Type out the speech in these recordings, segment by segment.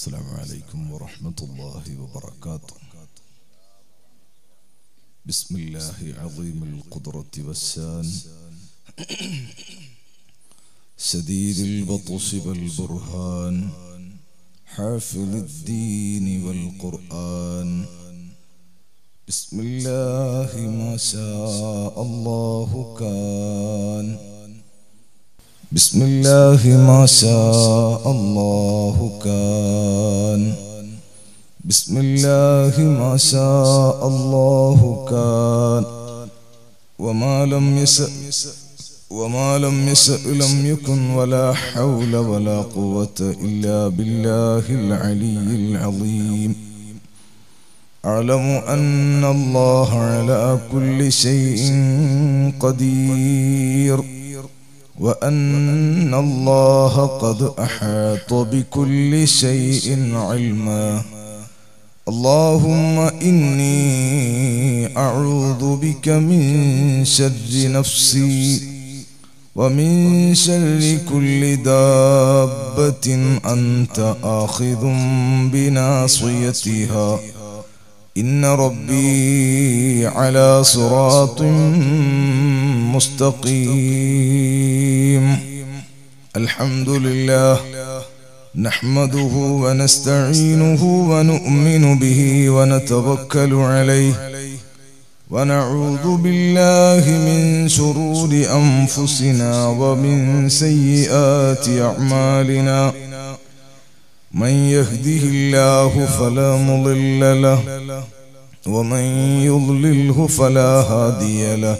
السلام عليكم ورحمة الله وبركاته بسم الله عظيم القدرة والسان شديد البطش والبرهان حافظ الدين والقرآن بسم الله ما شاء الله كان بسم الله ما شاء الله كان بسم الله ما شاء الله كان وما لم يشأ وما لم يشأ لم يكن ولا حول ولا قوة إلا بالله العلي العظيم أعلم أن الله على كل شيء قدير وأن الله قد أحاط بكل شيء علما اللهم إني أعوذ بك من شر نفسي ومن شر كل دابة أنت آخذ بناصيتها إن ربي على صراط مستقيم الحمد لله نحمده ونستعينه ونؤمن به ونتوكل عليه ونعوذ بالله من شرور أنفسنا ومن سيئات أعمالنا من يهده الله فلا مضل له ومن يضلله فلا هادي له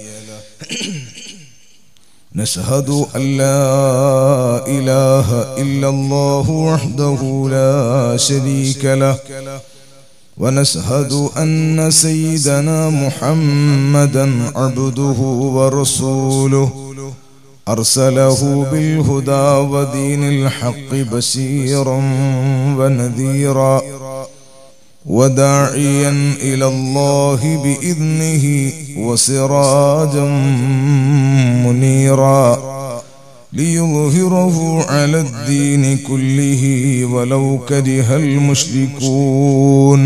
نشهد أن لا إله إلا الله وحده لا شريك له ونشهد أن سيدنا محمدا عبده ورسوله أرسله بالهدى ودين الحق بشيرا ونذيرا وداعيا إلى الله بإذنه وسراجا منيرا ليظهره على الدين كله ولو كره المشركون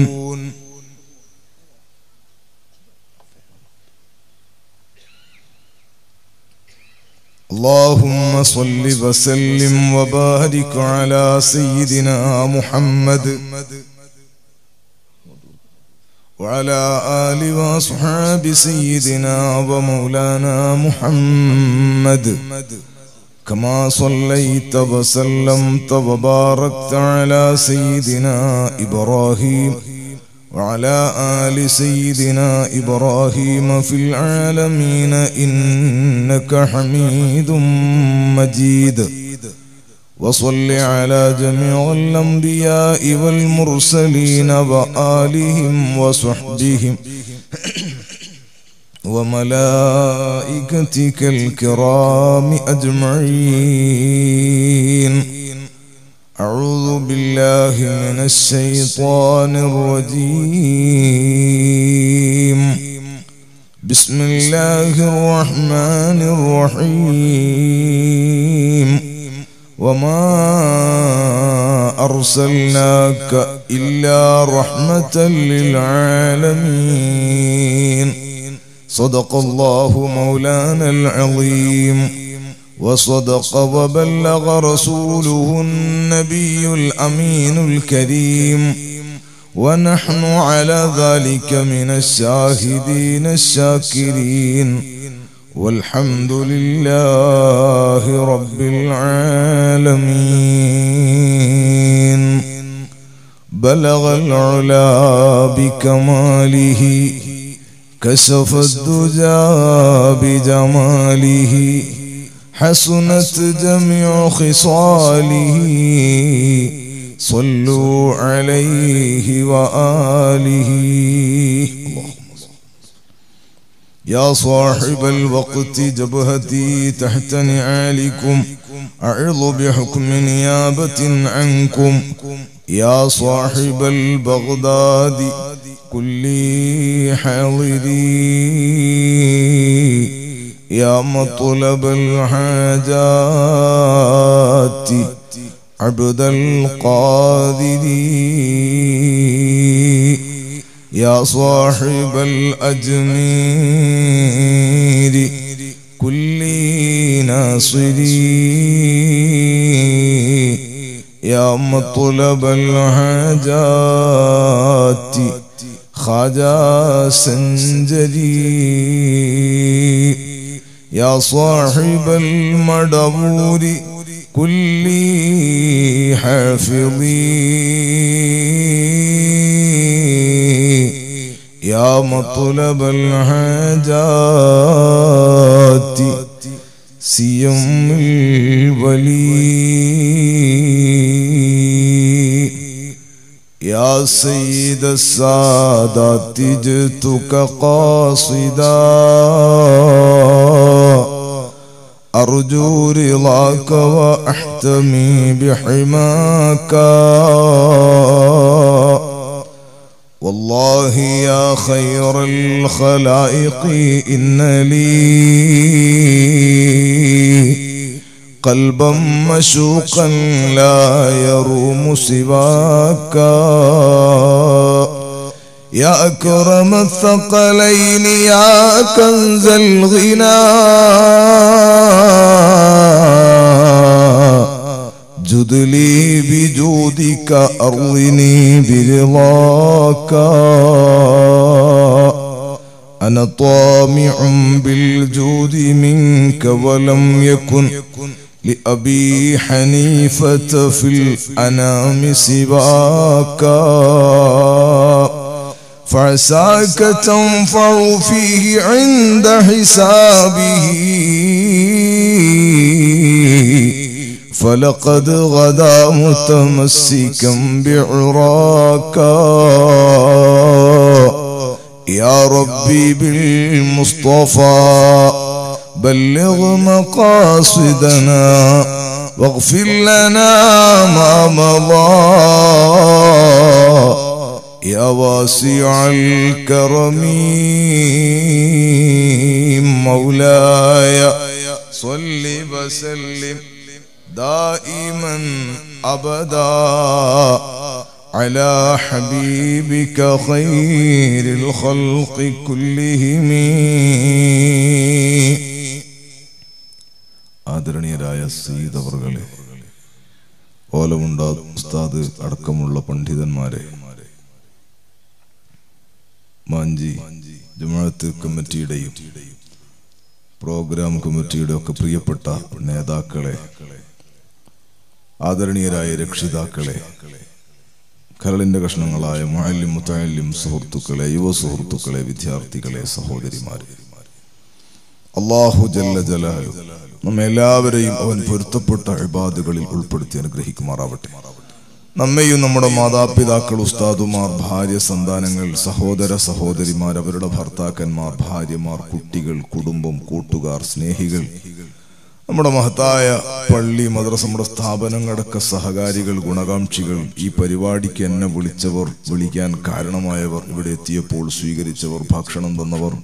اللهم صل وسلم وبارك على سيدنا محمد وعلى آل وأصحاب سيدنا ومولانا محمد كما صليت وسلمت وباركت على سيدنا إبراهيم وعلى آل سيدنا إبراهيم في العالمين إنك حميد مجيد وصل على جميع الأنبياء والمرسلين وآلهم وصحبهم وملائكتك الكرام أجمعين أعوذ بالله من الشيطان الرجيم بسم الله الرحمن الرحيم وما أرسلناك إلا رحمة للعالمين صدق الله مولانا العظيم وصدق وبلغ رسوله النبي الأمين الكريم ونحن على ذلك من الشاهدين الشاكرين والحمد لله رب العالمين بلغ العلا بكماله كشف الدجى بجماله حسنت جميع خصاله صلوا عليه وآله يا صاحب الوقت جبهتي تحت نعالكم أعظ بحكم نيابة عنكم يا صاحب البغداد كل حاضري يا مطلب الحاجات عبد القادر يا صاحب الأجمير كل ناصري يا مطلب الحاجات خجا سنجري يا صاحب المدبور كل حافظي يا مطلب الحاجات سيم الولي يا سيد السادات جئتك قاصدا أرجو رضاك وأحتمي بحماك والله يا خير الخلائق إن لي قلبا مشوقا لا يروم سواك يا أكرم الثقلين يا كنز الغنى جد لي بجودك أرضني برضاك أنا طامع بالجود منك ولم يكن لأبي حنيفة في الأنام سواك فعساك تنفع فيه عند حسابه فلقد غدا متمسكا بعراك يا ربي بالمصطفى بلغ مقاصدنا واغفر لنا ما مضى يا واسع الكرم مولاي صل وسلم دائما ابدا على حبيبك خير الخلق كلهم ആദരണീയരായ സീദ് അവർകളെ ഓലമുണ്ട ഉസ്താദ് അടക്കമുള്ള പണ്ഡിതന്മാരെ മാഞ്ചി ജമാഅത്ത് കമ്മിറ്റിയുടെയും പ്രോഗ്രാം കമ്മിറ്റിയുടെ ഒക്കെ പ്രിയപ്പെട്ട നേതാക്കളെ ആദരണീയരായ രക്ഷിതാക്കളെ കരളിന്റെ കഷ്ണങ്ങളായ മുഅല്ലിം മുത്തല്ലിം സുഹൃത്തുക്കളെ യുവ സുഹൃത്തുക്കളെ വിദ്യാർത്ഥികളെ സഹോദരിമാരെ അള്ളാഹു ജല്ല ജലാലു നമ്മെ എല്ലാവരെയും അവൻ പൊരുത്തപ്പെട്ട ഇബാദുകളിൽ ഉൾപ്പെടുത്തി അനുഗ്രഹിക്കുമാറാവട്ടെ നമ്മെയും നമ്മുടെ മാതാപിതാക്കൾ ഉസ്താദുമാർ ഭാര്യ സന്താനങ്ങൾ സഹോദര സഹോദരിമാർ അവരുടെ ഭർത്താക്കന്മാർ ഭാര്യമാർ കുട്ടികൾ കുടുംബം കൂട്ടുകാർ സ്നേഹികൾ നമ്മുടെ മഹത്തായ പള്ളി മദ്രസ നമ്മുടെ സ്ഥാപനങ്ങളൊക്കെ സഹകാരികൾ ഗുണകാംക്ഷികൾ ഈ പരിപാടിക്ക് എന്നെ വിളിച്ചവർ വിളിക്കാൻ കാരണമായവർ ഇവിടെ എത്തിയപ്പോൾ സ്വീകരിച്ചവർ ഭക്ഷണം തന്നവർ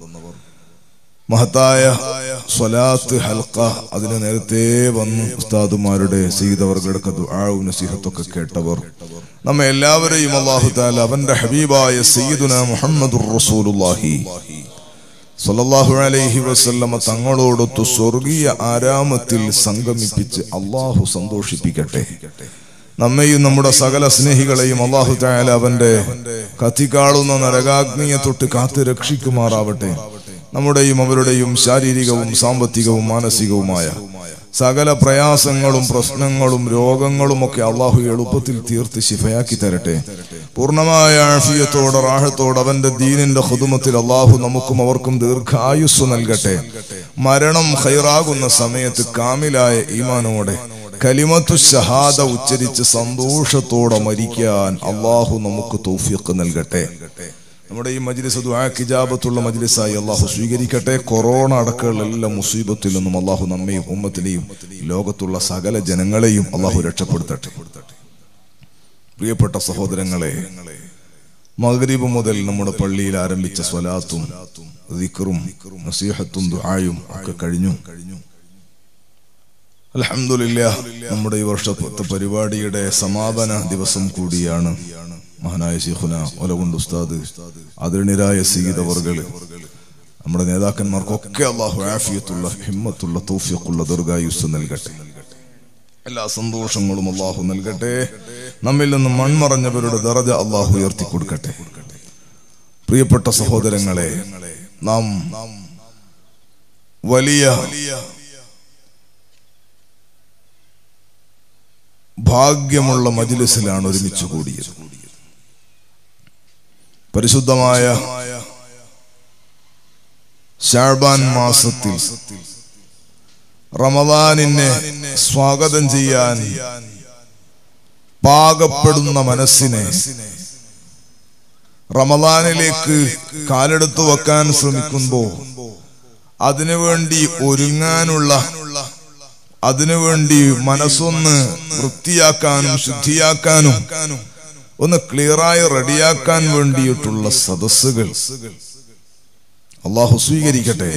മഹത്തായ സ്വലാത്ത് ഹൽക്ക അതിന് നേരത്തെ വന്ന് ഉസ്താദുമാരുടെ സീതവർഗടക്ക ദുആവും നസീഹത്തൊക്കെ കേട്ടവർ നമ്മെ എല്ലാവരെയും അല്ലാഹു തആല അവന്റെ ഹബീബായ സയ്യിദുന മുഹമ്മദുർ റസൂലുള്ളാഹി സല്ലല്ലാഹു അലൈഹി വസല്ലമ തങ്ങളോടൊത്ത് സ്വർഗീയ ആരാമത്തിൽ സംഗമിപ്പിച്ച് അള്ളാഹു സന്തോഷിപ്പിക്കട്ടെ നമ്മെയും നമ്മുടെ സകല സ്നേഹികളെയും അള്ളാഹു തആല അവന്റെ കത്തിക്കാളുന്ന നരകാഗ്നിയെ തൊട്ട് കാത്ത് രക്ഷിക്കുമാറാവട്ടെ നമ്മുടെയും അവരുടെയും ശാരീരികവും സാമ്പത്തികവും മാനസികവുമായ സകല പ്രയാസങ്ങളും പ്രശ്നങ്ങളും രോഗങ്ങളും ഒക്കെ അള്ളാഹു എളുപ്പത്തിൽ തീർത്ത് ശിഫയാക്കി തരട്ടെ പൂർണ്ണമായ ആഫിയത്തോടെ റാഹത്തോടെ അവന്റെ ദീനിന്റെ ഹുദുമത്തിൽ അള്ളാഹു നമുക്കും അവർക്കും ദീർഘായുസ് നൽകട്ടെ മരണം ഹൈറാകുന്ന സമയത്ത് കാമിലായ ഈമാനോടെ കലിമത്തു ഷഹാദ ഉച്ചരിച്ച് സന്തോഷത്തോടെ മരിക്കാൻ അള്ളാഹു നമുക്ക് തൗഫീഖ് നൽകട്ടെ നമ്മുടെ ഈ മജ്ലിസ് ദുആ കിജാബത്തുള്ള മജ്ലിസായി അള്ളാഹു സ്വീകരിക്കട്ടെ കൊറോണ അടക്കമുള്ള എല്ലാ മുസീബത്തിൽ നിന്നും അള്ളാഹു നമ്മയും ഉമ്മത്തിനെയും ലോകത്തുള്ള സകല ജനങ്ങളെയും അള്ളാഹു രക്ഷപ്പെടുത്തട്ടെ പ്രിയപ്പെട്ട സഹോദരങ്ങളെ മഗ്രിബ് മുതൽ നമ്മുടെ പള്ളിയിൽ ആരംഭിച്ച സ്വലാത്തും ദിക്റും നസീഹത്തും ദുആയും ഒക്കെ കഴിഞ്ഞു അലഹമില്ല നമ്മുടെ ഈ വർഷത്തെ പരിപാടിയുടെ സമാപന ദിവസം കൂടിയാണ് മഹാനായ ശിഖുന ഒലകുണ്ട് ഉസ്താദ് അതിർണിരായ സീതവർകള് നമ്മുടെ നേതാക്കന്മാർക്കൊക്കെ അള്ളാഹു ആഫിയത്തുള്ള ഹിമ്മത്തുള്ള തൗഫിയക്കുള്ള ദീർഘായുസ് നൽകട്ടെ എല്ലാ സന്തോഷങ്ങളും അള്ളാഹു നൽകട്ടെ നമ്മിൽ നിന്ന് മൺമറഞ്ഞവരുടെ ദറജ അള്ളാഹു ഉയർത്തി കൊടുക്കട്ടെ പ്രിയപ്പെട്ട സഹോദരങ്ങളെ നാം വലിയ ഭാഗ്യമുള്ള മജിലിസിലാണ് ഒരുമിച്ച് കൂടിയത് പരിശുദ്ധമായ ഷാബാൻ മാസത്തിൽ റമദാനിനെ സ്വാഗതം ചെയ്യാൻ പാകപ്പെടുന്ന മനസ്സിനെ റമദാനിലേക്ക് കാലെടുത്തു വെക്കാൻ ശ്രമിക്കുമ്പോ അതിനുവേണ്ടി ഒരുങ്ങാനുള്ള അതിനുവേണ്ടി മനസ്സൊന്ന് വൃത്തിയാക്കാനും ശുദ്ധിയാക്കാനും ഒന്ന് ക്ലിയറായി റെഡിയാക്കാൻ വേണ്ടിയിട്ടുള്ള സദസ്സുകൾ അള്ളാഹു സ്വീകരിക്കട്ടെ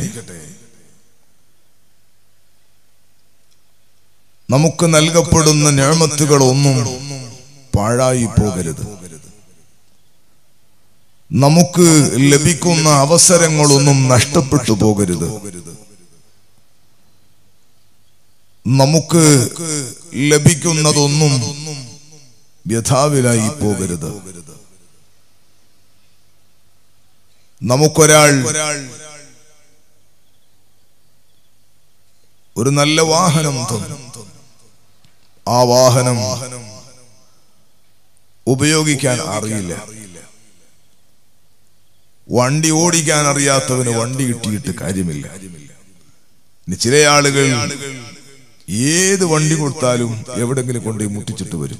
നമുക്ക് നൽകപ്പെടുന്ന ഞാമത്തുകളൊന്നും പാഴായി പോകരുത് നമുക്ക് ലഭിക്കുന്ന അവസരങ്ങളൊന്നും നഷ്ടപ്പെട്ടു പോകരുത് നമുക്ക് ലഭിക്കുന്നതൊന്നും വ്യഥാവിലായി പോകരുത് നമുക്കൊരാൾ ഒരു നല്ല വാഹനം തന്നു ആ വാഹനം ഉപയോഗിക്കാൻ അറിയില്ല വണ്ടി ഓടിക്കാൻ അറിയാത്തവന് വണ്ടി കിട്ടിയിട്ട് കാര്യമില്ല ഇനി ചില ആളുകൾ ഏത് വണ്ടി കൊടുത്താലും എവിടെങ്കിലും കൊണ്ടുപോയി മുട്ടിച്ചിട്ട് വരും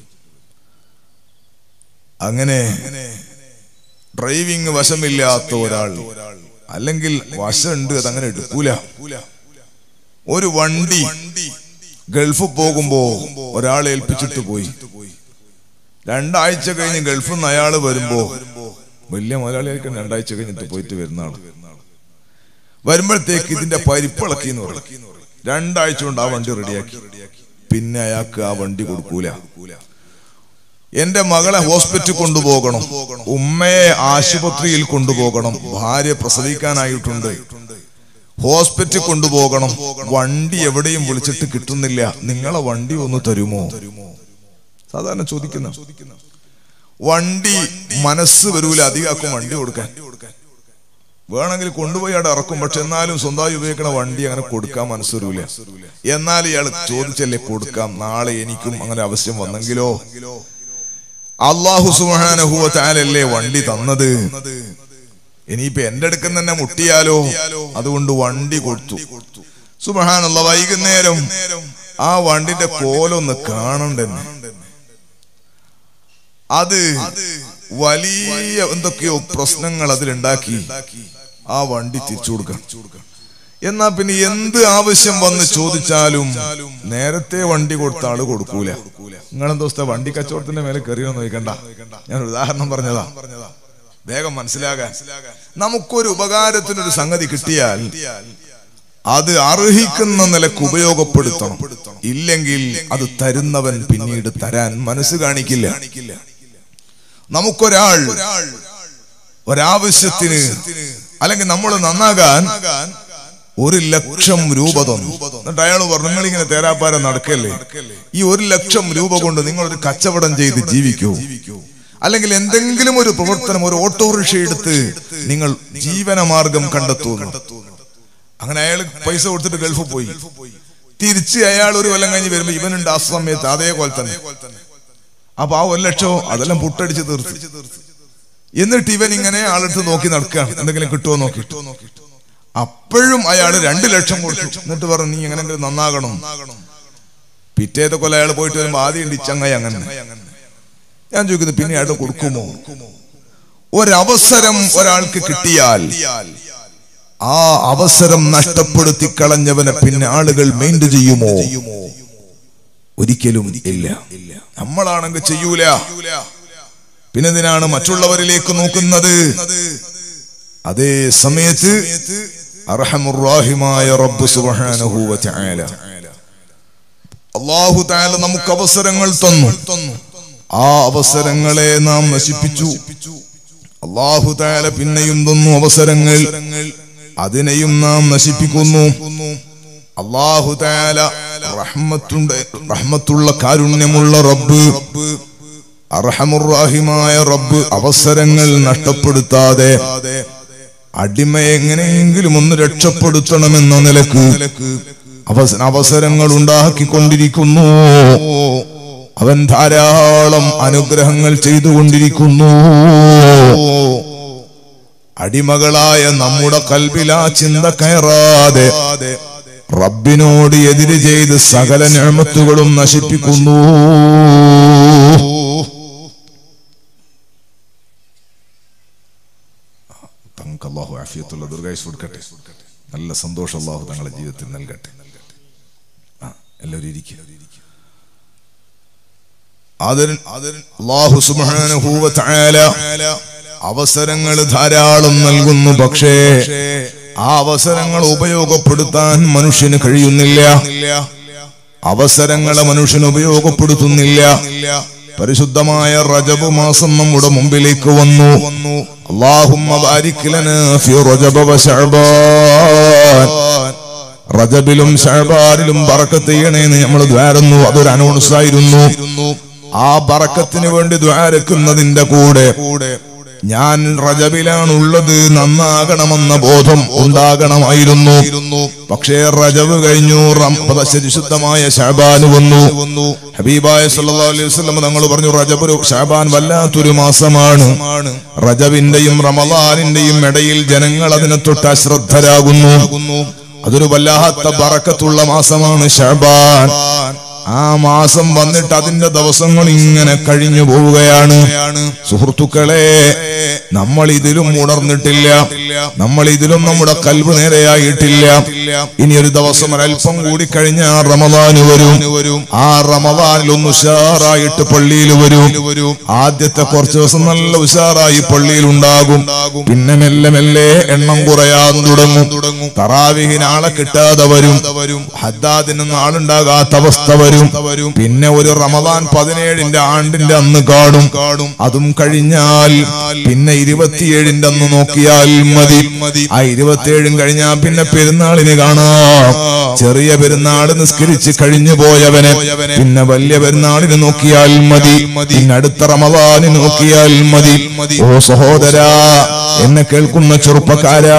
അങ്ങനെ ഡ്രൈവിംഗ് വശമില്ലാത്ത ഒരാൾ അല്ലെങ്കിൽ വശമുണ്ട് അതങ്ങനെ എടുക്കൂല ഒരു വണ്ടി ഗൾഫ് പോകുമ്പോ ഒരാളെ ഏൽപ്പിച്ചിട്ട് പോയി രണ്ടാഴ്ച കഴിഞ്ഞ് ഗൾഫിൽ നിന്ന് അയാൾ വരുമ്പോ വലിയ മുതലാളിയായിരിക്കും രണ്ടാഴ്ച കഴിഞ്ഞിട്ട് പോയിട്ട് വരുന്ന ആള് വരുമ്പോഴത്തേക്ക് ഇതിന്റെ പരിപ്പിളക്കി എന്ന് പറയും രണ്ടാഴ്ച കൊണ്ട് ആ വണ്ടി റെഡിയാക്കി പിന്നെ അയാൾക്ക് ആ വണ്ടി കൊടുക്കൂല എന്റെ മകളെ ഹോസ്പിറ്റലിൽ കൊണ്ടുപോകണം ഉമ്മയെ ആശുപത്രിയിൽ കൊണ്ടുപോകണം ഭാര്യ പ്രസവിക്കാനായിട്ടുണ്ട് ഹോസ്പിറ്റലിൽ കൊണ്ടുപോകണം വണ്ടി എവിടെയും വിളിച്ചിട്ട് കിട്ടുന്നില്ല നിങ്ങളെ വണ്ടി ഒന്ന് തരുമോ സാധാരണ ചോദിക്കുന്ന വണ്ടി മനസ്സ് വരൂല അധികാക്കും വണ്ടി കൊടുക്കാൻ വേണമെങ്കിൽ കൊണ്ടുപോയി അവിടെ ഇറക്കും പക്ഷെ എന്നാലും സ്വന്തമായി ഉപയോഗിക്കുന്ന വണ്ടി അങ്ങനെ കൊടുക്കാൻ മനസ്സ് വരൂല എന്നാൽ ഇയാൾ ചോദിച്ചല്ലേ കൊടുക്കാം നാളെ എനിക്കും അങ്ങനെ ആവശ്യം വന്നെങ്കിലോ അള്ളാഹു സുഹാനഹുവത്താലല്ലേ വണ്ടി തന്നത് ഇനിയിപ്പൊ എന്റെ അടുക്കൽ തന്നെ മുട്ടിയാലോ അതുകൊണ്ട് വണ്ടി കൊടുത്തു സുബഹാനുള്ള വൈകുന്നേരം ആ വണ്ടിന്റെ കോലൊന്ന് കാണണ്ടെന്ന് അത് വലിയ എന്തൊക്കെയോ പ്രശ്നങ്ങൾ അതിലുണ്ടാക്കി ആ വണ്ടി തിരിച്ചു കൊടുക്കാം എന്നാ പിന്നെ എന്ത് ആവശ്യം വന്ന് ചോദിച്ചാലും നേരത്തെ വണ്ടി കൊടുത്ത ആള് കൊടുക്കൂല നിങ്ങളെന്താ ദിവസത്തെ വണ്ടി കച്ചവടത്തിന്റെ മേലെ കയറിയോ നോക്കണ്ട ഞാൻ ഒരു ഉദാഹരണം പറഞ്ഞതാ വേഗം മനസ്സിലാകാൻ നമുക്കൊരു ഉപകാരത്തിനൊരു സംഗതി കിട്ടിയാൽ അത് അർഹിക്കുന്ന നിലക്ക് ഉപയോഗപ്പെടുത്തണം ഇല്ലെങ്കിൽ അത് തരുന്നവൻ പിന്നീട് തരാൻ മനസ്സ് കാണിക്കില്ല നമുക്കൊരാൾ ഒരാവശ്യത്തിന് അല്ലെങ്കിൽ നമ്മൾ നന്നാകാൻ ഒരു ലക്ഷം രൂപ തന്നു എന്നിട്ട് അയാൾ പറഞ്ഞു നിങ്ങൾ ഇങ്ങനെ തേരാപ്പാരം നടക്കല്ലേ ഈ ഒരു ലക്ഷം രൂപ കൊണ്ട് നിങ്ങൾ ഒരു കച്ചവടം ചെയ്ത് ജീവിക്കൂ അല്ലെങ്കിൽ എന്തെങ്കിലും ഒരു പ്രവർത്തനം ഒരു ഓട്ടോറിക്ഷ എടുത്ത് നിങ്ങൾ ജീവനമാർഗം കണ്ടെത്തുന്നു അങ്ങനെ അയാൾ പൈസ കൊടുത്തിട്ട് ഗൾഫിൽ പോയി തിരിച്ച് അയാൾ ഒരു കൊല്ലം കഴിഞ്ഞ് വരുമ്പോ ഇവനുണ്ട് ആ സമയത്ത് അതേപോലെ തന്നെ അപ്പൊ ആ ഒരു ലക്ഷമോ അതെല്ലാം പുട്ടടിച്ച് തീർത്ത് എന്നിട്ട് ഇവൻ ഇങ്ങനെ ആളെടുത്ത് നോക്കി നടക്കുകയാണ് എന്തെങ്കിലും കിട്ടുമോ നോക്കി അപ്പോഴും അയാൾ രണ്ടു ലക്ഷം കൊടുത്തു എന്നിട്ട് പറഞ്ഞു നീ എങ്ങനെങ്കിലും നന്നാകണം പിറ്റേത്തെ കൊല്ലം അയാൾ പോയിട്ട് വരുമ്പോ ആദ്യം ഇടിച്ചങ്ങായി അങ്ങനെ ഞാൻ ചോദിക്കുന്നത് പിന്നെ അയാൾ കൊടുക്കുമോ ഒരവസരം ഒരാൾക്ക് കിട്ടിയാൽ ആ അവസരം നഷ്ടപ്പെടുത്തി കളഞ്ഞവനെ പിന്നെ ആളുകൾ മെയിൻറ്റ് ചെയ്യുമോ ഒരിക്കലും ഇല്ല നമ്മളാണെങ്കിൽ ചെയ്യൂല പിന്നെ എന്തിനാണ് മറ്റുള്ളവരിലേക്ക് നോക്കുന്നത് അതേ സമയത്ത് അർഹമുറാഹിമായ റബ്ബ് സുബ്ഹാനഹു വ തആല അള്ളാഹു താല നമുക്ക് അവസരങ്ങൾ തന്നു ആ അവസരങ്ങളെ നാം നശിപ്പിച്ചു അള്ളാഹു താല പിന്നെയും തന്നു അവസരങ്ങൾ അതിനെയും നാം നശിപ്പിക്കുന്നു അള്ളാഹു താല റഹ്മത്തുണ്ട് റഹ്മത്തുള്ള കാരുണ്യമുള്ള റബ്ബ് അർഹമുറാഹിമായ റബ്ബ് അവസരങ്ങൾ നഷ്ടപ്പെടുത്താതെ അടിമയെ എങ്ങനെയെങ്കിലും ഒന്ന് രക്ഷപ്പെടുത്തണമെന്ന നിലക്ക് അവസ- അവസരങ്ങൾ ഉണ്ടാക്കിക്കൊണ്ടിരിക്കുന്നു അവൻ ധാരാളം അനുഗ്രഹങ്ങൾ ചെയ്തുകൊണ്ടിരിക്കുന്നു അടിമകളായ നമ്മുടെ കൽബിലാ ചിന്ത കയറാതെ റബ്ബിനോട് എതിര് ചെയ്ത് സകല ഞാമത്തുകളും നശിപ്പിക്കുന്നു തങ്ങൾക്ക് അള്ളാഹു ആഫിയത്തുള്ള ദുർഗായുസ് കൊടുക്കട്ടെ നല്ല സന്തോഷം അള്ളാഹു തങ്ങളുടെ ജീവിതത്തിൽ നൽകട്ടെ ആ എല്ലാവരും ഇരിക്കുക അതിന് അള്ളാഹു സുബ്ഹാനഹു വ തആല അവസരങ്ങൾ ധാരാളം നൽകുന്നു പക്ഷേ ആ അവസരങ്ങൾ ഉപയോഗപ്പെടുത്താൻ മനുഷ്യന് കഴിയുന്നില്ല അവസരങ്ങളെ മനുഷ്യൻ ഉപയോഗപ്പെടുത്തുന്നില്ല പരിശുദ്ധമായ റജബ് മാസം നമ്മുടെ മുമ്പിലേക്ക് വന്നു അള്ളാഹുമ്മ ബാരിക് ലനാ ഫി റജബ വ ശഅബാൻ റജബിലും ഷഹബാനിലും ബറക്കത്ത് ചെയ്യണേന്ന് നമ്മൾ ദ്വാരുന്നു അതൊരു അനൗൺസ് ആയിരുന്നു ആ ബറക്കത്തിന് വേണ്ടി ദ്വാരക്കുന്നതിന്റെ കൂടെ ഞാൻ റജബിലാണുള്ളത് നന്നാകണമെന്ന ബോധം ഉണ്ടാകണമായിരുന്നു പക്ഷേ റജബ് കഴിഞ്ഞു റം- പരിശുദ്ധമായ ഷാബാന് വന്നു ഹബീബായ സല്ലല്ലാഹു അലൈഹി വസല്ലം തങ്ങൾ പറഞ്ഞു റജബ് ഒരു ഷാബാൻ വല്ലാത്തൊരു മാസമാണ് റജബിന്റെയും റമദാനിന്റെയും ഇടയിൽ ജനങ്ങൾ അതിനെ തൊട്ട് അശ്രദ്ധരാകുന്നു അതൊരു വല്ലാത്ത ബറക്കത്തുള്ള മാസമാണ് ഷാബാൻ ആ മാസം വന്നിട്ട് അതിന്റെ ദിവസങ്ങൾ ഇങ്ങനെ കഴിഞ്ഞു പോവുകയാണ് സുഹൃത്തുക്കളെ നമ്മൾ ഇതിലും ഉണർന്നിട്ടില്ല നമ്മൾ ഇതിലും നമ്മുടെ കൽവ് നേരെയായിട്ടില്ല ഇനി ഒരു ദിവസം ഒരല്പം കൂടി കഴിഞ്ഞാൽ റമദാന് വരും ആ റമദാനിൽ ഒന്ന് ഉഷാറായിട്ട് പള്ളിയിൽ വരും ആദ്യത്തെ കുറച്ച് ദിവസം നല്ല ഉഷാറായി പള്ളിയിൽ ഉണ്ടാകും പിന്നെ മെല്ലെ മെല്ലെ എണ്ണം കുറയാൻ തുടങ്ങും തറാവിഹിന് ആളെ കിട്ടാതെ വരും ഹദ്ദാദിനൊന്നും ആളുണ്ടാകാത്ത അവസ്ഥ വരും പിന്നെ ഒരു റമദാൻ പതിനേഴിന്റെ ആണ്ടിന്റെ അന്ന് കാണും അതും കഴിഞ്ഞാൽ പിന്നെ ഇരുപത്തിയേഴിന്റെ അന്ന് നോക്കിയാൽ മതി ആ ഇരുപത്തിയേഴും കഴിഞ്ഞാൽ പിന്നെ പെരുന്നാളിന് കാണാം ചെറിയ പെരുന്നാൾ നിസ്കരിച്ച് കഴിഞ്ഞു പോയവനെ പിന്നെ വലിയ പെരുന്നാളിന് നോക്കിയാൽ മതി പിന്നെ അടുത്ത റമദാന് നോക്കിയാൽ മതി ഓ സഹോദരാ എന്നെ കേൾക്കുന്ന ചെറുപ്പക്കാരാ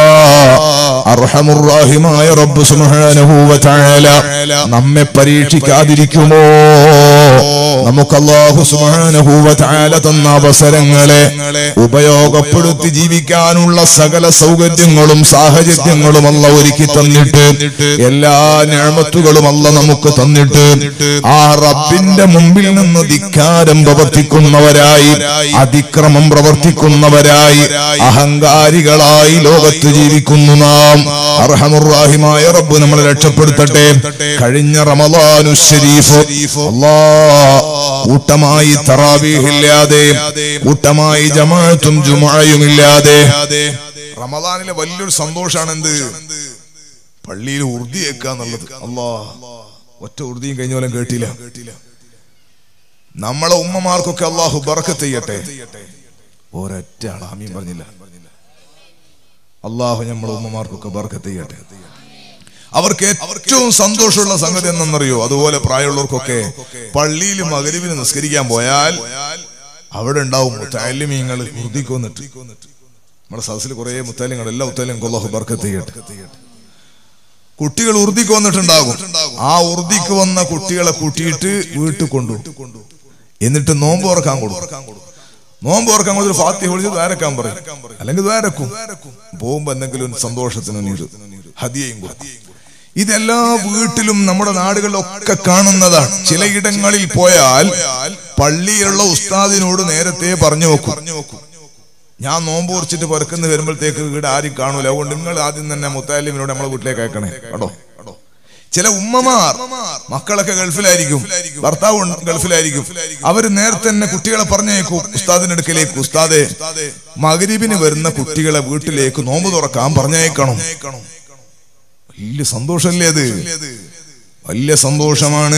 അർഹമുറാഹിമായ റബ്ബ് സുബ്ഹാനഹു വ തആല നമ്മെ പരീക്ഷിക്കാതിരിക്കുമോ നമുക്ക് അല്ലാഹു സുബ്ഹാനഹു വ തആല തന്ന അവസരങ്ങളെ ഉപയോഗപ്പെടുത്തി ജീവിക്കാനുള്ള സകല സൗകര്യങ്ങളും സാഹചര്യങ്ങളും അല്ല ഒരുക്കി തന്നിട്ട് എല്ലാ ഞാമത്തുകളും അല്ല നമുക്ക് തന്നിട്ട് ആ റബ്ബിന്റെ മുമ്പിൽ നിന്ന് ധിക്കാരം പ്രവർത്തിക്കുന്നവരായി അതിക്രമം പ്രവർത്തിക്കുന്നവരായി അഹങ്കാരികളായി ലോകത്ത് ജീവിക്കുന്നു നാം അർഹമുറാഹിമായ റബ്ബ് നമ്മളെ രക്ഷപ്പെടുത്തട്ടെ കഴിഞ്ഞ റമദാനു ഷരീഫ് അല്ലാ കൂട്ടമായി തറാവീഹില്ലാതെ കൂട്ടമായി ജമാഅത്തും ജുമായും ഇല്ലാതെ റമദാനിലെ വലിയൊരു സന്തോഷാണ് എന്ത് പള്ളിയിൽ ഉറുദി കേൾക്കുക എന്നുള്ളത് അല്ലാ ഒറ്റ ഉറുദിയും കഴിഞ്ഞ പോലെ കേട്ടില്ല നമ്മളെ ഉമ്മമാർക്കൊക്കെ അള്ളാഹു ബറക്കത്ത് ചെയ്യട്ടെ ഒരൊറ്റ ആൾ ആമീൻ പറഞ്ഞില്ല അള്ളാഹു നമ്മളെ ഉമ്മമാർക്കൊക്കെ ബർക്കത്ത് ചെയ്യട്ടെ അവർക്ക് ഏറ്റവും സന്തോഷമുള്ള സംഗതി എന്തെന്നറിയോ അതുപോലെ പ്രായമുള്ളവർക്കൊക്കെ പള്ളിയിൽ മകരിവിന് നിസ്കരിക്കാൻ പോയാൽ അവിടെ ഉണ്ടാവും മുത്താലിമീങ്ങൾ ഉറുദിക്ക് വന്നിട്ട് നമ്മുടെ സദസ്സിൽ കുറെ മുത്താലിങ്ങൾ എല്ലാ മുത്താലിയും അള്ളാഹു ബർക്കത്ത് ചെയ്യട്ടെ കുട്ടികൾ ഉറുദിക്ക് വന്നിട്ടുണ്ടാകും ആ ഉറുദിക്ക് വന്ന കുട്ടികളെ കൂട്ടിയിട്ട് വീട്ടിൽ കൊണ്ടു എന്നിട്ട് നോമ്പ് തുറക്കാൻ കൊടുക്കും നോമ്പ് തുറക്കാൻ കൊടുത്ത് ഫാത്തി വിളിച്ച് ദ്വാരക്കാൻ പറയും അല്ലെങ്കിൽ ദ്വാരക്കും പോകുമ്പോ എന്തെങ്കിലും ഒരു സന്തോഷത്തിന് നീട് ഹദിയയും കൊടുക്കും ഇതെല്ലാ വീട്ടിലും നമ്മുടെ നാടുകളിലൊക്കെ കാണുന്നതാണ് ചിലയിടങ്ങളിൽ പോയാൽ പള്ളിയിലുള്ള ഉസ്താദിനോട് നേരത്തെ പറഞ്ഞു വെക്കും ഞാൻ നോമ്പ് കുറിച്ചിട്ട് പെറുക്കുന്ന വരുമ്പോഴത്തേക്ക് വീട് ആരും കാണൂല അതുകൊണ്ട് നിങ്ങൾ ആദ്യം തന്നെ മുത്താലിമിനോട് നമ്മളെ വീട്ടിലേക്ക് അയക്കണേ കേട്ടോ ചില ഉമ്മമാർ മക്കളൊക്കെ ഗൾഫിലായിരിക്കും ഭർത്താവ് ഉണ്ട് ഗൾഫിലായിരിക്കും അവര് നേരത്തെ തന്നെ കുട്ടികളെ പറഞ്ഞേക്കും ഉസ്താദിന്റെ അടുക്കലേക്ക് ഉസ്താദെ മകരിബിന് വരുന്ന കുട്ടികളെ വീട്ടിലേക്ക് നോമ്പ് തുറക്കാൻ പറഞ്ഞേക്കണം വലിയ സന്തോഷല്ലേ അത് വലിയ സന്തോഷമാണ്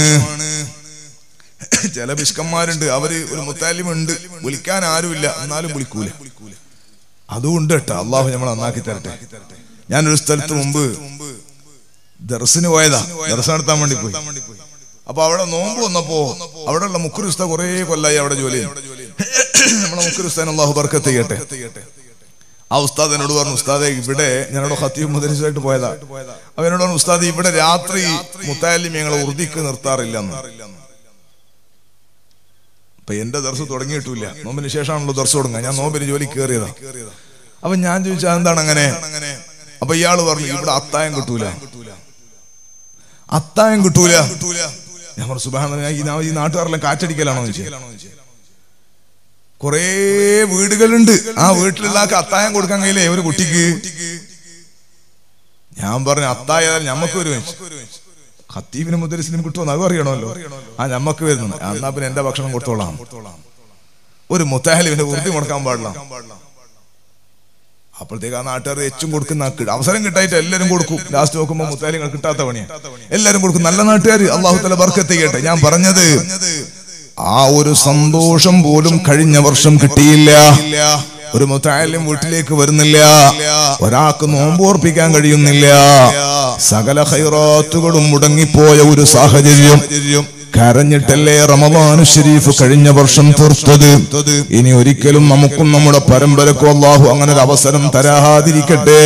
ചില പിഷ്കന്മാരുണ്ട് അവര് ഒരു മുത്താലിമുണ്ട് വിളിക്കാൻ ആരുമില്ല എന്നാലും വിളിക്കൂല അതുകൊണ്ട് കേട്ടോ അള്ളാഹു നമ്മൾ നന്നാക്കി തരട്ടെ ഞാനൊരു സ്ഥലത്ത് മുമ്പ് ദർസിന് പോയതാ ദർശനം നടത്താൻ വേണ്ടി പോയി അപ്പൊ അവിടെ നോമ്പ് വന്നപ്പോ അവിടെയുള്ള മുക്കുരുസ്ത കുറെ കൊല്ലായി അവിടെ ജോലി ചെയ്യും. നമ്മളെ മുക്കുരുസ്താൻ അള്ളാഹു ബർക്കത്ത് ചെയ്യട്ടെ ആ ഉസ്താദ് എന്നോട് പറഞ്ഞു ഉസ്താദെ ഇവിടെ ഞാനോട് ഹത്തീബ് മുദരിസായിട്ട് പോയതാ അപ്പൊ എന്നോട് പറഞ്ഞു ഉസ്താദ് ഇവിടെ രാത്രി മുത്തായാലും ഞങ്ങളെ ഉറുദിക്ക് നിർത്താറില്ലെന്ന് അപ്പൊ എന്റെ ദർസ് തുടങ്ങിയിട്ടില്ല നോമ്പിന് ശേഷമാണല്ലോ ദർസ് തുടങ്ങുക ഞാൻ നോമ്പിന് ജോലി കയറിയതാ അപ്പൊ ഞാൻ ചോദിച്ചാൽ എന്താണ് അങ്ങനെ അപ്പൊ ഇയാള് പറഞ്ഞു ഇവിടെ അത്തായം കിട്ടൂല അത്തായം കിട്ടൂല ഞാൻ പറഞ്ഞു സുബാന ഈ നാ- ഈ നാട്ടുകാരെല്ലാം കാറ്റടിക്കലാണോ ചോദിച്ചു കൊറേ വീടുകളുണ്ട് ആ വീട്ടിലുള്ള ആൾക്ക് അത്തായം കൊടുക്കാൻ കഴിയില്ലേ ഒരു കുട്ടിക്ക് ഞാൻ പറഞ്ഞു അത്തായ ഞമ്മക്ക് ഒരു ഖത്തീബിനും മുദ്രസിനും കിട്ടുമെന്ന് അതും അറിയണമല്ലോ ആ ഞമ്മക്ക് വരുന്നു എന്നാ പിന്നെ എന്റെ ഭക്ഷണം കൊടുത്തോളാം ഒരു മുത്താഹലിവിന്റെ ഉറുതി മുടക്കാൻ പാടില്ല അപ്പോഴത്തേക്ക് ആ നാട്ടുകാർ എച്ചും കൊടുക്കുന്ന ആൾക്ക് അവസരം കിട്ടായിട്ട് എല്ലാരും കൊടുക്കും ലാസ്റ്റ് നോക്കുമ്പോ മുത്താലിങ്ങൾ കിട്ടാത്ത പണിയാ എല്ലാരും കൊടുക്കും നല്ല നാട്ടുകാർ അള്ളാഹു തല ബർക്കത്ത് ചെയ്യട്ടെ ഞാൻ പറഞ്ഞത് ആ ഒരു സന്തോഷം പോലും കഴിഞ്ഞ വർഷം കിട്ടിയില്ല ഒരു മുത്തായാലും വീട്ടിലേക്ക് വരുന്നില്ല ഒരാൾക്ക് നോമ്പ് ഓർപ്പിക്കാൻ കഴിയുന്നില്ല സകല ഹൈറാത്തുകളും മുടങ്ങിപ്പോയ ഒരു സാഹചര്യം കരഞ്ഞിട്ടല്ലേ റമദാനു ഷരീഫ് കഴിഞ്ഞ വർഷം തീർത്തത് ഇനി ഒരിക്കലും നമുക്കും നമ്മുടെ പരമ്പരക്കും അള്ളാഹു അങ്ങനെ ഒരു അവസരം തരാതിരിക്കട്ടെ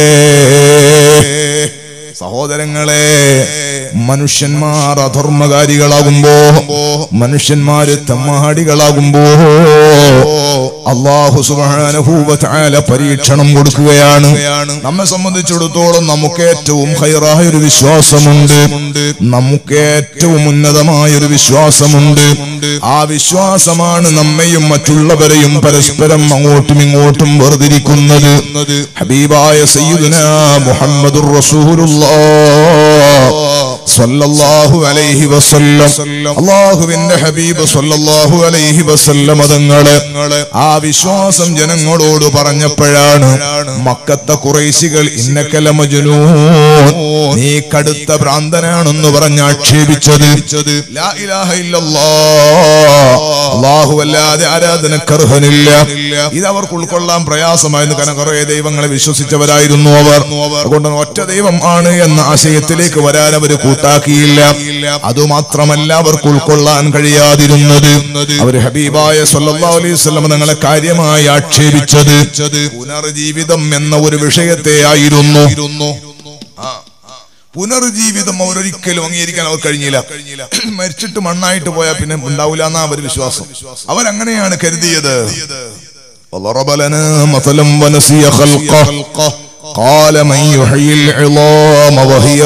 സഹോദരങ്ങളെ മനുഷ്യന്മാർ അധർമ്മകാരികളാകുമ്പോ മനുഷ്യന്മാര് തമ്മാടികളാകുമ്പോ അള്ളാഹു സുബാനഹൂവല പരീക്ഷണം കൊടുക്കുകയാണ് നമ്മെ സംബന്ധിച്ചിടത്തോളം നമുക്ക് ഏറ്റവും ഹൈറായ ഒരു വിശ്വാസമുണ്ട് നമുക്ക് ഏറ്റവും ഉന്നതമായ ഒരു വിശ്വാസമുണ്ട് ആ വിശ്വാസമാണ് നമ്മയും മറ്റുള്ളവരെയും പരസ്പരം അങ്ങോട്ടും ഇങ്ങോട്ടും വേർതിരിക്കുന്നത് ഹബീബായ സയ്യിദുന മുഹമ്മദുർ റസൂലുള്ളാഹ് സ്വല്ലല്ലാഹു അലൈഹി വസല്ലം അള്ളാഹുവിന്റെ ഹബീബ് സ്വല്ലല്ലാഹു അലൈഹി വസല്ലം തങ്ങള് ആ വിശ്വാസം ജനങ്ങളോട് പറഞ്ഞപ്പോഴാണ് മക്കത്തെ കുറേശികൾ ഇന്നക്കല മജ്നൂൻ നീ കടുത്ത ഭ്രാന്തനാണെന്ന് പറഞ്ഞ് ആക്ഷേപിച്ചത് ലാ ഇലാഹ ഇല്ലല്ലാഹ് അള്ളാഹു അല്ലാതെ ആരാധനക്കർഹനില്ല ഇത് അവർക്ക് ഉൾക്കൊള്ളാൻ പ്രയാസമായിരുന്നു കാരണം കുറെ ദൈവങ്ങളെ വിശ്വസിച്ചവരായിരുന്നു അവർ അതുകൊണ്ട് ഒറ്റ ദൈവം ആണ് എന്ന ആശയത്തിലേക്ക് വരാൻ അവർ കൂട്ടാക്കിയില്ല അതുമാത്രമല്ല അവർക്ക് ഉൾക്കൊള്ളാൻ കഴിയാതിരുന്നത് അവർ ഹബീബായ സല്ലല്ലാഹു അലൈഹി വസല്ലം തങ്ങളെ കാര്യമായി ആക്ഷേപിച്ചത് പുനർജീവിതം എന്ന ഒരു വിഷയത്തെ ആയിരുന്നു ആ, ആ. പുനർജീവിതം അവരൊരിക്കലും അംഗീകരിക്കാൻ അവർ കഴിഞ്ഞില്ല മരിച്ചിട്ട് മണ്ണായിട്ട് പോയാൽ പിന്നെ ഉണ്ടാവില്ല എന്നാ അവർ വിശ്വാസം അവരങ്ങനെയാണ് കരുതിയത് وضرب لنا مثلا ونسي خلقه قال من يحيي العظام وهي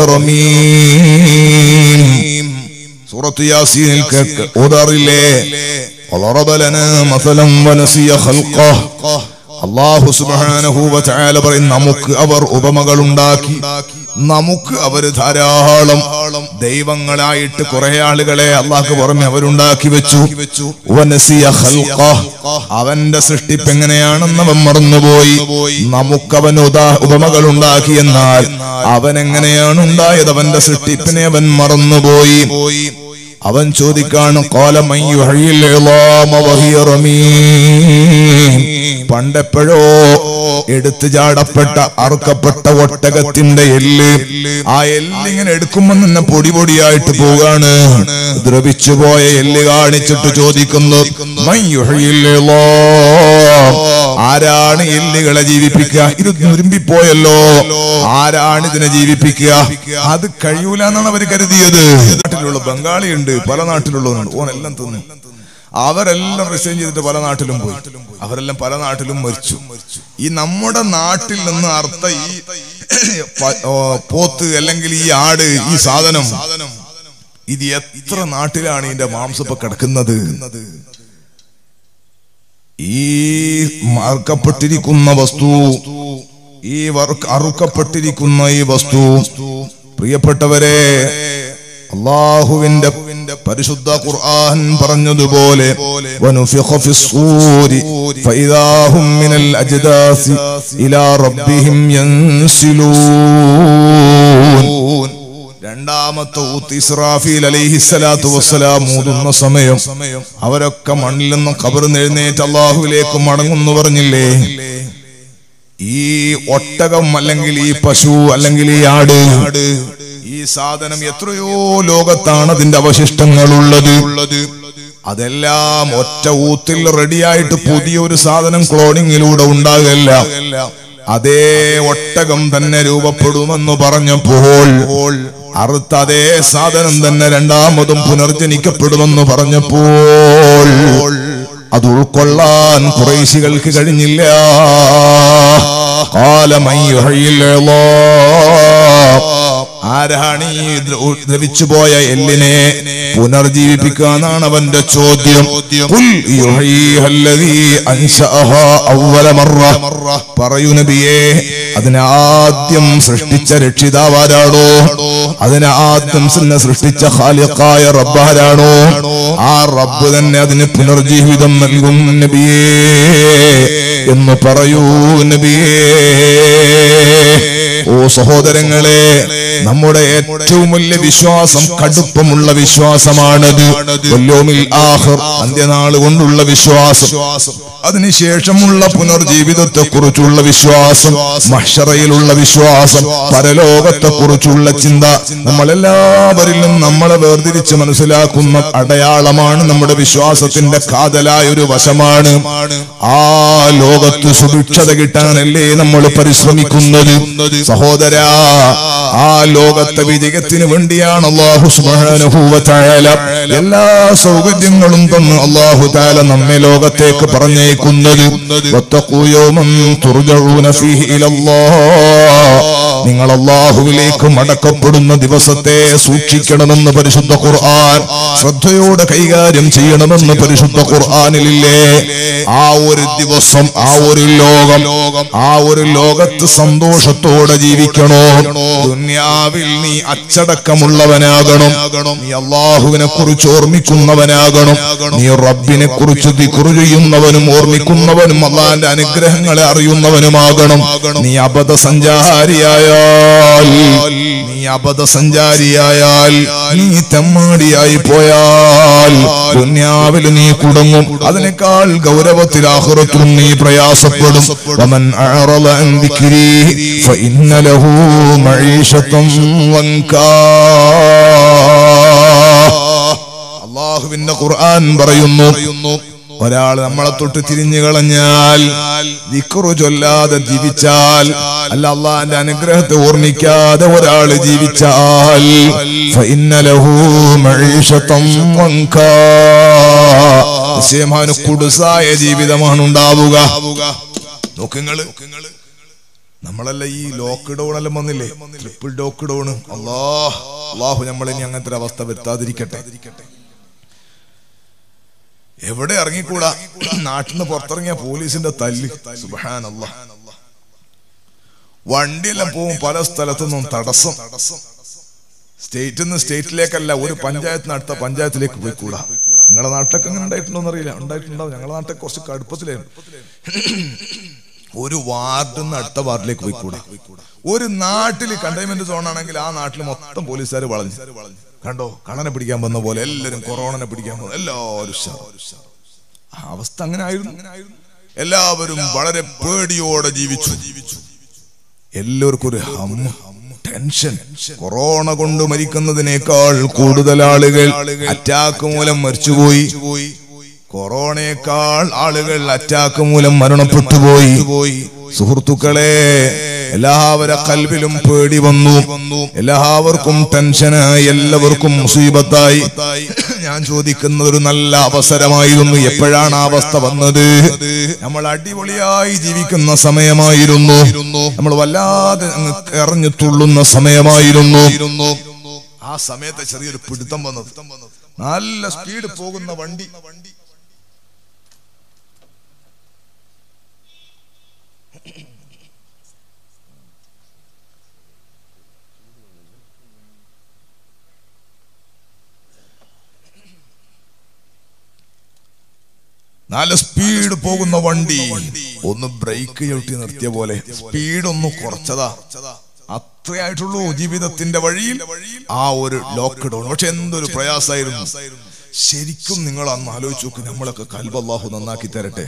رميم سورة ياسين الكك ഓതാറില്ലേ وضرب لنا مثلا ونسي خلقه അള്ളാഹു സുബാനഹൂവ ചായാല പറയും നമുക്ക് അവർ ഉപമകൾ ഉണ്ടാക്കി നമുക്ക് അവര് ധാരാളം ദൈവങ്ങളായിട്ട് കുറെ ആളുകളെ അള്ളാഹ്ക്ക് പുറമെ അവരുണ്ടാക്കി വെച്ചു വനസിയ ഖൽഖഹ്. അവന്റെ സൃഷ്ടിപ്പ് എങ്ങനെയാണെന്ന് അവൻ മറന്നുപോയി നമുക്കവൻ ഉദാ ഉപമകൾ ഉണ്ടാക്കി എന്നാൽ അവൻ എങ്ങനെയാണ് ഉണ്ടായത് അവന്റെ സൃഷ്ടിപ്പിനെ അവൻ മറന്നുപോയി അവൻ ചോദിക്കാണ് പണ്ടെപ്പോഴോ എടുത്തു ചാടപ്പെട്ട അറുക്കപ്പെട്ട ഒട്ടകത്തിന്റെ എല്ല് ആ എല്ലിങ്ങനെ എടുക്കുമ്പോ തന്നെ പൊടി പൊടിയായിട്ട് പോകാണ് ദ്രവിച്ചു പോയ എല്ല് കാണിച്ചിട്ട് ചോദിക്കുന്നു "മൻ യുഹ്യിൽ ഇളാം?" ആരാണ് എല്ലുകളെ ജീവിപ്പിക്കുക ഇത് നുരുമ്പിപ്പോയല്ലോ ആരാണ് ഇതിനെ ജീവിപ്പിക്കുക അത് കഴിയൂല എന്നാണ് അവർ കരുതിയത് നാട്ടിലുള്ള ബംഗാളിയുണ്ട് പല നാട്ടിലുള്ളവരുണ്ട് ഓനെല്ലാം തിന്നു അവരെല്ലാം റിസൈൻ ചെയ്തിട്ട് പല നാട്ടിലും പോയി അവരെല്ലാം പല നാട്ടിലും മരിച്ചു ഈ നമ്മുടെ നാട്ടിൽ നിന്ന് അർത്ഥ ഈ പ- ഓ, പോത്ത് അല്ലെങ്കിൽ ഈ ആട് ഈ സാധനം ഇത് എത്ര നാട്ടിലാണ് ഇതിന്റെ മാംസം ഇപ്പൊ കിടക്കുന്നത് ഈ മറക്കപ്പെട്ടിരിക്കുന്ന വസ്തു ഈ വറുക്ക- അറുക്കപ്പെട്ടിരിക്കുന്ന ഈ വസ്തു പ്രിയപ്പെട്ടവരെ അള്ളാഹുവിന്റെ പരിശുദ്ധ ഖുർആൻ പറഞ്ഞതുപോലെ വനുഫിഖ ഫിസ്സൂരി ഫഇദാഹും മിനൽ അജ്ദാസി ഇലാ റബ്ബിഹിം യൻസിലൂൻ രണ്ടാമത്തെ ഊത്ത് ഇസ്രാഫീൽ അലൈഹിസ്സലാത്തു വസ്സലാം മൂതുന്ന സമയം അവരൊക്കെ മണ്ണിൽ നിന്ന് കബറിന്ന് എഴുന്നേറ്റ് അള്ളാഹുവിലേക്ക് മടങ്ങുന്നു പറഞ്ഞില്ലേ ഈ ഒട്ടകം അല്ലെങ്കിൽ ഈ പശു അല്ലെങ്കിൽ ഈ ആട് ഈ സാധനം എത്രയോ ലോകത്താണ് അതിന്റെ അവശിഷ്ടങ്ങളുള്ളത് അതെല്ലാം ഒറ്റ ഊത്തിൽ റെഡിയായിട്ട് പുതിയൊരു സാധനം ക്ലോണിങ്ങിലൂടെ ഉണ്ടാകില്ല അതേ ഒട്ടകം തന്നെ രൂപപ്പെടുമെന്ന് പറഞ്ഞപ്പോൾ അറുത്ത അതേ സാധനം തന്നെ രണ്ടാമതും പുനർജനിക്കപ്പെടുമെന്ന് പറഞ്ഞപ്പോൾ അത് ഉൾക്കൊള്ളാൻ കുറേശികൾക്ക് കഴിഞ്ഞില്ല ആരാണ് ഈ ദ്രവിച്ചുപോയ എല്ലിനെ പുനർജീവിപ്പിക്കാന്നാണ് അവന്റെ ചോദ്യം ഖുൽ യുഹീഹല്ലദീ അൻശഅഹാ അവ്വല മർറ പറയൂ നബിയേ അതിനെ ആദ്യം സൃഷ്ടിച്ച രക്ഷിതാവാരാണോ അതിനെ ആദ്യം തന്നെ സൃഷ്ടിച്ച ഖാലിഖായ റബ്ബാരാണോ ആ റബ്ബ് തന്നെ അതിന് പുനർജീവിതം നൽകും നബിയേ എന്ന് പറയൂ നബിയേ ഓ സഹോദരങ്ങളെ നമ്മുടെ ഏറ്റവും വലിയ വിശ്വാസം കടുപ്പമുള്ള വിശ്വാസമാണത് വല്യോമിൽ ആഹർ അന്ത്യനാൾ കൊണ്ടുള്ള വിശ്വാസം അതിനുശേഷമുള്ള പുനർജീവിതത്തെ കുറിച്ചുള്ള വിശ്വാസം മഷറയിലുള്ള വിശ്വാസം പരലോകത്തെ കുറിച്ചുള്ള ചിന്ത നമ്മളെല്ലാവരിലും നമ്മളെ വേർതിരിച്ച് മനസ്സിലാക്കുന്ന അടയാളമാണ് നമ്മുടെ വിശ്വാസത്തിന്റെ കാതലായ ഒരു വശമാണ് ആ ലോകത്ത് സുഭിക്ഷത കിട്ടാനല്ലേ നമ്മൾ പരിശ്രമിക്കുന്നത് സഹോദര ആ ലോകത്തെ വിജയത്തിന് വേണ്ടിയാണ് അള്ളാഹു സുബ്ഹാനഹു വ തആല എല്ലാ സൗകര്യങ്ങളും തന്ന് അള്ളാഹു താല നമ്മെ ലോകത്തേക്ക് പറഞ്ഞേക്കുന്നത് വത്തഖൂ യൗമൻ തുർജഊന ഫീഹി ഇലല്ലാഹ് നിങ്ങൾ അള്ളാഹുവിലേക്ക് മടക്കപ്പെടുന്ന ദിവസത്തെ സൂക്ഷിക്കണമെന്ന് പരിശുദ്ധ ഖുർആൻ ശ്രദ്ധയോടെ കൈകാര്യം ചെയ്യണമെന്ന് പരിശുദ്ധ ഖുർആനിലില്ലേ ആ ഒരു ദിവസം ആ ഒരു ലോകം ആ ഒരു ലോകത്ത് സന്തോഷത്തോടെ ജീവിക്കണോ ദുന്യാവിൽ നീ അച്ചടക്കമുള്ളവനാകണം നീ അള്ളാഹുവിനെ കുറിച്ച് ഓർമ്മിക്കുന്നവനാകണം നീ റബ്ബിനെ കുറിച്ച് ദിക്റു ചെയ്യുന്നവനും ഓർമ്മിക്കുന്നവനും അള്ളാന്റെ അനുഗ്രഹങ്ങളെ അറിയുന്നവനുമാകണം നീ അബദ്ധ സഞ്ചാരിയായാൽ നീ അബദ്ധ സഞ്ചാരിയായാൽ നീ തെമ്മാടിയായി പോയാൽ ദുന്യാവിൽ നീ കുടുങ്ങും അതിനേക്കാൾ ഗൗരവത്തിൽ ആഹുറത്തിലും നീ പ്രയാസപ്പെടും വമൻ അഅറള അൻ ദിക്രി ഫഇന്ന ലഹു മഈശത്തൻ വൻകാ അള്ളാഹുവിന്റെ ഖുർആൻ പറയുന്നു ഒരാൾ നമ്മളെ തൊട്ട് തിരിഞ്ഞു കളഞ്ഞാൽ ദിക്റു ചൊല്ലാതെ ജീവിച്ചാൽ അല്ല അള്ളാന്റെ അനുഗ്രഹത്തെ ഓർമ്മിക്കാതെ ഒരാൾ ജീവിച്ചാൽ ഫഇന്ന ലഹു മഈശത്തൻ വൻകാ. നിശ്ചയമായും അവന് കുടുസായ ജീവിതമാണ് ഉണ്ടാവുക നോക്കുങ്ങള് നമ്മളല്ല ഈ ലോക്ക്ഡൌൺ എല്ലാം വന്നില്ലേ ട്രിപ്പിൾ ലോക്ക്ഡൌൺ അള്ളാഹ് അള്ളാഹു നമ്മളിനി അങ്ങനത്തെ ഒരു അവസ്ഥ വരുത്താതിരിക്കട്ടെ എവിടെ ഇറങ്ങിക്കൂടാ നാട്ടിൽ നിന്ന് പുറത്തിറങ്ങിയ പോലീസിന്റെ തല്ല് സുബാൻ വണ്ടിയെല്ലാം പോവും പല സ്ഥലത്തുനിന്നും തടസ്സം സ്റ്റേറ്റിൽ നിന്ന് സ്റ്റേറ്റിലേക്കല്ല ഒരു പഞ്ചായത്തിന് അടുത്ത പഞ്ചായത്തിലേക്ക് പോയിക്കൂടാ നിങ്ങളുടെ നാട്ടിലൊക്കെ അങ്ങനെ ഉണ്ടായിട്ടുണ്ടോ അറിയില്ല ഉണ്ടായിട്ടുണ്ടാവും ഞങ്ങളുടെ നാട്ടിൽ കുറച്ച് കടുപ്പത്തിലായിരുന്നു ഒരു വാർഡിൽ നിന്ന് അടുത്ത വാർഡിലേക്ക് പോയിക്കൂടാ ഒരു നാട്ടിൽ കണ്ടെയ്ൻമെന്റ് സോൺ ആണെങ്കിൽ ആ നാട്ടിൽ മൊത്തം പോലീസുകാർ വളഞ്ഞു കണ്ടോ കള്ളനെ പിടിക്കാൻ വന്ന പോലെ എല്ലാവരും കൊറോണനെ പിടിക്കാൻ വന്നു എല്ലാവരും ഉഷാർ. ആ അവസ്ഥ അങ്ങനെ ആയിരുന്നു എല്ലാവരും വളരെ പേടിയോടെ ജീവിച്ചു എല്ലാവർക്കും ഒരു ഹമ്മ ടെൻഷൻ കൊറോണ കൊണ്ട് മരിക്കുന്നതിനേക്കാൾ കൂടുതൽ ആളുകൾ അറ്റാക്ക് മൂലം മരിച്ചുപോയി കൊറോണയേക്കാൾ ആളുകൾ അറ്റാക്ക് മൂലം മരണപ്പെട്ടുപോയി സുഹൃത്തുക്കളെ എല്ലാവരുടെ കൽവിലും പേടി വന്നു എല്ലാവർക്കും ടെൻഷനായി എല്ലാവർക്കും മുസീബത്തായി ഞാൻ ചോദിക്കുന്ന ഒരു നല്ല അവസരമായിരുന്നു എപ്പോഴാണ് ആ അവസ്ഥ വന്നത് നമ്മൾ അടിപൊളിയായി ജീവിക്കുന്ന സമയമായിരുന്നു നമ്മൾ വല്ലാതെ അങ്ങ് എറിഞ്ഞു തുള്ളുന്ന സമയമായിരുന്നു ആ സമയത്ത് ചെറിയൊരു പിടുത്തം വന്നത് നല്ല സ്പീഡ് പോകുന്ന വണ്ടി നല്ല സ്പീഡ് പോകുന്ന വണ്ടി ഒന്ന് ബ്രേക്ക് ചവിട്ടി നിർത്തിയ പോലെ സ്പീഡ് ഒന്ന് കുറച്ചതാ അത്രയായിട്ടുള്ളൂ ജീവിതത്തിന്റെ വഴിയിൽ ആ ഒരു ലോക്ക്ഡൌൺ പക്ഷെ എന്തൊരു പ്രയാസമായിരുന്നു ശരിക്കും നിങ്ങൾ അന്ന് ആലോചിച്ച് നോക്ക് നമ്മളൊക്കെ കൽബ് അള്ളാഹു നന്നാക്കി തരട്ടെ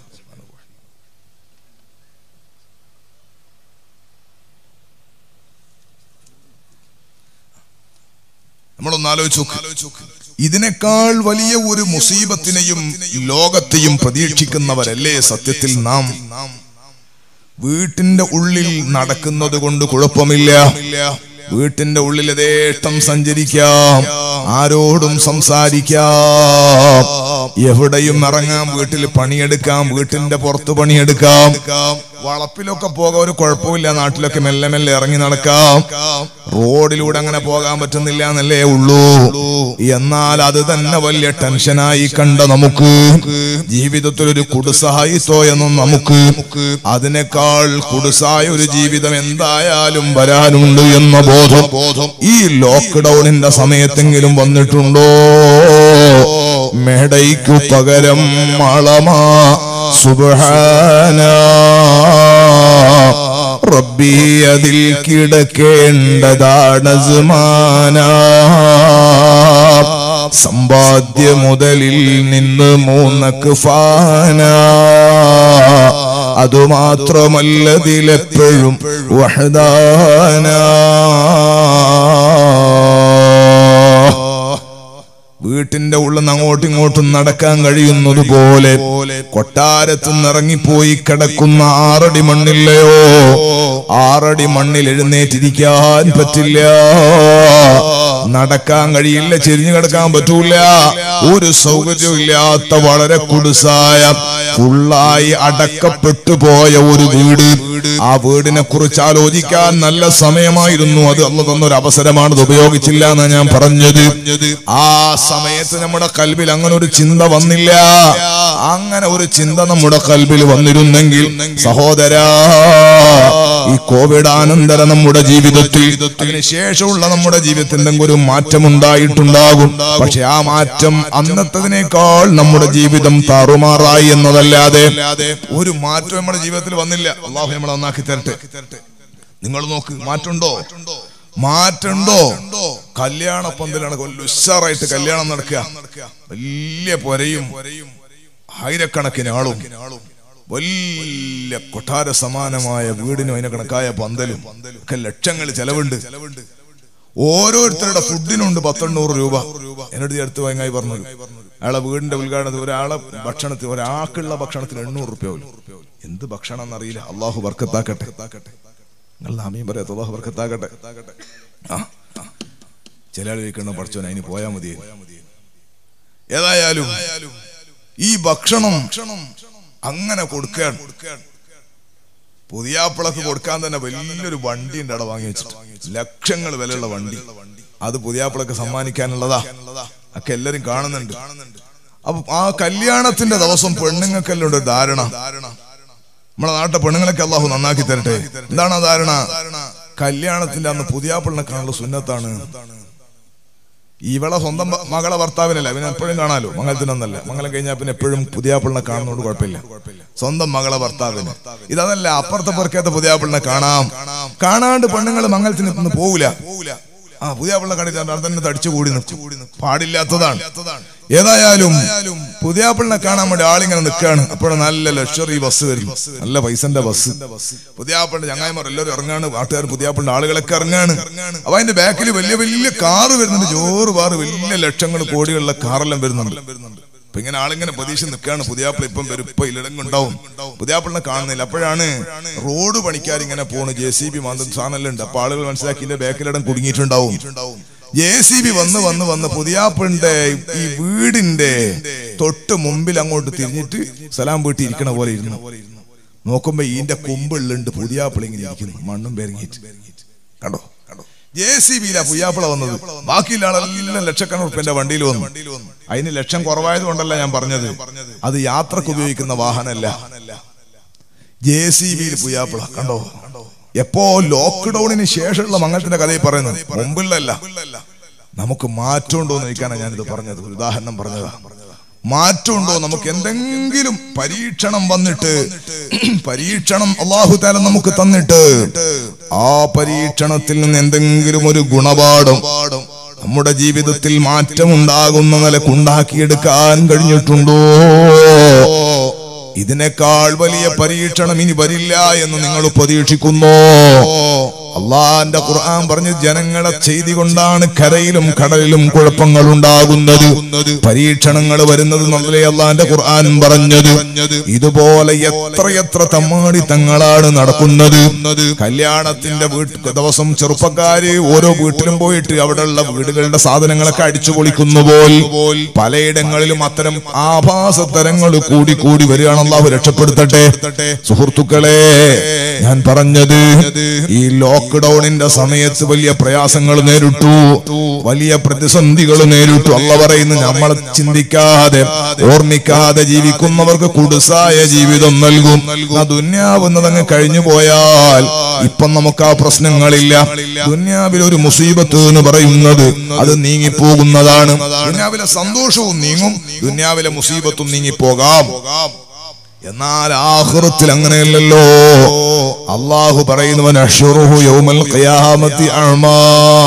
നമ്മളൊന്ന് ആലോചിച്ച് നോക്ക് ഇതിനേക്കാൾ വലിയ ഒരു മുസീബത്തിനെയും ലോകത്തെയും പ്രതീക്ഷിക്കുന്നവരല്ലേ സത്യത്തിൽ നാം വീട്ടിന്റെ ഉള്ളിൽ നടക്കുന്നത് കൊണ്ട് കുഴപ്പമില്ല വീട്ടിന്റെ ഉള്ളിൽ യഥേഷ്ടം സഞ്ചരിക്കാം ആരോടും സംസാരിക്കാം എവിടെയും ഇറങ്ങാം വീട്ടിൽ പണിയെടുക്കാം വീട്ടിന്റെ പുറത്ത് പണിയെടുക്കാം വളപ്പിലൊക്കെ പോകാൻ ഒരു കുഴപ്പമില്ല നാട്ടിലൊക്കെ മെല്ലെ മെല്ലെ ഇറങ്ങി നടക്കാം റോഡിലൂടെ അങ്ങനെ പോകാൻ പറ്റുന്നില്ല എന്നല്ലേ ഉള്ളൂ എന്നാൽ അത് തന്നെ വലിയ ടെൻഷനായി കണ്ട നമുക്ക് ജീവിതത്തിൽ ഒരു കുടുസായിത്തോ എന്നും നമുക്ക് അതിനേക്കാൾ കുടുസായ ഒരു ജീവിതം എന്തായാലും വരാനുണ്ട് എന്ന ബോധം ഈ ലോക്ക്ഡൌണിന്റെ സമയത്തെങ്കിലും വന്നിട്ടുണ്ടോ മേടയ്ക്കു പകരം മളമാ സുബാന റബ്ബി അതിൽ കിടക്കേണ്ടതാണ് സുമാന സമ്പാദ്യ മുതലിൽ നിന്ന് മൂന്നക്ക് ഫാന അതുമാത്രമല്ലതിലെപ്പോഴും വഹദാന വീട്ടിന്റെ ഉള്ളിൽ നിന്ന് അങ്ങോട്ടും ഇങ്ങോട്ടും നടക്കാൻ കഴിയുന്നത് പോലെ കൊട്ടാരത്തു നിറങ്ങിപ്പോയി കിടക്കുന്ന ആറടി മണ്ണില്ലയോ ആറടി മണ്ണിൽ എഴുന്നേറ്റിരിക്കാൻ പറ്റില്ല നടക്കാൻ കഴിയില്ല ചെരിഞ്ഞു കിടക്കാൻ പറ്റൂല ഒരു സൗകര്യമില്ലാത്ത വളരെ കുടുസായ ഫുള്ളായി അടക്കപ്പെട്ടു പോയ ഒരു വീട് ആ വീടിനെ കുറിച്ച് ആലോചിക്കാൻ നല്ല സമയമായിരുന്നു അത് അല്ല തന്നൊരു അവസരമാണ് ഇത് ഉപയോഗിച്ചില്ല എന്നാ ഞാൻ പറഞ്ഞത് ആ സമയത്ത് നമ്മുടെ കൽബിൽ അങ്ങനെ ഒരു ചിന്ത വന്നില്ല അങ്ങനെ ഒരു ചിന്ത നമ്മുടെ കൽബിൽ വന്നിരുന്നെങ്കിൽ സഹോദരാ ഈ കോവിഡ് അനന്തര നമ്മുടെ ജീവിതത്തിൽ അതിന് ശേഷമുള്ള നമ്മുടെ ജീവിതത്തിൽ എന്തെങ്കിലും ഒരു മാറ്റം ഉണ്ടായിട്ടുണ്ടാകും പക്ഷെ ആ മാറ്റം അന്നത്തതിനേക്കാൾ നമ്മുടെ ജീവിതം താറുമാറായി എന്നതല്ലാതെ ഒരു മാറ്റം നമ്മുടെ ജീവിതത്തിൽ വന്നില്ല അള്ളാഹു നമ്മളെ നന്നാക്കി തരട്ടെ നിങ്ങൾ നോക്ക് മാറ്റുണ്ടോ മാറ്റുണ്ടോ കല്യാണ പന്തലാണ് കൊല്ലം ഉഷാറായിട്ട് കല്യാണം നടക്കുക വലിയ പൊരയും ആയിരക്കണക്കിന് ആളും വലിയ കൊട്ടാര സമാനമായ വീടിനും അതിനെ കണക്കായ പന്തലും ഒക്കെ ലക്ഷങ്ങൾ ചെലവുണ്ട് ഓരോരുത്തരുടെ ഫുഡിനുണ്ട് പത്തെണ്ണൂറ് രൂപ എന്നോട് ഈ അടുത്ത് വൈകായി പറഞ്ഞു അയാളെ വീടിന്റെ ഉദ്ഘാടനത്തിൽ ഒരാളെ ഭക്ഷണത്തിന് ഒരാൾക്കുള്ള ഭക്ഷണത്തിന് എണ്ണൂറ് റുപ്യ എന്ത് ഭക്ഷണം എന്നറിയില്ല അള്ളാഹു വർക്കത്താക്കട്ടെ നിങ്ങൾ ആമീൻ പറയാത്ത അള്ളാഹു വർക്കത്താക്കട്ടെ ആ ചില ആൾ ചോദിക്കണം പഠിച്ചോൻ അതിന് പോയാൽ മതി ഏതായാലും ഈ ഭക്ഷണം അങ്ങനെ കൊടുക്കുകയാണ് പുതിയാപ്പിളക്ക് കൊടുക്കാൻ തന്നെ വലിയൊരു വണ്ടി ഉണ്ട് അവിടെ വാങ്ങി വെച്ചിട്ട് ലക്ഷങ്ങൾ വിലയുള്ള വണ്ടി അത് പുതിയാപ്പിളക്ക് സമ്മാനിക്കാനുള്ളതാ ഒക്കെ എല്ലാരും കാണുന്നുണ്ട് അപ്പൊ ആ കല്യാണത്തിന്റെ ദിവസം പെണ്ണുങ്ങൾക്കെല്ലാം ഉണ്ട് ധാരണ നമ്മളെ നാട്ടിലെ പെണ്ണുങ്ങളൊക്കെ അള്ളാഹു നന്നാക്കി തരട്ടെ എന്താണ് ആ ധാരണ കല്യാണത്തിന്റെ അന്ന് പുതിയാപ്പിളിനെ കാണുള്ള സുന്നത്താണ് ഇവളെ സ്വന്തം മ- മകളെ ഭർത്താവിനല്ല പിന്നെ എപ്പോഴും കാണാലോ മംഗലത്തിനൊന്നല്ല മംഗലം കഴിഞ്ഞാൽ പിന്നെ എപ്പോഴും പുതിയാപ്പിളിനെ കാണുന്നതുകൊണ്ട് കുഴപ്പമില്ല സ്വന്തം മകളെ ഭർത്താവിന് ഇതല്ല അപ്പുറത്തെ പുറക്കത്തെ പുതിയാപ്പിളിനെ കാണാം കാണാണ്ട് പെണ്ണുങ്ങൾ മംഗലത്തിന് ഇന്ന് പോവില്ല ആ പുതിയാപ്പിളിനെ കണ്ടിട്ട് തന്നെ തടിച്ചു കൂടി നിൽക്കും പാടില്ലാത്തതാണ് ഏതായാലും പുതിയാപ്പിളിനെ കാണാൻ വേണ്ടി ആളിങ്ങനെ നിൽക്കുകയാണ് അപ്പോഴും നല്ല ലക്ഷറി ബസ് വരും നല്ല പൈസന്റെ ബസ് പുതിയാപ്പിളിന്റെ ചങ്ങായിമാർ എല്ലാവരും ഇറങ്ങാണ് നാട്ടുകാർ പുതിയാപ്പിളിന്റെ ആളുകളൊക്കെ ഇറങ്ങാണ് അപ്പൊ അതിന്റെ ബാക്കിൽ വലിയ വലിയ കാറ് വരുന്നുണ്ട് ജോറ് പാറ് വലിയ ലക്ഷങ്ങൾ കോടികളുള്ള കാറെല്ലാം വരുന്നുണ്ട് അപ്പൊ ഇങ്ങനെ ആളിങ്ങനെ പ്രതീക്ഷ നിൽക്കുകയാണ് പുതിയാപ്പിള ഇപ്പം വരും ഇപ്പൊ ഇലടങ്ങുണ്ടാവും പുതിയാപ്പിളിനെ കാണുന്നില്ല അപ്പോഴാണ് റോഡ് പണിക്കാർ ഇങ്ങനെ പോണ് ജെ സി ബി മാന്തം സാധനം ഉണ്ട് അപ്പൊ ആളുകൾ മനസ്സിലാക്കി ഇതിന്റെ ബാക്കിലിടം കുടുങ്ങിയിട്ടുണ്ടാവും ജെ സി ബി വന്ന് വന്ന് വന്ന് പുതിയാപ്പിളിന്റെ ഈ വീടിന്റെ തൊട്ട് മുമ്പിൽ അങ്ങോട്ട് തിരിഞ്ഞിട്ട് സലാം വീട്ടി ഇരിക്കണ പോലെ ഇരുന്നു നോക്കുമ്പോ ഈന്റെ കൊമ്പുള്ളുണ്ട് പുതിയാപ്പിള ഇങ്ങനെ ഇരിക്കുന്നു മണ്ണും പെരങ്ങിയിട്ട് കണ്ടോ കണ്ടോ ജെ സി ബിയിലാ പുയ്യാപ്പിള വന്നത് ബാക്കിയുള്ള ആളെല്ലാം ലക്ഷക്കണക്കിന് ഉറുപ്പിന്റെ വണ്ടിയിൽ വന്നു അതിന് ലക്ഷം കുറവായത് കൊണ്ടല്ല ഞാൻ പറഞ്ഞത് അത് യാത്രക്ക് ഉപയോഗിക്കുന്ന വാഹനമല്ല ജെ സി ബിയിൽ പുയ്യാപ്പിള കണ്ടോ എപ്പോ ലോക്ക്ഡൌണിന് ശേഷമുള്ള മംഗളത്തിന്റെ കഥയിൽ പറയുന്നത് മുമ്പിലല്ല നമുക്ക് മാറ്റമുണ്ടോ എന്ന് ചോദിക്കാനാണ് ഞാനിത് പറഞ്ഞത് ഒരു ഉദാഹരണം പറഞ്ഞതാ മാറ്റമുണ്ടോ നമുക്ക് എന്തെങ്കിലും പരീക്ഷണം വന്നിട്ട് പരീക്ഷണം അള്ളാഹു താല നമുക്ക് തന്നിട്ട് ആ പരീക്ഷണത്തിൽ നിന്ന് എന്തെങ്കിലും ഒരു ഗുണപാഠം നമ്മുടെ ജീവിതത്തിൽ മാറ്റമുണ്ടാകുന്ന നിലക്കുണ്ടാക്കിയെടുക്കാൻ കഴിഞ്ഞിട്ടുണ്ടോ ഇതിനേക്കാൾ വലിയ പരീക്ഷണം ഇനി വരില്ല എന്ന് നിങ്ങൾ പ്രതീക്ഷിക്കുന്നു അള്ളാന്റെ ഖുർആൻ പറഞ്ഞ് ജനങ്ങളെ ചെയ്തി കൊണ്ടാണ് കരയിലും കടലിലും കുഴപ്പങ്ങൾ ഉണ്ടാകുന്നത് പരീക്ഷണങ്ങൾ വരുന്നത് നല്ലേ അള്ളാന്റെ ഖുർആൻ പറഞ്ഞത് ഇതുപോലെ എത്രയെത്ര തമ്മാടി തങ്ങളാണ് നടക്കുന്നത് കല്യാണത്തിന്റെ വീട്ട് ദിവസം ചെറുപ്പക്കാര് ഓരോ വീട്ടിലും പോയിട്ട് അവിടെയുള്ള വീടുകളുടെ സാധനങ്ങളൊക്കെ അടിച്ചു പൊളിക്കുന്നു പോൽ പലയിടങ്ങളിലും അത്തരം ആഭാസ തരങ്ങൾ കൂടി കൂടി വരികയാണ് അള്ളാഹു രക്ഷപ്പെടുത്തട്ടെ സുഹൃത്തുക്കളെ ഞാൻ പറഞ്ഞത് ഈ ലോക്ക്ഡൌണിന്റെ സമയത്ത് വലിയ പ്രയാസങ്ങൾ നേരിട്ടു വലിയ പ്രതിസന്ധികൾ നേരിട്ടു അല്ല പറയുന്നു നമ്മളെ ചിന്തിക്കാതെ ഓർമ്മിക്കാതെ ജീവിക്കുന്നവർക്ക് കുടുസായ ജീവിതം നൽകും ആ ദുന്യാവുന്നതങ്ങ് കഴിഞ്ഞു പോയാൽ ഇപ്പം നമുക്ക് ആ പ്രശ്നങ്ങളില്ല ദുന്യാവിൽ ഒരു മുസീബത്ത് എന്ന് പറയുന്നത് അത് നീങ്ങിപ്പോകുന്നതാണ് ദുന്യാവിലെ സന്തോഷവും നീങ്ങും ദുന്യാവിലെ മുസീബത്തും നീങ്ങിപ്പോകാം എന്നാൽ ആഹൃത്തിൽ അങ്ങനെയല്ലല്ലോ അള്ളാഹു പറയുന്നവൻ അഷുറുഹു യൗമൽ ഖിയാമത്തി അഅ്മാ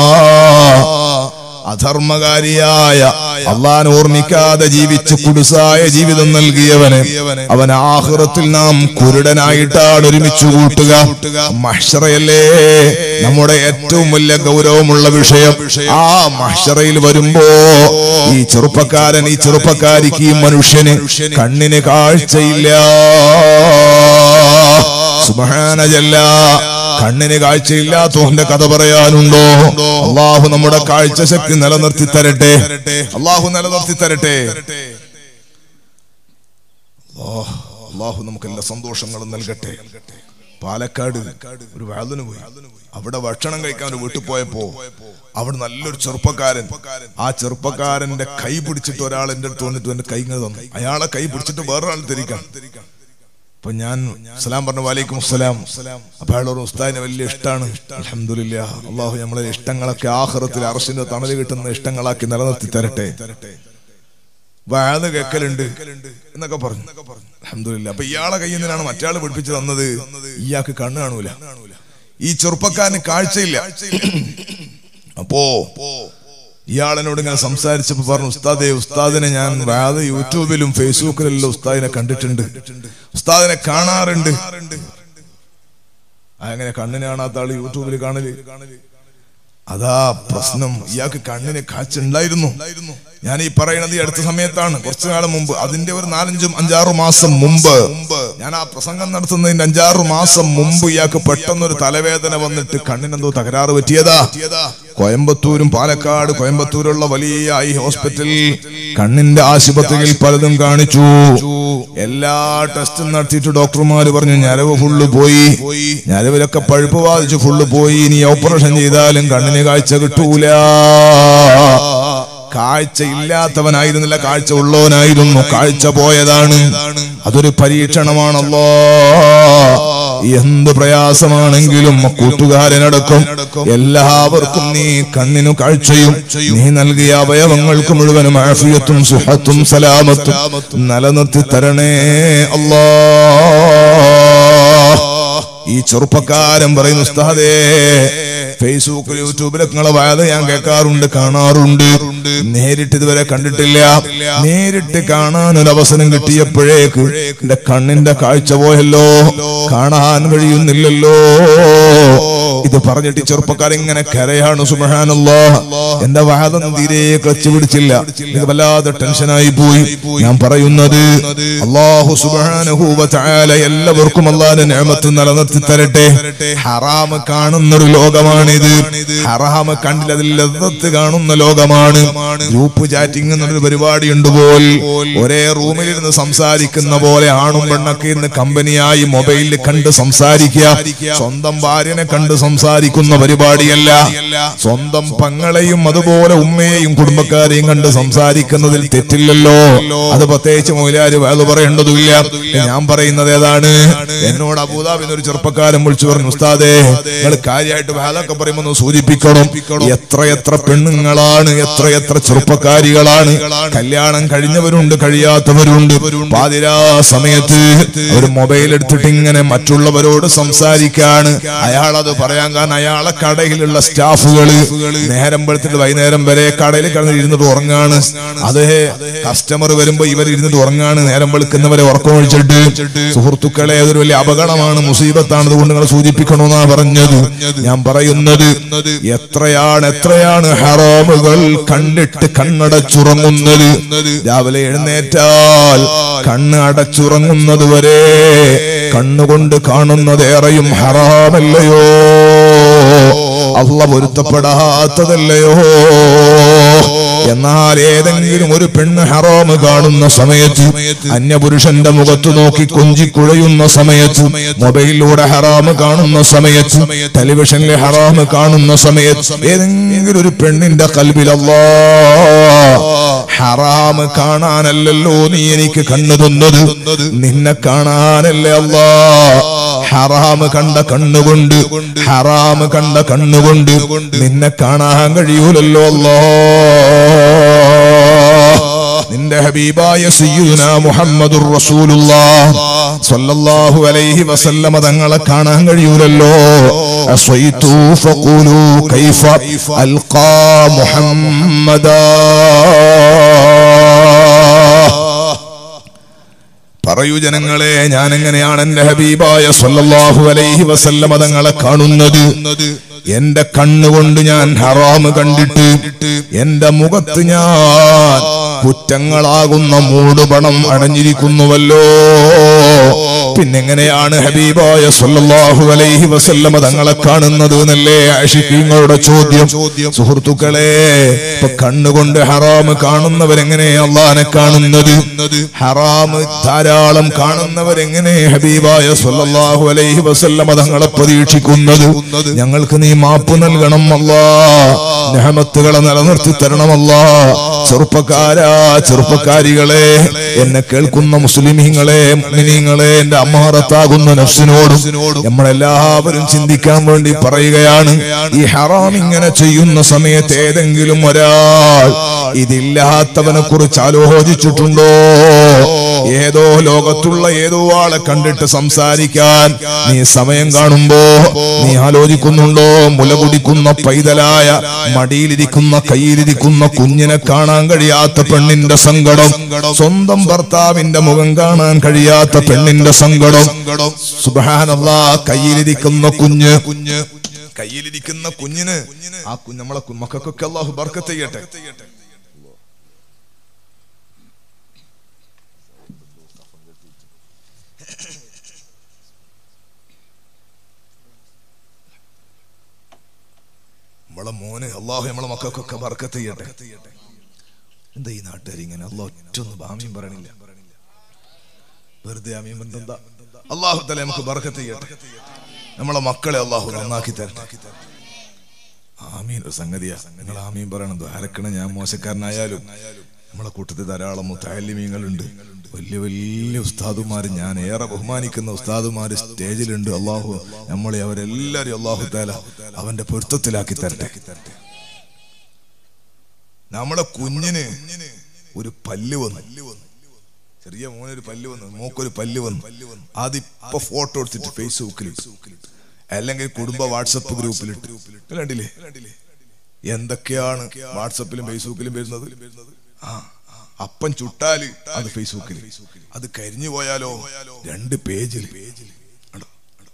അധർമ്മകാരിയായ അള്ളാൻ ഓർമ്മിക്കാതെ ജീവിച്ച് കുടുസായ ജീവിതം നൽകിയവന് അവൻ ആഹ്റത്തിൽ നാം കുരുടനായിട്ടാണ് ഒരുമിച്ച് കൂട്ടുക മഹ്ഷറയല്ലേ നമ്മുടെ ഏറ്റവും വലിയ ഗൗരവമുള്ള വിഷയം ആ മഹ്ഷറയിൽ വരുമ്പോ ഈ ചെറുപ്പക്കാരൻ ഈ ചെറുപ്പക്കാരിക്ക് ഈ മനുഷ്യന് കണ്ണിന് കാഴ്ചയില്ല സുബഹാനജല്ല കണ്ണിന് കാഴ്ചയില്ലാത്തവന്റെ കഥ പറയാനുണ്ടോ അള്ളാഹു നമ്മുടെ കാഴ്ച ശക്തി നിലനിർത്തി തരട്ടെ അള്ളാഹു നിലനിർത്തി തരട്ടെ അല്ലാഹ്, അള്ളാഹു നമുക്ക് എല്ലാ സന്തോഷങ്ങളും നൽകട്ടെ പാലക്കാട് ഒരു വാതിന് പോയി അവിടെ ഭക്ഷണം കഴിക്കാൻ ഒരു വീട്ടിൽ പോയപ്പോ അവിടെ നല്ലൊരു ചെറുപ്പക്കാരൻ ആ ചെറുപ്പക്കാരന്റെ കൈ പിടിച്ചിട്ട് ഒരാൾ എന്റെ അടുത്ത് വന്നിട്ട് എന്റെ കൈ ഇങ്ങനെ തന്നു അയാളെ കൈ പിടിച്ചിട്ട് വേറൊരാൾ തിരിക്കാം അപ്പൊ ഞാൻ സലാം പറഞ്ഞു വാലേക്കും സലാം അപ്പൊ അയാളോട് ഉസ്താദിനെ വലിയ ഇഷ്ടമാണ് അലഹമില്ല അള്ളാഹു നമ്മളെ ഇഷ്ടങ്ങളൊക്കെ ആഹ്റത്തിൽ അറസിന്റെ തണല് കിട്ടുന്ന ഇഷ്ടങ്ങളാക്കി നിലനിർത്തി തരട്ടെ വാത് കേക്കലുണ്ട് എന്നൊക്കെ പറഞ്ഞു അലഹമില്ല അപ്പൊ ഇയാളെ കയ്യിൽ നിന്നാണ് മറ്റയാൾ പഠിപ്പിച്ചു തന്നത് ഇയാൾക്ക് കണ്ണ് കാണൂല ഈ ചെറുപ്പക്കാരന് കാഴ്ചയില്ല അപ്പോ ഇയാളെന്നോട് ഇങ്ങനെ സംസാരിച്ചപ്പോ പറഞ്ഞു ഉസ്താദെ ഉസ്താദിനെ ഞാൻ വേറെ യൂട്യൂബിലും ഫേസ്ബുക്കിലെല്ലാം ഉസ്താദിനെ കണ്ടിട്ടുണ്ട് ഉസ്താദിനെ കാണാറുണ്ട് അങ്ങനെ കണ്ണിന് കാണാത്ത ആള് യൂട്യൂബിൽ കാണല് അതാ പ്രശ്നം ഇയാൾക്ക് കണ്ണിന് കാഴ്ച ഞാൻ ഈ പറയണത് ഈ അടുത്ത സമയത്താണ് കുറച്ചു കാലം മുമ്പ് അതിന്റെ ഒരു നാലഞ്ചും അഞ്ചാറു മാസം മുമ്പ് ഞാൻ ആ പ്രസംഗം നടത്തുന്നതിന്റെ അഞ്ചാറു മാസം മുമ്പ് ഇയാൾക്ക് പെട്ടെന്നൊരു തലവേദന വന്നിട്ട് കണ്ണിനെന്തോ തകരാറ് പറ്റിയതാ കോയമ്പത്തൂരും പാലക്കാട് കോയമ്പത്തൂരുള്ള വലിയ ഐ ഹോസ്പിറ്റലിൽ കണ്ണിന്റെ ആശുപത്രിയിൽ പലതും കാണിച്ചു എല്ലാ ടെസ്റ്റും നടത്തിയിട്ട് ഡോക്ടർമാര് പറഞ്ഞു ഞരവ് ഫുള്ള് പോയി ഞരവിലൊക്കെ പഴുപ്പ് ബാധിച്ചു ഫുള്ള് പോയി ഇനി ഓപ്പറേഷൻ ചെയ്താലും കണ്ണിന് കാഴ്ച കിട്ടൂല കാഴ്ച ഇല്ലാത്തവനായിരുന്നില്ല കാഴ്ച ഉള്ളവനായിരുന്നു കാഴ്ച പോയതാണ് അതൊരു പരീക്ഷണമാണല്ലോ എന്ത് പ്രയാസമാണെങ്കിലും കൂട്ടുകാരനടക്കം എല്ലാവർക്കും നീ കണ്ണിനു കാഴ്ചയും നീ നൽകിയ അവയവങ്ങൾക്ക് മുഴുവനും ആഫിയത്തും സുഹത്തും സലാമത്തും നിലനിർത്തി തരണേ അല്ലാ ഈ ചെറുപ്പക്കാരൻ പറയുന്നു ഉസ്താദേ ഫേസ്ബുക്കിൽ യൂട്യൂബിലൊക്കെ നിങ്ങളെ വായന ഞാൻ കേൾക്കാറുണ്ട് കാണാറുണ്ട് നേരിട്ട് ഇതുവരെ കണ്ടിട്ടില്ല നേരിട്ട് കാണാൻ ഒരു അവസരം കിട്ടിയപ്പോഴേക്ക് എന്റെ കണ്ണിന്റെ കാഴ്ച പോയല്ലോ കാണാൻ കഴിയുന്നില്ലല്ലോ ഇത് പറഞ്ഞിട്ട് ഈ ചെറുപ്പക്കാരൻ ഇങ്ങനെ കരയാണ് സുബഹാനല്ലോ എന്റെ വാദം തീരെ ക്ലച്ച് പിടിച്ചില്ല ഇത് വല്ലാതെ ടെൻഷനായി പോയി ഞാൻ പറയുന്നത് അള്ളാഹു സുബാനഹൂവ ചായാല എല്ലാവർക്കും അള്ളാന്റെ നേമത്ത് നിലനിർത്തി തരട്ടെ ഹറാമ് കാണുന്ന ഒരു ലോകമാണിത് ഹറാമ് കണ്ടില്ല അതിൽ ലദ്ദത്ത് കാണുന്ന ലോകമാണ് ഗ്രൂപ്പ് ചാറ്റിംഗ് എന്നൊരു പരിപാടി ഉണ്ട് പോൽ ഒരേ റൂമിലിരുന്ന് സംസാരിക്കുന്ന പോലെ ആണും പെണ്ണൊക്കെ ഇരുന്ന് കമ്പനിയായി മൊബൈലിൽ കണ്ട് സംസാരിക്കുക സ്വന്തം ഭാര്യനെ കണ്ട് സംസാരിക്കുന്ന പരിപാടിയല്ല സ്വന്തം പങ്ങളെയും അതുപോലെ ഉമ്മയെയും കുടുംബക്കാരെയും കണ്ട് സംസാരിക്കുന്നതിൽ തെറ്റില്ലല്ലോ അത് പ്രത്യേകിച്ച് മൊയിലാര് അത് പറയേണ്ടതുമില്ല ഞാൻ പറയുന്നത് ഏതാണ് എന്നോട് അബൂദാബിന്ന് ഒരു ചെറുപ്പക്കാരൻ വിളിച്ചു പറഞ്ഞു ഉസ്താദേ നിങ്ങൾ കാര്യമായിട്ട് വേലൊക്കെ പറയുമ്പോൾ ഒന്ന് സൂചിപ്പിക്കണം എത്രയെത്ര പെണ്ണുങ്ങളാണ് എത്രയെത്ര ചെറുപ്പക്കാരികളാണ് കല്യാണം കഴിഞ്ഞവരുണ്ട് കഴിയാത്തവരുണ്ട് പാതിരാ സമയത്ത് ഒരു മൊബൈൽ എടുത്തിട്ട് ഇങ്ങനെ മറ്റുള്ളവരോട് സംസാരിക്കാണ് അയാൾ അത് പറയാൻ കാരണം അയാളെ കടയിലുള്ള സ്റ്റാഫുകള് നേരം വെളുത്തിട്ട് വൈകുന്നേരം വരെ കടയിൽ കിടന്ന് ഇരുന്നിട്ട് ഉറങ്ങാണ് അതേ കസ്റ്റമർ വരുമ്പോ ഇവർ ഇരുന്നിട്ട് ഉറങ്ങാണ് നേരം വെളുക്കുന്നവരെ ഉറക്കം ഒഴിച്ചിട്ട് സുഹൃത്തുക്കളെ അതൊരു വലിയ അപകടമാണ് മുസീബത്താണ് അതുകൊണ്ട് നിങ്ങൾ സൂചിപ്പിക്കണമെന്നാ പറഞ്ഞത് ഞാൻ പറയുന്നത് എത്രയാണ് എത്രയാണ് ഹറാമുകൾ കണ്ടിട്ട് കണ്ണടച്ചുറങ്ങുന്നത് രാവിലെ എഴുന്നേറ്റാൽ കണ്ണ് അടച്ചുറങ്ങുന്നത് വരെ കണ്ണുകൊണ്ട് കാണുന്നതേറെയും ഹറാമല്ലയോ അള്ള പൊരുത്തപ്പെടാത്തതല്ലയോ എന്നാൽ ഏതെങ്കിലും ഒരു പെണ്ണ് ഹറാമ് കാണുന്ന സമയത്ത് അന്യപുരുഷന്റെ മുഖത്ത് നോക്കി കൊഞ്ചി കുഴയുന്ന സമയത്ത് മൊബൈലിലൂടെ ഹറാമ് കാണുന്ന സമയത്ത് ടെലിവിഷനിലെ ഹറാമ് കാണുന്ന സമയത്ത് ഏതെങ്കിലും ഒരു പെണ്ണിന്റെ കൽബിലല്ലാ ഹറാമ് കാണാനല്ലല്ലോ നീ എനിക്ക് കണ്ണു തന്നത് നിന്നെ കാണാനല്ലേ അല്ലാ ഹറാമ് കണ്ട കണ്ണുകൊണ്ട് ഹറാമ് കണ്ട കണ്ണുകൊണ്ട് നിന്നെ കാണാൻ കഴിയൂലല്ലോ അല്ലാ നിന്റെ ഹബീബായ സയ്യിദുന മുഹമ്മദുർ റസൂലുള്ളാഹ് സ്വല്ലല്ലാഹു അലൈഹി വസല്ലമ തങ്ങളെ കാണാൻ കഴിയൂലല്ലോ അസ്വൈതു ഫഖൂലു കൈഫ അൽഖാ മുഹമ്മദാ പറയൂ ജനങ്ങളെ ഞാൻ എങ്ങനെയാണ് എന്റെ ഹബീബായ സ്വല്ലല്ലാഹു അലൈഹി വസല്ലമ തങ്ങളെ കാണുന്നത് എന്റെ കണ്ണുകൊണ്ട് ഞാൻ ഹറാമ് കണ്ടിട്ട് എന്റെ മുഖത്ത് ഞാൻ കുറ്റങ്ങളാകുന്ന മൂടുപണം അടഞ്ഞിരിക്കുന്നുവല്ലോ പിന്നെങ്ങനെയാണ് ഹബീബായ സല്ലല്ലാഹു അലൈഹി വസല്ലമ തങ്ങളെ കാണുന്നത് എന്നല്ലേ ആഷിഖീങ്ങളുടെ ചോദ്യം സുഹൃത്തുക്കളെ ഇപ്പൊ കണ്ണുകൊണ്ട് ഹറാമ് കാണുന്നവരെങ്ങനെ അള്ളാനെ കാണുന്നത് ഹറാമ് ധാരാളം കാണുന്നവരെങ്ങനെ ഹബീബായ സല്ലല്ലാഹു അലൈഹി വസല്ലമ തങ്ങളെ പ്രതീക്ഷിക്കുന്നത് ഞങ്ങൾക്ക് നീ മാപ്പ് നൽകണം അല്ലാ നെഹമത്തുകളെ നിലനിർത്തി തരണമല്ലാ ചെറുപ്പക്കാരാ ചെറുപ്പക്കാരികളെ എന്നെ കേൾക്കുന്ന മുസ്ലിമീങ്ങളെ മുഅ്മിനീങ്ങളെ എന്റെ അമ്മാറത്താകുന്ന നഫ്സിനോടും നമ്മളെല്ലാവരും ചിന്തിക്കാൻ വേണ്ടി പറയുകയാണ് ഈ ഹറാം ഇങ്ങനെ ചെയ്യുന്ന സമയത്ത് ഏതെങ്കിലും ഒരാൾ ഇതില്ലാത്തവനെ കുറിച്ച് ആലോചിച്ചിട്ടുണ്ടോ ഏതോ ലോകത്തുള്ള ഏതോ ആളെ കണ്ടിട്ട് സംസാരിക്കാൻ നീ സമയം കാണുമ്പോ നീ ആലോചിക്കുന്നുണ്ടോ മുല കുടിക്കുന്ന പൈതലായ മടിയിലിരിക്കുന്ന കയ്യിലിരിക്കുന്ന കുഞ്ഞിനെ കാണാൻ കഴിയാത്ത പെണ്ണിന്റെ സങ്കടം സ്വന്തം ഭർത്താവിന്റെ മുഖം കാണാൻ കഴിയാത്ത പെണ്ണിന്റെ സങ്കടം സുബാനല്ല കയ്യിലിരിക്കുന്ന കുഞ്ഞ് കുഞ്ഞ് കയ്യിലിരിക്കുന്ന കുഞ്ഞിന് ആ കുഞ്ഞ് നമ്മളെ കു- മക്കൾക്കൊക്കെ അള്ളാഹു ബർക്കത്ത് ചെയ്യട്ടെ നമ്മളെ മോന് അള്ളാഹു നമ്മളെ മക്കൾക്കൊക്കെ ബർക്കത്ത് ചെയ്യട്ടെ എന്താ ഈ നാട്ടുകാർ ഇങ്ങനെ അള്ളാഹ് ഒറ്റൊന്ന് ബാമ്യം പറയണില്ല വെറുതെ ആമീൻ എന്താ അള്ളാഹു തല നമുക്ക് ബർക്കത്ത് ചെയ്യട്ടെ നമ്മളെ മക്കളെ അള്ളാഹു നന്നാക്കി തരട്ടെ ആമീൻ ഒരു സംഗതിയാ നിങ്ങൾ ആമീൻ പറയണം ദ്വാരക്കണ ഞാൻ മോശക്കാരനായാലും നമ്മളെ കൂട്ടത്തിൽ ധാരാളം മുത്താലിമീങ്ങളുണ്ട് വലിയ വലിയ ഉസ്താദുമാർ ഞാൻ ഏറെ ബഹുമാനിക്കുന്ന ഉസ്താദുമാർ സ്റ്റേജിലുണ്ട് അള്ളാഹു നമ്മളെ അവരെല്ലാരും അള്ളാഹു താല അവന്റെ പൊരുത്തത്തിലാക്കി തരട്ടെ നമ്മളെ കുഞ്ഞിന് ഒരു പല്ല് വന്നു ചെറിയ മോനൊരു പല്ല് വന്നു മോക്കൊരു പല്ല് വന്നു അതിപ്പോ ഫോട്ടോ എടുത്തിട്ട് ഫേസ്ബുക്കിൽ അല്ലെങ്കിൽ കുടുംബ വാട്സപ്പ് ഗ്രൂപ്പിലിട്ട് കണ്ടില്ലേ എന്തൊക്കെയാണ് വാട്സപ്പിലും ഫേസ്ബുക്കിലും വരുന്നത് ആ അപ്പൻ ചുട്ടാല് അത് ഫേസ്ബുക്കിൽ അത് കരിഞ്ഞു പോയാലോ രണ്ട് പേജിൽ കണ്ടോ?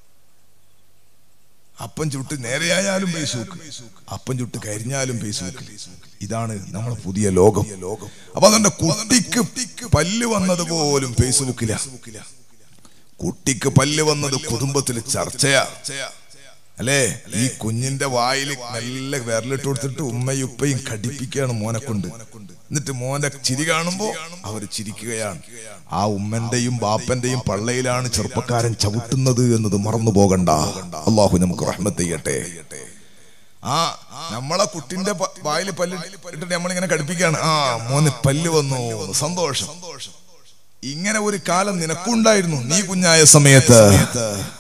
അപ്പൻ ചുട്ട് നേരെയായാലും ഫേസ്ബുക്ക് അപ്പൻ ചുട്ട് കരിഞ്ഞാലും ഫേസ്ബുക്കിൽ ഇതാണ് നമ്മുടെ പുതിയ ലോകം അപ്പൊ അതുകൊണ്ട് കുട്ടിക്ക് പല്ല് വന്നത് പോലും ഫേസ്ബുക്കിലാ കുട്ടിക്ക് പല്ല് വന്നത് കുടുംബത്തിൽ ചർച്ചയാ അല്ലേ ഈ കുഞ്ഞിന്റെ വായിൽ നല്ല വിരലിട്ട് കൊടുത്തിട്ട് ഉമ്മയും ഉപ്പയും കടിപ്പിക്കുകയാണ് മോനെ കൊണ്ട് എന്നിട്ട് മോന്റെ ചിരി കാണുമ്പോ അവർ ചിരിക്കുകയാണ് ആ ഉമ്മന്റെയും ബാപ്പന്റെയും പള്ളയിലാണ് ചെറുപ്പക്കാരൻ ചവിട്ടുന്നത് എന്നത് മറന്നു പോകണ്ട അള്ളാഹു നമുക്ക് റഹ്മത്ത് ചെയ്യട്ടെ ആ നമ്മളെ കുട്ടിന്റെ പ- വായിൽ പല്ല് ഇട്ടിട്ട് നമ്മളിങ്ങനെ കടിപ്പിക്കുകയാണ് ആ മോന് പല്ല് വന്നു സന്തോഷം ഇങ്ങനെ ഒരു കാലം നിനക്കുണ്ടായിരുന്നു നീ കുഞ്ഞായ സമയത്ത്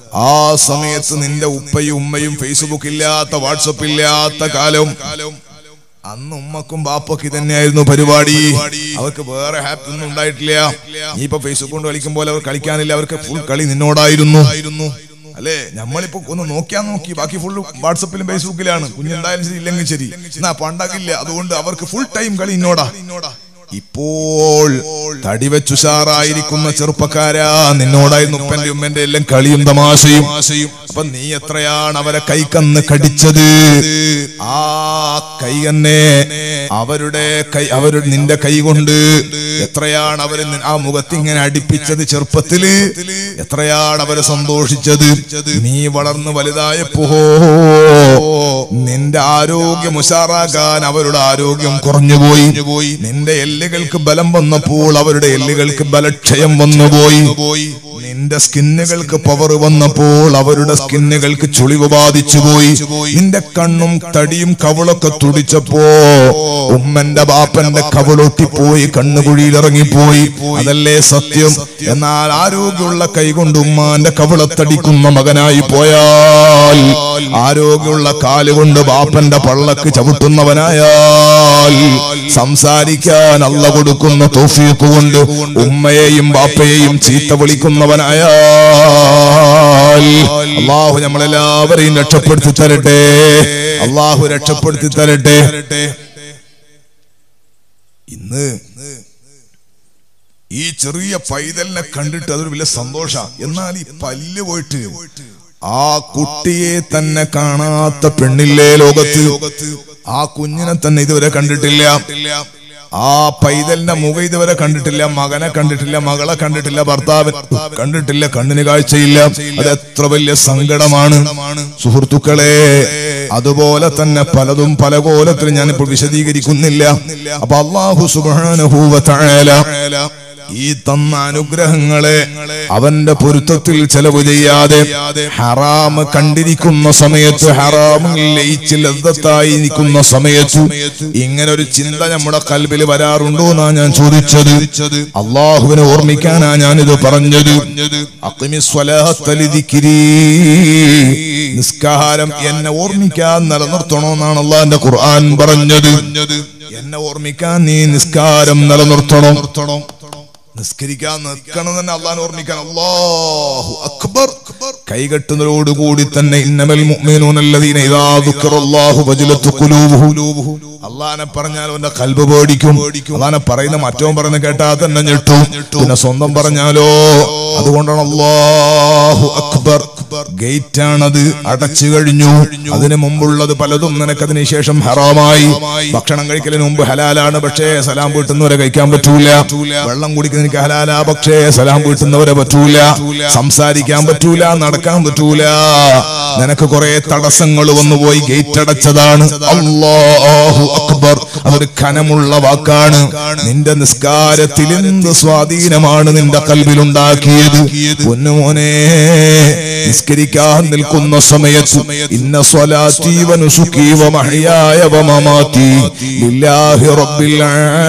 ആ സമയത്ത് നിന്റെ ഉപ്പയും ഉമ്മയും ഫേസ്ബുക്ക് ഇല്ലാത്ത വാട്സപ്പ് ഇല്ലാത്ത കാലം അന്ന് ഉമ്മക്കും ബാപ്പൊക്കെ ഇതന്നെയായിരുന്നു പരിപാടി അവർക്ക് വേറെ ഹാപ്പി ഒന്നും ഉണ്ടായിട്ടില്ല നീ ഇപ്പൊ ഫേസ്ബുക്ക് കൊണ്ട് കളിക്കുമ്പോൾ അവർ കളിക്കാനില്ല അവർക്ക് ഫുൾ കളി നിന്നോടായിരുന്നു അല്ലേ നമ്മളിപ്പോ ഒന്ന് നോക്കിയാ നോക്കി ബാക്കി ഫുൾ വാട്സപ്പിലും ഫേസ്ബുക്കിലാണ് കുഞ്ഞുണ്ടായാലും ശരി ഇല്ലെങ്കിൽ ശരി എന്നാ പണ്ടാകില്ല അതുകൊണ്ട് അവർക്ക് ഫുൾ ടൈം കളി ഇന്നോടാ ഇപ്പോൾ തടി വെച്ചുഷാറായിരിക്കുന്ന ചെറുപ്പക്കാരാ നിന്നോടായിരുന്നു ഉപ്പന്റെ ഉമ്മന്റെ എല്ലാം കളിയും തമാശയും അപ്പൊ നീ എത്രയാണ് അവരെ കൈക്കന്ന് കടിച്ചത് ആ കൈ തന്നെ അവരുടെ കൈ അവരുടെ നിന്റെ കൈ കൊണ്ട് എത്രയാണ് അവര് നി- ആ മുഖത്ത് ഇങ്ങനെ അടിപ്പിച്ചത് ചെറുപ്പത്തില് എത്രയാണ് അവര് സന്തോഷിച്ചത് നീ വളർന്ന് വലുതായപ്പോ നിന്റെ ആരോഗ്യം ഉഷാറാകാൻ അവരുടെ ആരോഗ്യം കുറഞ്ഞുപോയി നിന്റെ എല്ലുകൾക്ക് ബലം വന്നപ്പോൾ അവരുടെ എല്ലുകൾക്ക് ബലക്ഷയം വന്നുപോയി നിന്റെ സ്കിന്നുകൾക്ക് പവർ വന്നപ്പോൾ അവരുടെ സ്കിന്നുകൾക്ക് ചുളിവ് ബാധിച്ചു പോയി നിന്റെ കണ്ണും തടിയും കവളൊക്കെ തുടിച്ചപ്പോ ഉമ്മന്റെ ബാപ്പന്റെ കവളൊട്ടിപ്പോയി കണ്ണുകുഴിയിൽ ഇറങ്ങിപ്പോയി അതല്ലേ സത്യം എന്നാൽ ആരോഗ്യമുള്ള കൈകൊണ്ട് ഉമ്മാന്റെ കവളത്തടിക്കുന്ന മകനായി പോയാൽ ആരോഗ്യമുള്ള കാലുകൊണ്ട് ബാപ്പന്റെ പള്ളക്ക് ചവിട്ടുന്നവനായാൽ സംസാരിക്കാൻ അല്ല കൊടുക്കുന്ന തോഫീക്ക് കൊണ്ട് ഉമ്മയെയും ബാപ്പയെയും ചീത്ത വിളിക്കുന്നവനായാൽ അള്ളാഹു നമ്മളെല്ലാവരെയും രക്ഷപ്പെടുത്തി തരട്ടെ അള്ളാഹു രക്ഷപ്പെടുത്തി തരട്ടെ ഇന്ന് ഈ ചെറിയ പൈതലിനെ കണ്ടിട്ട് അതൊരു വലിയ സന്തോഷ എന്നാൽ ഈ പല്ല് പോയിട്ട് ആ കുട്ടിയെ തന്നെ കാണാത്ത പെണ്ണില്ലേ ലോകത്ത് ആ കുഞ്ഞിനെ തന്നെ ഇതുവരെ കണ്ടിട്ടില്ല ആ പൈതലിന്റെ മുഖം ഇതുവരെ കണ്ടിട്ടില്ല മകനെ കണ്ടിട്ടില്ല മകളെ കണ്ടിട്ടില്ല ഭർത്താവിനെ കണ്ടിട്ടില്ല കണ്ണിന് കാഴ്ചയില്ല അത് എത്ര വലിയ സങ്കടമാണ് സുഹൃത്തുക്കളെ അതുപോലെ തന്നെ പലതും പല കോലത്തിൽ ഞാനിപ്പോൾ വിശദീകരിക്കുന്നില്ല അപ്പൊ അള്ളാഹു സുബാനുഭൂവ ഈ തന്ന അനുഗ്രഹങ്ങളെ അവന്റെ പൊരുത്തത്തിൽ ചെലവ് ചെയ്യാതെ ഹറാമ് കണ്ടിരിക്കുന്ന സമയത്ത് ഹറാമിൽ ലയിച്ച് ലബ്ധത്തായി നിൽക്കുന്ന സമയത്ത് ഇങ്ങനെ ഒരു ചിന്ത നമ്മുടെ കൽബിൽ വരാറുണ്ടോ എന്നാ ഞാൻ ചോദിച്ചത് അള്ളാഹുവിനെ ഓർമ്മിക്കാനാ ഞാനിത് പറഞ്ഞത് അക്കിമിസ്വലഹത്തലിദിക്കിരീ നിസ്കാരം എന്നെ ഓർമ്മിക്കാൻ നിലനിർത്തണമെന്നാണ് അള്ളാന്റെ ഖുർആൻ പറഞ്ഞത് എന്നെ ഓർമ്മിക്കാൻ നീ നിസ്കാരം നിലനിർത്തണം നിസ്കരിക്കാൻ നിൽക്കണം തന്നെ അള്ളാൻ ഓർമ്മിക്കാൻ അല്ലാഹു അക്ബർ കൈകെട്ടുന്നതോടുകൂടി തന്നെ ഇന്നമൽ മുഅ്മിനൂനല്ലദീന ഇദാ ദുക്കറല്ലാഹു വജലത്ത് ഖുലൂബുഹു അള്ളാനെ പറഞ്ഞാൽ അവന്റെ കൽബ് പേടിക്കും അള്ളാനെ പറയുന്ന മറ്റവൻ പറയുന്ന കേട്ടാ തന്നെ ഞെട്ടും പിന്നെ സ്വന്തം പറഞ്ഞാലോ അതുകൊണ്ടാണ് അല്ലാഹു അക്ബർ ഗേറ്റ് ആണത് അടച്ചു കഴിഞ്ഞു അതിന് മുമ്പുള്ളത് പലതും നിനക്കതിന് ശേഷം ഹറാമായി ഭക്ഷണം കഴിക്കലിന് മുമ്പ് ഹലാലാണ് പക്ഷേ സലാം വീട്ടുന്നവരെ കഴിക്കാൻ പറ്റൂല വെള്ളം കുടിക്കുന്ന എനിക്ക് ഹലാലാ പക്ഷേ സലാം വീട്ടുന്നവരെ പറ്റൂല സംസാരിക്കാൻ പറ്റൂല നടക്കാൻ പറ്റൂല നിനക്ക് കുറെ തടസ്സങ്ങൾ വന്നുപോയി ഗേറ്റ് അടച്ചതാണ് അല്ലാഹു അക്ബർ അതൊരു ഖനമുള്ള വാക്കാണ് നിന്റെ നിസ്കാരത്തിൽ എന്ത് സ്വാധീനമാണ് നിന്റെ കൽവിലുണ്ടാക്കിയത് പൊന്നുമോനെ നിസ്കരിക്കാൻ നിൽക്കുന്ന സമയത്ത് ഇന്ന സ്വലാത്തി വനുസുഖി വമഹയായ വമമാതി ലില്ലാഹി റബ്ബിൽ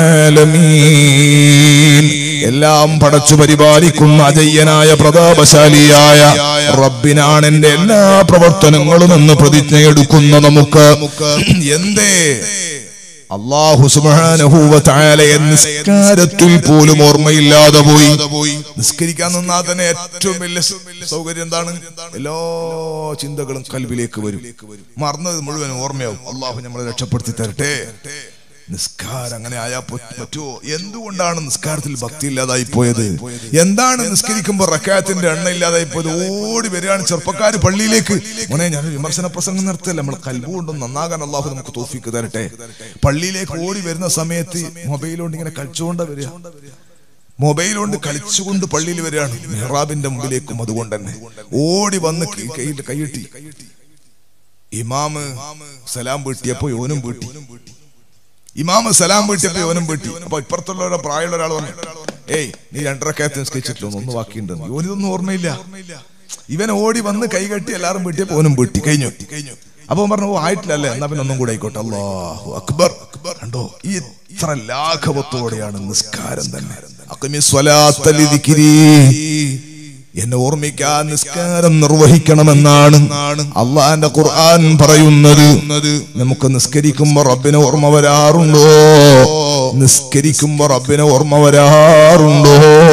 ആലമീൻ എല്ലാം പടച്ചു പരിപാലിക്കുന്ന അജയ്യനായ പ്രതാപശാലിയായ റബ്ബിനാണ് എന്റെ എല്ലാ പ്രവർത്തനങ്ങളും എന്ന് പ്രതിജ്ഞയെടുക്കുന്ന നമുക്ക് എന്തേ അള്ളാഹു സുബാനഹൂവത്തായാലയെ നിസ്കാരത്തിൽ പോലും ഓർമ്മയില്ലാതെ പോയി നിസ്കരിക്കാൻ നിന്നാൽ തന്നെ ഏറ്റവും വലിയ സൗകര്യം എന്താണ് എല്ലാ ചിന്തകളും കൽവിലേക്ക് വരും മറന്നത് മുഴുവൻ ഓർമ്മയാവും അള്ളാഹു നമ്മളെ രക്ഷപ്പെടുത്തി തരട്ടെ നിസ്കാരം അങ്ങനെ ആയാ പ- പറ്റുമോ എന്തുകൊണ്ടാണ് നിസ്കാരത്തിൽ ഭക്തി ഇല്ലാതായി പോയത് എന്താണ് നിസ്കരിക്കുമ്പോൾ റക്കാത്തിന്റെ എണ്ണ ഇല്ലാതായി പോയത് ഓടി വരികയാണ് ചെറുപ്പക്കാർ പള്ളിയിലേക്ക് മോനെ ഞാൻ വിമർശന പ്രസംഗം നിർത്തല്ല നമ്മൾ കൽബുകൊണ്ടും നന്നാകാൻ അള്ളാഹു നമുക്ക് തോഫിക്ക് തരട്ടെ പള്ളിയിലേക്ക് ഓടി വരുന്ന സമയത്ത് മൊബൈലുകൊണ്ട് ഇങ്ങനെ കളിച്ചുകൊണ്ട് വരിക മൊബൈൽ കൊണ്ട് കളിച്ചുകൊണ്ട് പള്ളിയിൽ വരികയാണ് മെഹ്റാബിന്റെ മുമ്പിലേക്കും അതുകൊണ്ട് തന്നെ ഓടി വന്ന് കൈ- കയ്യിൽ കൈയിട്ടി ഇമാമ് സലാം വീട്ടിയപ്പോ യോനും വീട്ടി ഇമാമ് സലാം വീട്ടിയപ്പോ യോനും വീട്ടി അപ്പൊ ഇപ്പുറത്തുള്ള ഒരു പ്രായമുള്ള ഒരാൾ പറഞ്ഞു ഏയ് നീ രണ്ടരക്കകത്ത് നിസ്കരിച്ചിട്ടില്ല ഒന്ന് ബാക്കിയുണ്ട് യോനിതൊന്നും ഓർമ്മയില്ല ഇവൻ ഓടി വന്ന് കൈകെട്ടി എല്ലാവരും വീട്ടിയപ്പോ ഓനും വീട്ടി കഴിഞ്ഞു കഴിഞ്ഞു അപ്പൊ അവൻ പറഞ്ഞു ഓ ആയിട്ടില്ല അല്ലേ എന്നാ പിന്നെ ഒന്നും കൂടെ ആയിക്കോട്ടെ അല്ലാഹു അക്ബർ കണ്ടോ ഈ ഇത്ര ലാഘവത്തോടെയാണ് നിസ്കാരം തന്നെ അഖിമി സ്വലാത്ത ലിദിക്രി. എന്നെ ഓർമ്മിക്കാൻ നിസ്കാരം നിർവഹിക്കണമെന്നാണ് അള്ളാന്റെ ഖുർആൻ പറയുന്നത് നമുക്ക് നിസ്കരിക്കുമ്പോ റബ്ബിനെ ഓർമ്മ വരാറുണ്ടോ നിസ്കരിക്കുമ്പോ റബ്ബിനെ ഓർമ്മ വരാറുണ്ടോ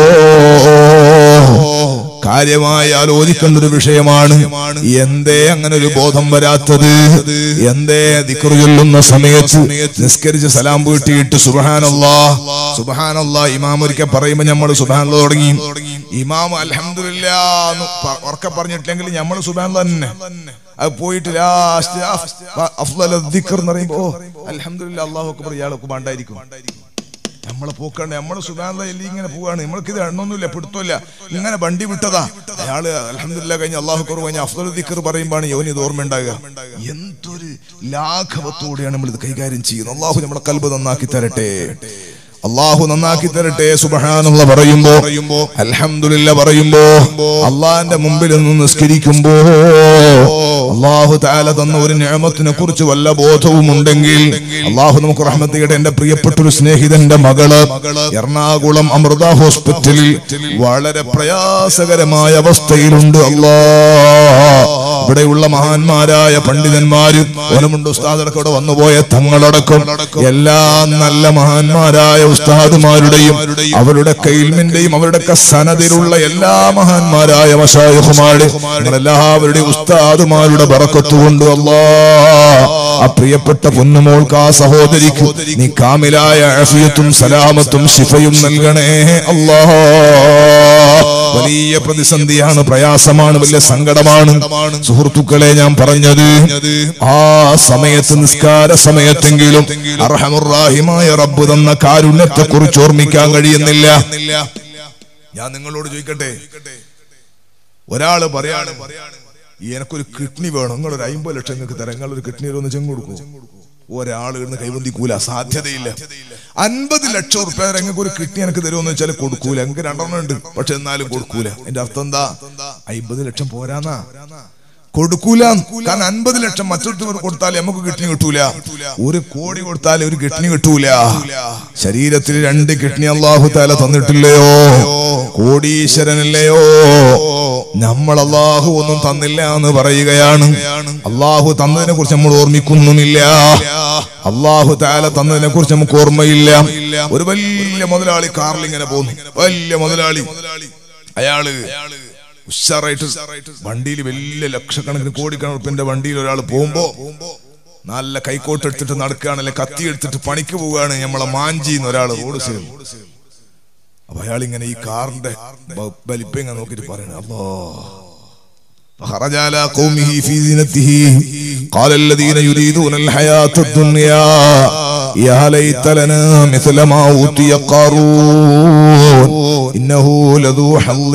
കാര്യമായി ആലോചിക്കേണ്ട ഒരു വിഷയമാണ് എന്തേ അങ്ങനെ ഒരു ബോധം വരാത്തത് എന്തേ ദിക്റ് ചൊല്ലുന്ന സമയത്ത് നിസ്കരിച്ച് സലാം വീട്ടിയിട്ട് സുബഹാനല്ലാ സുബഹാനല്ലാ ഇമാം ഒരിക്കൽ പറയുമ്പോ നമ്മൾ സുബഹാനല്ല തുടങ്ങി ഇമാം അൽഹംദുലില്ലാ എന്ന് പ- ഉറക്കെ പറഞ്ഞിട്ടില്ലെങ്കിൽ നമ്മൾ സുബഹാൻ തന്നെ അത് പോയിട്ട് ലാസ്റ്റ് അഫ്ളൽ ദിക്ർ എന്ന് പറയുമ്പോ അൽഹംദുലില്ലാ അല്ലാഹു അക്ബർ ഇയാളൊക്കെ വേണ്ടായിരിക്കും നമ്മളെ പോക്കാണ് നമ്മള് സുബാനുള്ള എല്ലി ഇങ്ങനെ പോവാണ് നമ്മൾക്ക് ഇത് എണ്ണൊന്നുമില്ല പിടുത്തമില്ല ഇങ്ങനെ വണ്ടി വിട്ടതാ അയാള് അലഹമില്ല കഴിഞ്ഞ് അള്ളാഹു കുറവ് കഴിഞ്ഞ് അഫ്ദൽ ദിക്കർ പറയുമ്പോഴാണ് യോനി ഇത് ഓർമ്മ ഉണ്ടാകുക എന്തൊരു ലാഘവത്തോടെയാണ് നമ്മൾ ഇത് കൈകാര്യം ചെയ്യുന്നത് അള്ളാഹു നമ്മളെ കൽബ് നന്നാക്കി തരട്ടെ അള്ളാഹു നന്നാക്കി തരട്ടെ സുബഹാനുള്ള പറയുമ്പോ അൽഹംദുലില്ല പറയുമ്പോ അള്ളാന്റെ മുമ്പിൽ നിന്ന് നിസ്കരിക്കുമ്പോ അള്ളാഹു താല തന്ന ഒരു നിയമത്തിനെ കുറിച്ച് വല്ല ബോധവും ഉണ്ടെങ്കിൽ അള്ളാഹു നമുക്ക് റഹ്മത്തിയുടെ എന്റെ പ്രിയപ്പെട്ട ഒരു സ്നേഹിതന്റെ മകള് എറണാകുളം അമൃത ഹോസ്പിറ്റലിൽ വളരെ പ്രയാസകരമായ അവസ്ഥയിലുണ്ട് അല്ലാ ഇവിടെയുള്ള മഹാന്മാരായ പണ്ഡിതന്മാരും ഓനമുണ്ട് ഉസ്താദടക്കം ഇവിടെ വന്നുപോയ തങ്ങളടക്കം എല്ലാ നല്ല മഹാന്മാരായ ഉസ്താദുമാരുടെയും അവരുടെ കൈൽമിന്റെയും അവരുടെ സനതിലുള്ള എല്ലാ മഹാന്മാരായ മഷായുഹുമാരുടെ എല്ലാവരുടെയും ഉസ്താദുമാരുടെ ബറക്കത്തുകൊണ്ട് അല്ലാ ആ പ്രിയപ്പെട്ട പൊന്നുമോൾക്ക് ആ സഹോദരിക്ക് നീ കാമിലായ അഫിയത്തും സലാമത്തും ശിഫയും നൽകണേ അല്ലാ വലിയ പ്രതിസന്ധിയാണ് പ്രയാസമാണ് വലിയ സങ്കടമാണ് സുഹൃത്തുക്കളെ ഞാൻ പറഞ്ഞത് ആ സമയത്ത് നിസ്കാര സമയത്തെങ്കിലും അർഹമുറാഹിമായ റബ്ബ് തന്ന കാരുണ്യത്തെ കുറിച്ച് ഓർമ്മിക്കാൻ കഴിയുന്നില്ല ഞാൻ നിങ്ങളോട് ചോദിക്കട്ടെ ഒരാള് പറയാണ് എനക്കൊരു കിഡ്നി വേണം നിങ്ങളൊരു അമ്പത് ലക്ഷം നിങ്ങൾക്ക് തരാം നിങ്ങളൊരു കിഡ്നി ഒന്ന് ചെങ്ങ് കൊടുക്കും ഒരാൾ ഇടുന്ന് കൈവന്തിക്കൂല സാധ്യതയില്ല അൻപത് ലക്ഷം റുപ്യ നിങ്ങൾക്ക് ഒരു കിഡ്നി എനിക്ക് തരുമെന്ന് വെച്ചാൽ കൊടുക്കൂല എനിക്ക് രണ്ടെണ്ണം ഉണ്ട് പക്ഷെ എന്നാലും കൊടുക്കൂല എന്റെ അർത്ഥം എന്താ അമ്പത് ലക്ഷം പോരാന്നാ കൊടുക്കൂല കാരണം അൻപത് ലക്ഷം മറ്റൊരു കൊടുത്താൽ നമുക്ക് കിഡ്നി കിട്ടൂല ഒരു കോടി കൊടുത്താൽ ഒരു കിഡ്നി കിട്ടൂല ശരീരത്തിൽ രണ്ട് കിഡ്നി അള്ളാഹു താല തന്നിട്ടില്ലയോ കോടീശ്വരനല്ലയോ നമ്മൾ അള്ളാഹു ഒന്നും തന്നില്ല എന്ന് പറയുകയാണ് അള്ളാഹു തന്നതിനെ കുറിച്ച് നമ്മൾ ഓർമ്മിക്കുന്നുമില്ല അള്ളാഹു താല തന്നതിനെ കുറിച്ച് നമുക്ക് ഓർമ്മയില്ല ഒരു വലിയ മുതലാളി കാറിൽ ഇങ്ങനെ പോകുന്നു വലിയ മുതലാളി അയാള് ഉഷാറായിട്ട് വണ്ടിയിൽ വലിയ ലക്ഷക്കണക്കിന് കോടിക്കണക്കിന്റെ വണ്ടിയിൽ ഒരാൾ പോകുമ്പോ നല്ല കൈക്കോട്ട് എടുത്തിട്ട് നടക്കുകയാണല്ലേ കത്തി എടുത്തിട്ട് പണിക്ക് പോവുകയാണ് നമ്മളെ മാഞ്ചി എന്ന് ഒരാൾ റോഡ് സൈഡ് അപ്പൊ അയാൾ ഇങ്ങനെ ഈ കാറിന്റെ വലിപ്പം ഇങ്ങനെ നോക്കിട്ട് പറയണ അല്ലോ فخرج على قومه في زينته قال الذين يريدون الحياة الدنيا يا ليت لنا مثل ما أوتي قارون إنه لذو حظ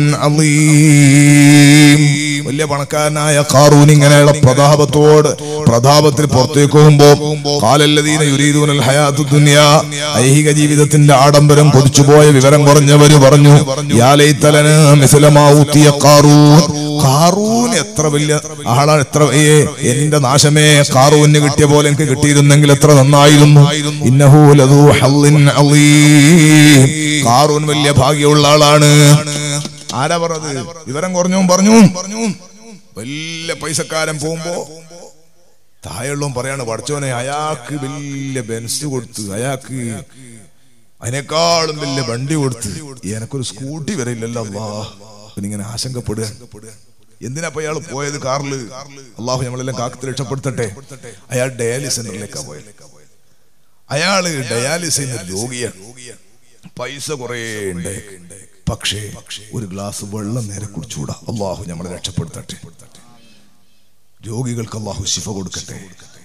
عظيم വലിയ പണക്കാരനായ കാറൂൻ ഇങ്ങനെയുള്ള പ്രതാപത്തോട് പ്രതാപത്തിൽ പുറത്തേക്ക് പോകുമ്പോ കാലല്ലതീന യുരീദൂനൽ ഹയാത്തു ദുനിയ ഐഹിക ജീവിതത്തിന്റെ ആഡംബരം കൊതിച്ചുപോയ വിവരം കുറഞ്ഞവര് പറഞ്ഞു യാലൈത്തലന് മിസലമാവൂത്തിയ കാറൂൻ കാറൂൻ എത്ര വലിയ ആളാണ് എത്ര ഏ, എന്റെ നാശമേ കാറൂന് കിട്ടിയ പോലെ എനിക്ക് കിട്ടിയിരുന്നെങ്കിൽ എത്ര നന്നായിരുന്നു ഇന്നഹു ലദൂ ഹള്ളിൻ അളീം. കാറൂൻ വലിയ ഭാഗ്യമുള്ള ആളാണ് ആരാ പറഞ്ഞത് വിവരം കുറഞ്ഞു പറഞ്ഞു പറഞ്ഞു വലിയ പൈസക്കാരൻ പോകുമ്പോ താഴെയുള്ളവൻ പറയാണ് പഠിച്ചോനെ അയാൾക്ക് വലിയ ബെൻസ് കൊടുത്ത് അയാൾക്ക് അതിനേക്കാളും വലിയ വണ്ടി കൊടുത്ത് എനക്കൊരു സ്കൂട്ടി വരെ ഇല്ലല്ലോ അല്ലാ പിന്നെ ഇങ്ങനെ ആശങ്കപ്പെടുക എന്തിനാ അപ്പൊ അയാൾ പോയത് കാറില് അള്ളാഹു നമ്മളെല്ലാം കാക്കത്തിൽ രക്ഷപ്പെടുത്തട്ടെ അയാൾ ഡയാലിസ് സെന്ററിലേക്കാ പോയത് അയാള് ഡയാലിസ് ചെയ്യുന്ന രോഗിയാണ് പൈസ കുറേ ഉണ്ട് പക്ഷേ ഒരു ഗ്ലാസ് വെള്ളം നേരെ കുടിച്ചുകൂടാ അള്ളാഹു നമ്മളെ രക്ഷപ്പെടുത്തട്ടെ രോഗികൾക്ക് അള്ളാഹു ശിഫ കൊടുക്കട്ടെ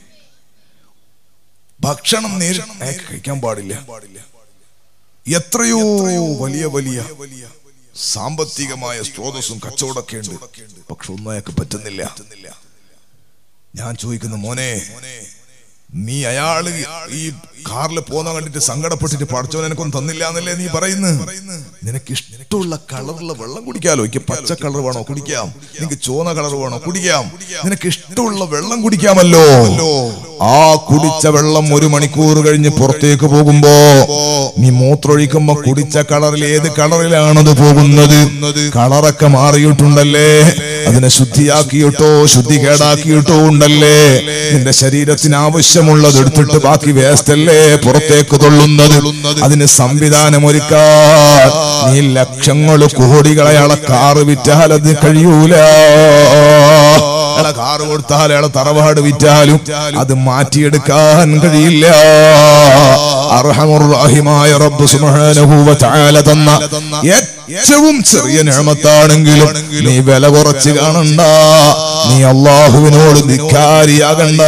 ഭക്ഷണം നേരിട്ട് അയാൾക്ക് കഴിക്കാൻ പാടില്ല എത്രയോ വലിയ വലിയ സാമ്പത്തികമായ സ്രോതസ്സും കച്ചവടമൊക്കെ ഉണ്ട് പക്ഷെ ഒന്നും അയാൾക്ക് പറ്റുന്നില്ല ഞാൻ ചോദിക്കുന്ന മോനെ നീ അയാള് ഈ കാറിൽ പോന്ന കണ്ടിട്ട് സങ്കടപ്പെട്ടിട്ട് പഠിച്ചവൻ എനിക്കൊന്നും തന്നില്ല എന്നല്ലേ നീ പറയുന്നു നിനക്ക് ഇഷ്ടമുള്ള കളറുള്ള വെള്ളം കുടിക്കാലോ എനിക്ക് പച്ച കളർ വേണോ കുടിക്കാം നിനക്ക് ചോന്ന കളർ വേണോ കുടിക്കാം നിനക്ക് ഇഷ്ടമുള്ള വെള്ളം കുടിക്കാമല്ലോ ആ കുടിച്ച വെള്ളം ഒരു മണിക്കൂർ കഴിഞ്ഞ് പുറത്തേക്ക് പോകുമ്പോ നീ മൂത്രൊഴിക്കുമ്പോ കുടിച്ച കളറിൽ ഏത് കളറിലാണത് പോകുന്നത് കളറൊക്കെ മാറിയിട്ടുണ്ടല്ലേ അതിനെ ശുദ്ധിയാക്കിയിട്ടോ ശുദ്ധി കേടാക്കിയിട്ടോ ഉണ്ടല്ലേ നിന്റെ ശരീരത്തിന് ആവശ്യമുള്ളത് എടുത്തിട്ട് ബാക്കി വേസ്റ്റ് അല്ലേ പുറത്തേക്ക് തൊള്ളുന്നത് അതിന് സംവിധാനം ഒരുക്കാൻ നീ ലക്ഷങ്ങൾ കോടികളെ അയാളെ കാറ് വിറ്റാൽ അത് കഴിയൂല അയാളെ കാറ് കൊടുത്താൽ അയാളെ തറവാട് വിറ്റാലും അത് മാറ്റിയെടുക്കാൻ കഴിയില്ല അർഹമുറാഹിമായ റബ്ബ് സുബ്ഹാനഹു വ തആല തന്ന ഏറ്റവും ചെറിയ നിഅമത്താണെങ്കിലും നീ വില കുറച്ച് കാണണ്ട നീ അള്ളാഹുവിനോട് ധിക്കാരിയാകണ്ട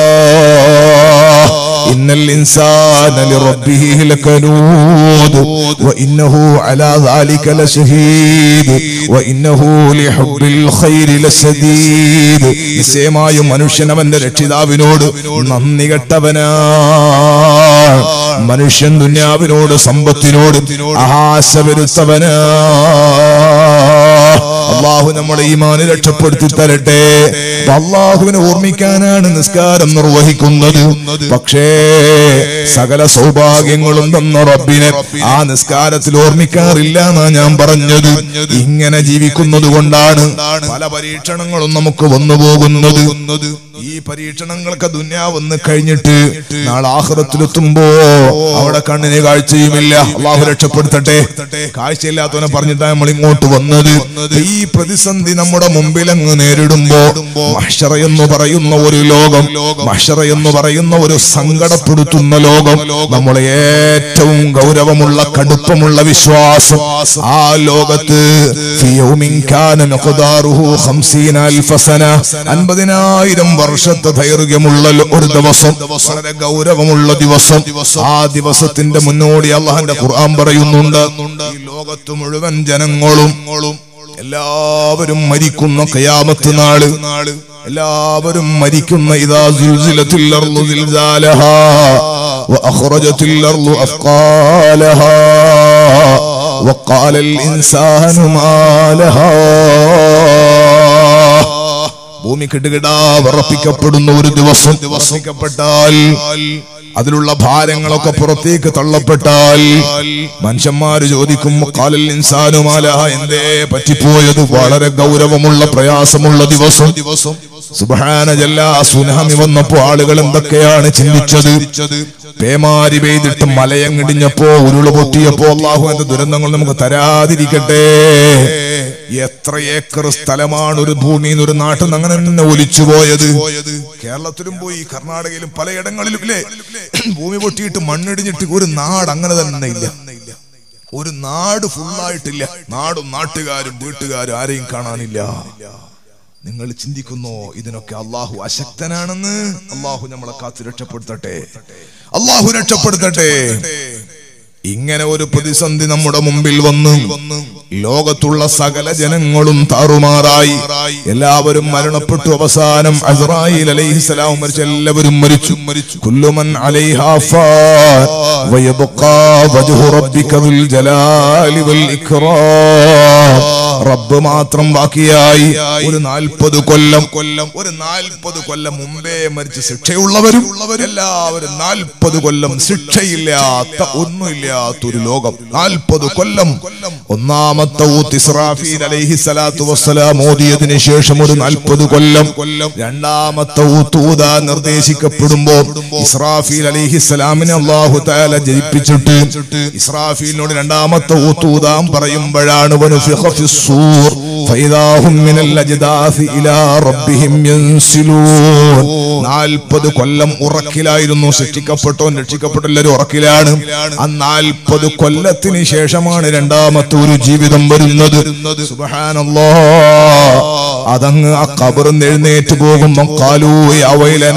إن الإنسان لربه لكنود وإنه على ذلك لشهيد وإنه لحب الخير لشديد നിശ്ചയമായും മനുഷ്യൻ അവന്റെ രക്ഷിതാവിനോട് നന്ദി കെട്ടവനാ മനുഷ്യൻ ദുന്യാവിനോട് സമ്പത്തിനോട് ആശ വരുത്തവനാ അള്ളാഹു നമ്മുടെ ഈമാന് രക്ഷപ്പെടുത്തി തരട്ടെ അപ്പൊ അള്ളാഹുവിനെ ഓർമ്മിക്കാനാണ് നിസ്കാരം നിർവഹിക്കുന്നത് പക്ഷേ സകല സൗഭാഗ്യങ്ങളും തന്ന റബ്ബിനെ ആ നിസ്കാരത്തിൽ ഓർമ്മിക്കാറില്ല എന്നാ ഞാൻ പറഞ്ഞത് ഇങ്ങനെ ജീവിക്കുന്നത് കൊണ്ടാണ് പല പരീക്ഷണങ്ങളും നമുക്ക് വന്നു പോകുന്നത് ഈ പരീക്ഷണങ്ങളൊക്കെ ദുന്യാവെന്ന് കഴിഞ്ഞിട്ട് നാളെ ആഹ്റത്തിലെത്തുമ്പോ അവിടെ കണ്ണിന് കാഴ്ചയുമില്ല അള്ളാഹു രക്ഷപ്പെടുത്തട്ടെ കാഴ്ചയില്ലാത്തവനെ പറഞ്ഞിട്ടാണ് നമ്മൾ ഇങ്ങോട്ട് വന്നത് ഈ പ്രതിസന്ധി നമ്മുടെ മുമ്പിൽ അങ്ങ് നേരിടുമ്പോ മഷറ എന്ന് പറയുന്ന ഒരു ലോകം മഷറ എന്ന് പറയുന്ന ഒരു സങ്കടപ്പെടുത്തുന്ന ലോകം നമ്മളെ ഏറ്റവും ഗൗരവമുള്ള കടുപ്പമുള്ള വിശ്വാസം ആ ലോകത്ത് في يوم كان مقداره خمسين ألف سنة അൻപതിനായിരം വർഷത്തെ ദൈർഘ്യമുള്ള ഒരു ദിവസം വളരെ ഗൗരവമുള്ള ദിവസം ആ ദിവസത്തിന്റെ മുന്നോടി അള്ളാഹന്റെ ഖുർആൻ പറയുന്നുണ്ട് ഈ ലോകത്ത് മുഴുവൻ ജനങ്ങളും എല്ലാവരും മരിക്കുന്ന കയാമത്ത് നാള് എല്ലാവരും മരിക്കുന്ന ഇതാ സുൽസിലത്തിൽ അർളു സിൽസാലഹാ وأخرجت الأرض أثقالها وقال الإنسان ما لها ഭൂമി കിടുകിടാ വിറപ്പിക്കപ്പെടുന്ന ഒരു ദിവസം വിറപ്പിക്കപ്പെട്ടാൽ അതിലുള്ള ഭാരങ്ങളൊക്കെ പുറത്തേക്ക് തള്ളപ്പെട്ടാൽ മനുഷ്യന്മാര് ചോദിക്കും കാലൽ ഇൻസാനുമാല എന്തേ പറ്റിപ്പോയത് വളരെ ഗൗരവമുള്ള പ്രയാസമുള്ള ദിവസം ദിവസം സുബാന ജല്ല സുനാമി വന്നപ്പോ ആളുകൾ എന്തൊക്കെയാണ് ചിന്തിച്ചത് പേമാരി പെയ്തിട്ട് മലയങ്ങിടിഞ്ഞപ്പോ ഉരുള് പൊട്ടിയപ്പോ അള്ളാഹുവിന്റെ ദുരന്തങ്ങൾ നമുക്ക് തരാതിരിക്കട്ടെ എത്ര ഏക്കർ സ്ഥലമാണ് ഒരു ഭൂമിയിൽ നിന്ന് ഒരു നാട്ടിൽ നിന്ന് അങ്ങനെ തന്നെ ഒലിച്ചു പോയത് കേരളത്തിലും പോയി കർണാടകയിലും പലയിടങ്ങളിലും ഇല്ലേ ഭൂമി പൊട്ടിയിട്ട് മണ്ണിടിഞ്ഞിട്ട് ഒരു നാട് അങ്ങനെ തന്നെ ഇല്ല ഒരു നാട് ഫുള്ളായിട്ടില്ല നാടും നാട്ടുകാരും വീട്ടുകാരും ആരെയും കാണാനില്ല നിങ്ങൾ ചിന്തിക്കുന്നോ ഇതിനൊക്കെ അള്ളാഹു അശക്തനാണെന്ന് അള്ളാഹു നമ്മളെ കാത്ത് രക്ഷപ്പെടുത്തട്ടെ അള്ളാഹു രക്ഷപ്പെടുത്തട്ടെ ഇങ്ങനെ ഒരു പ്രതിസന്ധി നമ്മുടെ മുമ്പിൽ വന്നു ലോകത്തുള്ള സകല ജനങ്ങളും താറുമാറായി എല്ലാവരും മരണപ്പെട്ടു അവസാനം അസ്രായിൽ അലൈഹിസ്സലാം മരിച്ചു എല്ലാവരും മരിച്ചു മരിച്ചു കുല്ലുമൻ അലൈഹാ ഫാൻ വയബ്ഖാ വജ്ഹു റബ്ബിക ദുൽ ജലാലി വൽ ഇക്റാം റബ്ബ് മാത്രം ബാക്കിയായി ഒരു നാൽപ്പത് കൊല്ലം കൊല്ലം ഒരു നാൽപ്പത് കൊല്ലം മുമ്പേ മരിച്ച് ശിക്ഷയുള്ളവരും എല്ലാവരും നാൽപ്പത് കൊല്ലം ശിക്ഷയില്ലാത്ത ഒന്നുമില്ലാത്തൊരു ലോകം നാൽപ്പത് കൊല്ലം ഒന്നാമത്തെ ഊത്ത് ഇസ്രാഫീൽ അലൈഹി സ്വലാത്തു വസ്സലാം ഓതിയതിനു ശേഷം ഒരു നാൽപ്പത് കൊല്ലം രണ്ടാമത്തെ ഊത്തൂത നിർദ്ദേശിക്കപ്പെടുമ്പോ ഇസ്രാഫീൽ അലൈഹി സ്വലാമിനെ അള്ളാഹു താല ജയിപ്പിച്ചിട്ട് ഇസ്രാഫീലിനോട് രണ്ടാമത്തെ ഊത്തൂതാൻ പറയുമ്പോഴാണ് വനുഫിഖ ഫിസ്സൂർ فإذا هم من الأجداث إلى ربهم ينسلون നാൽപ്പത് കൊല്ലം ഉറക്കിലായിരുന്നു സൃഷ്ടിക്കപ്പെട്ടോൻ രക്ഷിക്കപ്പെട്ട എല്ലാവരും ഉറക്കിലാണ് ആ നാൽപ്പത് കൊല്ലത്തിന് ശേഷമാണ് രണ്ടാമത്തെ ഒരു ജീവിതം വരുന്നത് സുബ്ഹാനല്ലാ അതങ്ങ് ആ കബറിന്ന് എഴുന്നേറ്റ് പോകുമ്പോ കാലൂ അവയിലന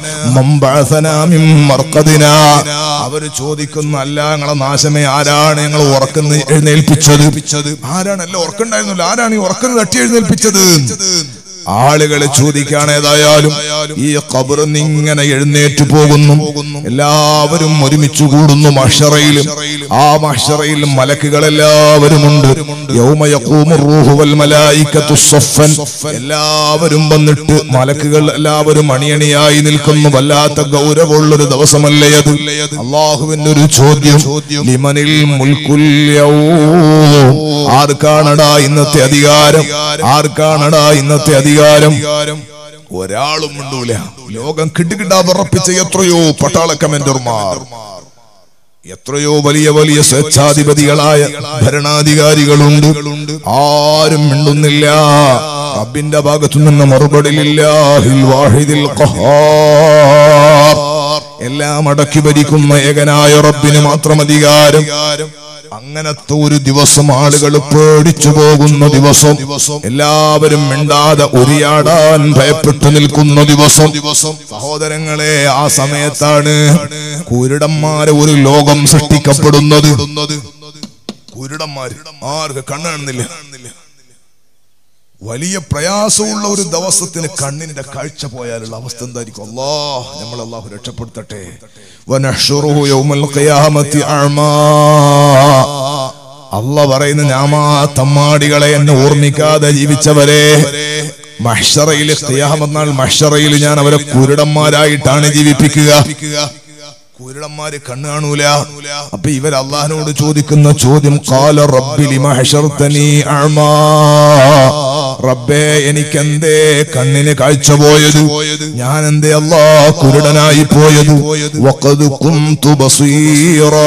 മർക്കദിന അവര് ചോദിക്കുന്ന അല്ല ഞങ്ങളെ നാശമേ ആരാണ് ഞങ്ങൾ ഉറക്കുന്ന എഴുന്നേൽപ്പിച്ചത് ആരാണ് അല്ല ഉറക്കുണ്ടായിരുന്നില്ല ആരാണ് ഈ ഉറക്കുന്നത് തട്ടി എഴുന്നേൽപ്പിച്ചത് ആളുകൾ ചോദിക്കാൻ ഏതായാലും ഈ ഖബറിന്ന് ഇങ്ങനെ എഴുന്നേറ്റ് പോകുന്നു എല്ലാവരും ഒരുമിച്ച് കൂടുന്നു മഷറയിലും ആ മഷറയിലും മലക്കുകൾ എല്ലാവരും ഉണ്ട് യൗമ യഖൂമു റൂഹു വൽ മലായികത്തു സഫൻ എല്ലാവരും വന്നിട്ട് മലക്കുകൾ എല്ലാവരും അണിയണിയായി നിൽക്കുന്നു വല്ലാത്ത ഗൗരവമുള്ളൊരു ദിവസമല്ലേ അത് അള്ളാഹുവിന്റെ ഒരു ചോദ്യം ലിമനിൽ മുൽക്കുൽ യൗം. ആർക്കാണടാ ഇന്നത്തെ അധികാരം ആർക്കാണടാ ഇന്നത്തെ അധികാരം ഒരാളും ഉണ്ടൂല ലോകം കിട്ടുകിട്ടാ വിറപ്പിച്ച എത്രയോ പട്ടാള കമന്റർമാർ എത്രയോ വലിയ വലിയ സ്വേച്ഛാധിപതികളായ ഭരണാധികാരികളുണ്ട് ആരും മിണ്ടുന്നില്ല റബ്ബിന്റെ ഭാഗത്തു നിന്ന് മറുപടിയില്ലാഹിൽ വാഹിദിൽ ഖഹാർ. എല്ലാം അടക്കി ഭരിക്കുന്ന ഏകനായ റബ്ബിന് മാത്രം അധികാരം അങ്ങനത്തെ ഒരു ദിവസം ആളുകൾ പേടിച്ചു പോകുന്ന ദിവസം എല്ലാവരും മിണ്ടാതെ ഉരിയാടാൻ ഭയപ്പെട്ടു നിൽക്കുന്ന ദിവസം സഹോദരങ്ങളെ ആ സമയത്താണ് കുരുടന്മാരെ ഒരു ലോകം സൃഷ്ടിക്കപ്പെടുന്നത് കുരുടന്മാര് ആർക്ക് കണ്ണാണെന്നില്ല വലിയ പ്രയാസമുള്ള ഒരു ദിവസത്തിന് കണ്ണിന്റെ കാഴ്ച പോയാലുള്ള അവസ്ഥ എന്തായിരിക്കും അല്ലാ നമ്മൾ അള്ളാഹു രക്ഷപ്പെടുത്തട്ടെ വനഹ്ശുറുഹു യൗമൽ ഖിയാമത്തി അഅ്മാ. അല്ല പറയുന്ന ഞാമാ തമ്മാടികളെ എന്നെ ഓർമ്മിക്കാതെ ജീവിച്ചവരെ മഹ്ഷറയിൽ ഖിയാമത്ത് മഹ്ഷറയിൽ ഞാൻ അവരെ കുരുടന്മാരായിട്ടാണ് ജീവിപ്പിക്കുക കുരുടന്മാര് കണ്ണ് കാണൂല അപ്പൊ ഇവർ അള്ളാഹിനോട് ചോദിക്കുന്ന ചോദ്യം കാല റബ്ബിലി മഹശർത്തനി അഴ്മാ റബ്ബേ എനിക്കെന്തേ കണ്ണിന് കാഴ്ച പോയത് ഞാൻ എന്തേ അല്ലാ കുരുടനായി പോയത് വഖദ് കുന്തു ബസീറാ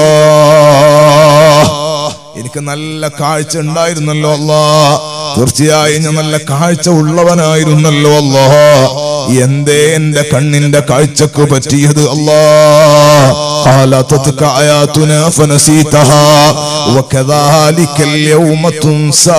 എനിക്ക് നല്ല കാഴ്ച ഉണ്ടായിരുന്നല്ലോ അല്ലാ തീർച്ചയായും ഞാൻ നല്ല കാഴ്ച ഉള്ളവനായിരുന്നല്ലോ അല്ലാ എന്തേ എന്റെ കണ്ണിന്റെ കാഴ്ചക്ക് പറ്റിയത് അല്ലാ قال تتك آياتنا فنسيتها وكذلك اليوم تنسى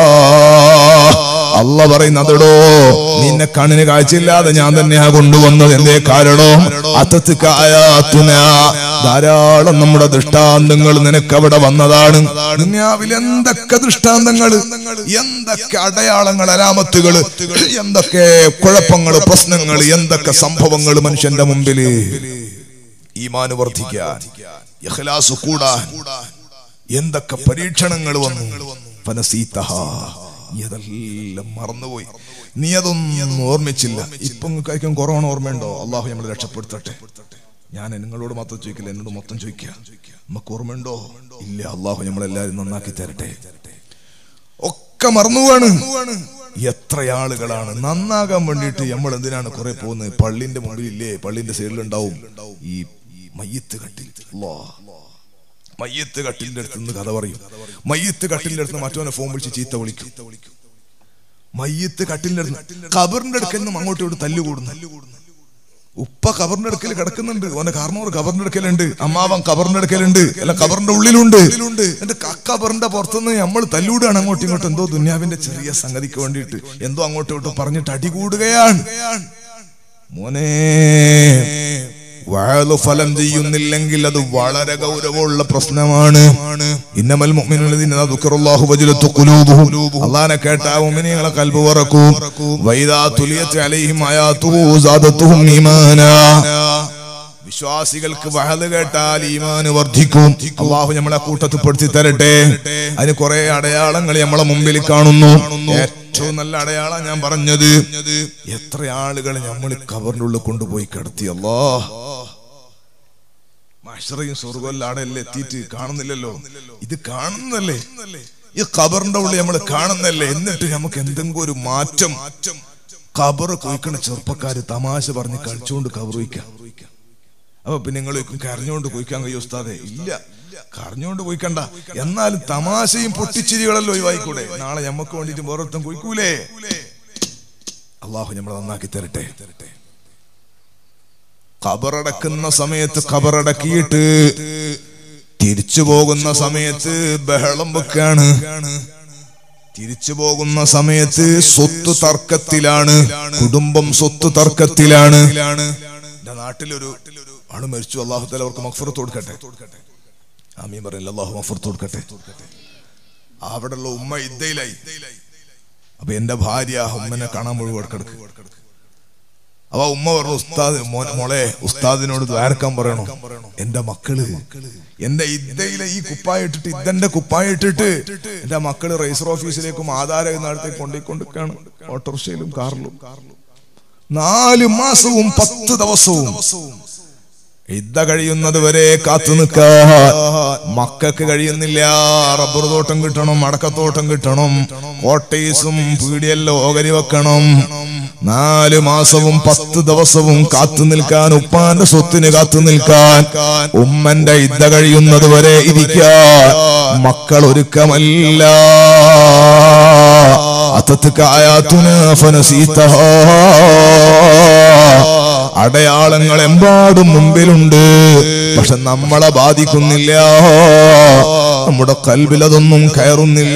അല്ല പറയുന്നതടോ നിന്നെ കണ്ണിന് കാഴ്ചയില്ലാതെ ഞാൻ തന്നെയാ കൊണ്ടുവന്നത് എന്തേ കാരണം അത്തത്ത് കായാത്തുന ധാരാളം നമ്മുടെ ദൃഷ്ടാന്തങ്ങൾ നിനക്ക് അവിടെ വന്നതാണ് ദുനിയാവിൽ എന്തൊക്കെ ദൃഷ്ടാന്തങ്ങൾ എന്തൊക്കെ അടയാളങ്ങൾ അരാമത്തുകൾ എന്തൊക്കെ കുഴപ്പങ്ങൾ പ്രശ്നങ്ങൾ എന്തൊക്കെ സംഭവങ്ങൾ മനുഷ്യന്റെ മുമ്പിൽ ഈമാന് വർദ്ധിക്കാൻ ഇഖ്ലാസ് കൂടാൻ എന്തൊക്കെ പരീക്ഷണങ്ങൾ വന്നു ഫനസീതഹ ഇതെല്ലാം മറന്നുപോയി നീ അതൊന്നും ഓർമ്മിച്ചില്ല ഇപ്പൊ കഴിക്കാൻ കൊറോണ ഓർമ്മയുണ്ടോ അള്ളാഹു നമ്മൾ രക്ഷപ്പെടുത്തട്ടെ ഞാൻ നിങ്ങളോട് മാത്രം ചോദിക്കില്ല എന്നോട് മൊത്തം ചോദിക്കുക നമുക്ക് ഓർമ്മയുണ്ടോ ഇല്ല അള്ളാഹു നമ്മളെല്ലാരും നന്നാക്കി തരട്ടെ ഒക്കെ മറന്നുപോവാണ് എത്ര ആളുകളാണ് നന്നാകാൻ വേണ്ടിയിട്ട് നമ്മൾ എന്തിനാണ് കുറെ പോകുന്നത് പള്ളിന്റെ മുമ്പിലില്ലേ പള്ളിന്റെ സൈഡിലുണ്ടാവും ഈ മയ്യത്ത് കട്ടിൽ അല്ലാ മയ്യത്ത് കട്ടിലിന്റെ അടുത്ത് നിന്ന് കഥ പറയും മയ്യത്ത് കട്ടിലിന്റെ അടുത്ത് മറ്റവനെ ഫോൺ വിളിച്ച് ചീത്ത വിളിക്കും മയ്യത്ത് കട്ടിലിന്റെ അടുത്ത് കബറിന്റെ അടുക്കൽ നിന്നും അങ്ങോട്ടും ഇങ്ങോട്ട് തല്ലുകൂടുന്നു ഉപ്പ കബറിന്റെ അടുക്കൽ കിടക്കുന്നുണ്ട് ഓന്റെ കാർണോർ കബറിന്റെ അടുക്കലുണ്ട് അമ്മാവൻ കബറിന്റെ അടുക്കലുണ്ട് അല്ല കബറിന്റെ ഉള്ളിലുണ്ട് എന്റെ കബറിന്റെ പുറത്തുനിന്ന് നമ്മൾ തല്ലൂടാണ് അങ്ങോട്ടും ഇങ്ങോട്ടും എന്തോ ദുന്യാവിന്റെ ചെറിയ സംഗതിക്ക് വേണ്ടിയിട്ട് എന്തോ അങ്ങോട്ടും ഇങ്ങോട്ടും പറഞ്ഞിട്ട് അടികൂടുകയാണ് മോനെ വഴലു ഫലം ചെയ്യുന്നില്ലെങ്കിൽ അത് വളരെ ഗൗരവമുള്ള പ്രശ്നമാണ് ഇന്നമൽ മുഅ്മിനുല്ലദീന ദുക്കറുല്ലാഹു വജലത്തു ഖുലൂബുഹും അല്ലാഹനെ കേട്ടാ മുഅ്മിനീങ്ങളെ കൽബ് വറക്കും വൈദാ തുലിയത് അലൈഹിം ആയാതുഹു സാദത്തുഹും ഈമാനാ വിശ്വാസികൾക്ക് വഹത് കേട്ടാൽ ഈമാന് വർദ്ധിക്കും അള്ളാഹു നമ്മളെ കൂട്ടത്തിൽ പെടുത്തി തരട്ടെ അതിന് കുറെ അടയാളങ്ങൾ നമ്മളെ മുമ്പിൽ കാണുന്നു ഏറ്റവും നല്ല അടയാളം ഞാൻ പറഞ്ഞത് എത്ര ആളുകൾ നമ്മൾ കവറിന്റെ ഉള്ളിൽ കൊണ്ടുപോയി കിടത്തി അല്ലോ മഷറയും സ്വർഗമല്ല അവിടെ അല്ലേ എത്തിയിട്ട് കാണുന്നില്ലല്ലോ ഇത് കാണുന്നല്ലേ ഈ ഖബറിന്റെ ഉള്ളിൽ നമ്മൾ കാണുന്നല്ലേ എന്നിട്ട് നമുക്ക് എന്തെങ്കിലും ഒരു മാറ്റം ഖബറ് കുയിക്കണ ചെറുപ്പക്കാര് തമാശ പറഞ്ഞ് കളിച്ചുകൊണ്ട് ഖബർ വയ്ക്കാം അപ്പൊ പിന്നെ നിങ്ങൾ കരഞ്ഞുകൊണ്ട് കുയിക്കാൻ കഴിയും ഉസ്താദെ ഇല്ല കരഞ്ഞുകൊണ്ട് കുയിക്കണ്ട എന്നാലും തമാശയും പൊട്ടിച്ചിരികളല്ലോ ഒഴിവായിക്കൂടെ നാളെ ഞമ്മക്ക് വേണ്ടിട്ട് വേറൊരുത്തം കുയിക്കൂലേ അള്ളാഹു നമ്മളെ നന്നാക്കി തരട്ടെ ഖബറടക്കുന്ന സമയത്ത് ഖബറടക്കിയിട്ട് തിരിച്ചു പോകുന്ന സമയത്ത് ബഹളം വെക്കാണ് തിരിച്ചു പോകുന്ന സമയത്ത് സ്വത്ത് തർക്കത്തിലാണ് കുടുംബം സ്വത്ത് തർക്കത്തിലാണ് എന്റെ നാട്ടിലൊരു ആള് മരിച്ചു അള്ളാഹു തല അവർക്ക് മഫറത്ത് കൊടുക്കട്ടെ ആമീൻ പറയില്ല അള്ളാഹു മഫറത്ത് കൊടുക്കട്ടെ അവിടെയുള്ള ഉമ്മ ഇദ്ദയിലായി അപ്പൊ എന്റെ ഭാര്യ ഉമ്മനെ കാണാൻ മുഴുവൻ ഇടക്കിടക്ക് അപ്പൊ ഉമ്മ പറഞ്ഞു ഉസ്താദ് മോനെ മോളെ ഉസ്താദിനോട് ദ്വാരക്കാൻ പറയണോ എന്റെ മക്കള് എന്റെ ഇദ്ദയിലെ ഈ കുപ്പായ ഇട്ടിട്ട് ഇദ്ദന്റെ കുപ്പായ ഇട്ടിട്ട് എന്റെ മക്കള് രജിസ്റ്റർ ഓഫീസിലേക്കും ആധാര നാളത്തേക്ക് കൊണ്ടുപോയിക്കൊണ്ടിരിക്കുകയാണ് ഓട്ടോറിക്ഷയിലും കാറിലും നാല് മാസവും പത്ത് ദിവസവും ഇദ്ദ കഴിയുന്നത് വരെ കാത്തു നിൽക്കാൻ മക്കൾക്ക് കഴിയുന്നില്ല റബ്ബർ തോട്ടം കിട്ടണം അടക്കത്തോട്ടം കിട്ടണം കോട്ടീസും പീടിയെല്ലാം ഓഹരി വെക്കണം നാല് മാസവും പത്ത് ദിവസവും കാത്തു നിൽക്കാൻ ഉപ്പാന്റെ സ്വത്തിന് കാത്തു നിൽക്കാൻ ഉമ്മന്റെ ഇദ്ദ കഴിയുന്നത് വരെ ഇരിക്കാൻ മക്കൾ ഒരുക്കമല്ല അത്തത്തൊക്കെ ആയാത്തുന അടയാളങ്ങൾ എമ്പാടും മുമ്പിലുണ്ട് പക്ഷെ നമ്മളെ ബാധിക്കുന്നില്ല നമ്മുടെ കൽവിൽ അതൊന്നും കയറുന്നില്ല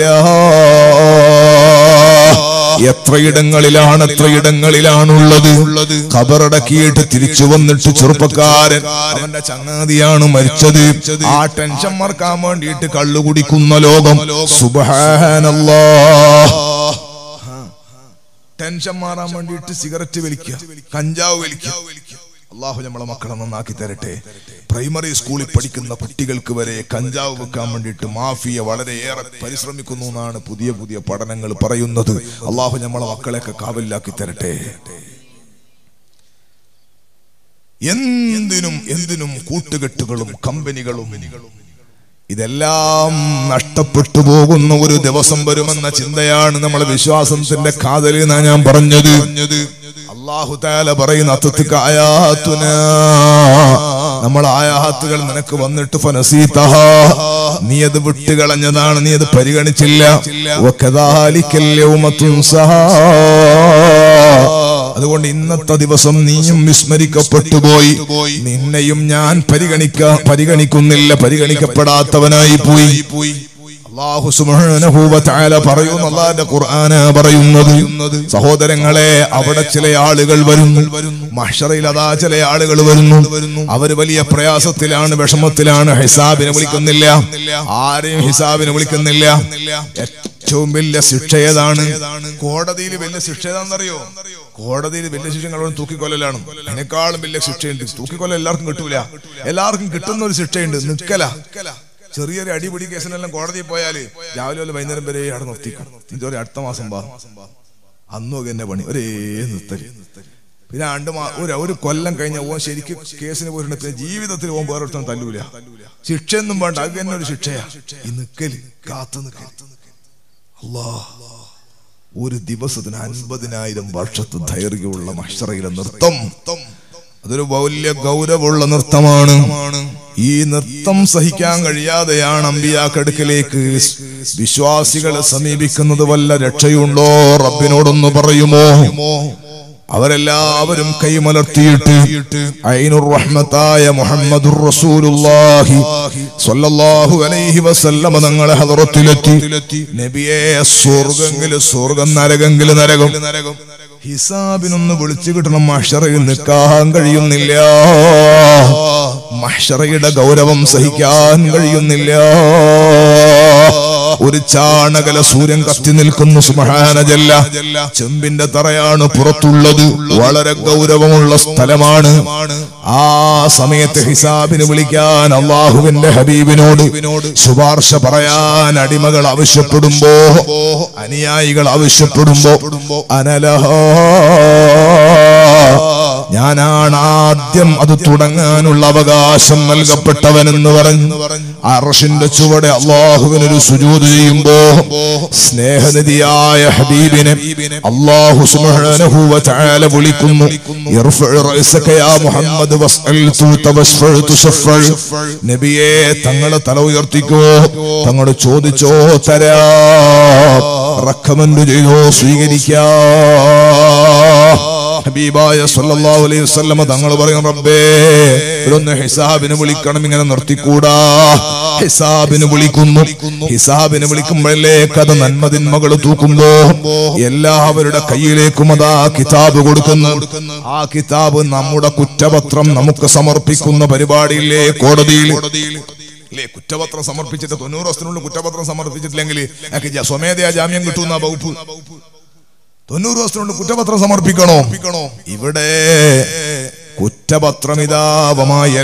എത്രയിടങ്ങളിലാണ് എത്രയിടങ്ങളിലാണുള്ളത് ഖബറടക്കിയിട്ട് തിരിച്ചു വന്നിട്ട് ചെറുപ്പക്കാരൻ അവന്റെ ചങ്ങാതിയാണ് മരിച്ചത് ആ ടെൻഷൻ മറക്കാൻ വേണ്ടിയിട്ട് കള്ളു കുടിക്കുന്ന ലോകം സുബഹാനല്ലാ ടെൻഷൻ മാറാൻ വേണ്ടിയിട്ട് സിഗരറ്റ് വലിക്കുക കഞ്ചാവ് വലിക്കുക അള്ളാഹു നമ്മളെ മക്കളെ നന്നാക്കി തരട്ടെ പ്രൈമറി സ്കൂളിൽ പഠിക്കുന്ന കുട്ടികൾക്ക് വരെ കഞ്ചാവ് വെക്കാൻ വേണ്ടിയിട്ട് മാഫിയ വളരെയേറെ പരിശ്രമിക്കുന്നു എന്നാണ് പുതിയ പുതിയ പഠനങ്ങൾ പറയുന്നത് അള്ളാഹു നമ്മളെ മക്കളെയൊക്കെ കാവലിലാക്കി തരട്ടെ എന്തിനും എന്തിനും കൂട്ടുകെട്ടുകളും കമ്പനികളും ഇതെല്ലാം നഷ്ടപ്പെട്ടു പോകുന്ന ഒരു ദിവസം വരുമെന്ന ചിന്തയാണ് നമ്മളെ വിശ്വാസത്തിന്റെ കാതൽ എന്നാ ഞാൻ പറഞ്ഞത് അള്ളാഹു താല പറയുന്ന അത്തത്തിക്ക് ആയാത്തുന നമ്മൾ ആയാത്തുകൾ നിനക്ക് വന്നിട്ട് ഫനസീതഹ നീ അത് വിട്ടുകളഞ്ഞതാണ് നീ അത് പരിഗണിച്ചില്ല വകദാലിക്കൽ യൗമ തുൻസഹാ. അതുകൊണ്ട് ഇന്നത്തെ ദിവസം നീയും വിസ്മരിക്കപ്പെട്ടു പോയി നിന്നെയും ഞാൻ പരിഗണിക്ക പരിഗണിക്കുന്നില്ല പരിഗണിക്കപ്പെടാത്തവനായി പോയി അള്ളാഹു സുബ്ഹാനഹു വ തആല പറയുന്നു അള്ളാഹിന്റെ ഖുർആന പറയുന്നത് സഹോദരങ്ങളെ അവിടെ ചില ആളുകൾ വരുന്നു മഹ്ശറയിൽ അതാ ചില ആളുകൾ വരുന്നു അവര് വലിയ പ്രയാസത്തിലാണ് വിഷമത്തിലാണ് ഹിസാബിനെ വിളിക്കുന്നില്ല ആരെയും ഹിസാബിനെ വിളിക്കുന്നില്ല ഏറ്റവും വലിയ ശിക്ഷ ഏതാണ് കോടതിയിൽ വലിയ ശിക്ഷ ഏതാണെന്നറിയോ കോടതിയിൽ വലിയ ശിക്ഷ നിങ്ങളോട് തൂക്കിക്കൊല്ലലാണ് അതിനേക്കാളും വലിയ ശിക്ഷയുണ്ട് തൂക്കിക്കൊല്ല എല്ലാവർക്കും കിട്ടൂല എല്ലാവർക്കും കിട്ടുന്ന ഒരു ശിക്ഷയുണ്ട് നിക്കല ചെറിയൊരു അടിപിടി കേസിനെല്ലാം കോടതിയിൽ പോയാല് രാവിലെ മുതൽ വൈകുന്നേരം വരെ അവിടെ നിർത്തിക്കും ഇതുവരെ അടുത്ത മാസം വാ അന്നും എന്നെ പണി ഒരേ നിർത്തല് പിന്നെ രണ്ട് മാ ഒരു ഒരു കൊല്ലം കഴിഞ്ഞ ഓൻ ശരിക്കും കേസിന് പോയിട്ടുണ്ട് പിന്നെ ജീവിതത്തിൽ ഓൻ വേറെ ഒരുത്തനും തല്ലൂല ശിക്ഷയൊന്നും വേണ്ട അത് തന്നെ ഒരു ശിക്ഷയാ ഈ നിക്കല് കാത്തു നിക്കല് അല്ലാ ഒരു ദിവസത്തിന് അൻപതിനായിരം വർഷത്തെ ദൈർഘ്യമുള്ള മഷറയിലെ നൃത്തം അതൊരു വലിയ ഗൗരവമുള്ള നൃത്തമാണ് ഈ നൃത്തം സഹിക്കാൻ കഴിയാതെയാണ് അമ്പിയാക്കടുക്കലേക്ക് വിശ്വാസികളെ സമീപിക്കുന്നത് വല്ല രക്ഷയുണ്ടോ റബ്ബിനോടൊന്ന് പറയുമോ അവരെല്ലാവരും കൈമലർത്തിയിട്ട് ഐനുർ റഹ്മത്തായ മുഹമ്മദുർ റസൂലുള്ളാഹി സ്വല്ലല്ലാഹു അലൈഹി വസല്ലമ തങ്ങളെ ഹദറത്തിലെത്തി നബിയെ സ്വർഗെങ്കില് സ്വർഗം നരകെങ്കില് നരകം ഹിസാബിനൊന്ന് വിളിച്ചു കിട്ടണം മഷറയിൽ നിൽക്കാൻ കഴിയുന്നില്ല മഷറയുടെ ഗൗരവം സഹിക്കാൻ കഴിയുന്നില്ല ഒരു ചാണകല സൂര്യൻ കത്തി നിൽക്കുന്നു സുമഹാനജല്ല ചെമ്പിന്റെ തറയാണ് പുറത്തുള്ളത് വളരെ ഗൗരവമുള്ള സ്ഥലമാണ് ആ സമയത്ത് ഹിസാബിന് വിളിക്കാൻ അള്ളാഹുവിന്റെ ഹബീബിനോട് ശുപാർശ പറയാൻ അടിമകൾ ആവശ്യപ്പെടുമ്പോ അനുയായികൾ ആവശ്യപ്പെടുമ്പോ അനലഹോ ഞാനാണ് ആദ്യം അത് തുടങ്ങാനുള്ള അവകാശം നൽകപ്പെട്ടവനെന്ന് പറഞ്ഞു അറഷിന്റെ ചുവടെ അള്ളാഹുവിനൊരു സുജൂത് ചെയ്യുമ്പോ സ്നേഹനിധിയായ ഹബീബിനെ അള്ളാഹു സുബ്ഹാനഹു വ തആല വിളിക്കുന്നു ഇർഫഉ റഅസക യാ മുഹമ്മദ് വസ്അൽ തുത വസ്ഫഉ തുശഫഉ നബിയേ തങ്ങളെ തല ഉയർത്തിക്കോ തങ്ങൾ ചോദിച്ചോ തരാ റക്കമന്റ് ചെയ്തോ സ്വീകരിക്കാ ഹബീബായ സല്ലല്ലാഹു അലൈഹി വസല്ലമ തങ്ങൾ പറയും റബ്ബേ ഇതൊന്ന് ഹിസാബിന് വിളിക്കണം ഇങ്ങനെ നിർത്തിക്കൂടാ ഹിസാബിന് വിളിക്കുന്നു ഹിസാബിന് വിളിക്കുമ്പോഴല്ലേ കഥ നന്മതിന്മകൾ തൂക്കുമ്പോ എല്ലാവരുടെ കയ്യിലേക്കും അതാ കിതാബ് കൊടുക്കുന്നു ആ കിതാബ് നമ്മുടെ കുറ്റപത്രം നമുക്ക് സമർപ്പിക്കുന്ന പരിപാടിയില്ലേ കോടതിയിൽ അല്ലേ കുറ്റപത്രം സമർപ്പിച്ചിട്ട് തൊണ്ണൂറ് ദിവസത്തിനുള്ളിൽ കുറ്റപത്രം സമർപ്പിച്ചിട്ടില്ലെങ്കിൽ അയാൾക്ക് ജ- സ്വമേധയാ ജാമ്യം കിട്ടുന്ന വകുപ്പ് തൊണ്ണൂറ് ദിവസത്തിനുള്ളിൽ കുറ്റപത്രം സമർപ്പിക്കണോ ഇവിടെ കുറ്റപത്രമിതാവമായ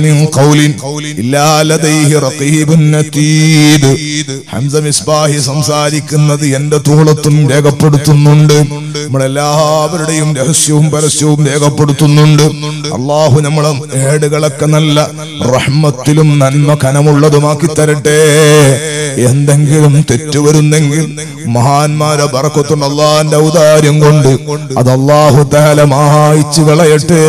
ഹംസ മിസ്ബാഹി സംസാരിക്കുന്നത് എന്റെ തൂളത്തും രേഖപ്പെടുത്തുന്നുണ്ട് നമ്മളെല്ലാവരുടെയും രഹസ്യവും പരസ്യവും രേഖപ്പെടുത്തുന്നുണ്ട് അള്ളാഹു നമ്മളെ ഏടുകളൊക്കെ നല്ല റഹ്മത്തിലും നന്മ കനമുള്ളതുമാക്കി തരട്ടെ എന്തെങ്കിലും തെറ്റ് വരുന്നെങ്കിൽ മഹാന്മാരെ പറക്കത്തുള്ള അള്ളാന്റെ ഔദാര്യം കൊണ്ട് അത് അള്ളാഹു താല മായിച്ചു കളയട്ടെ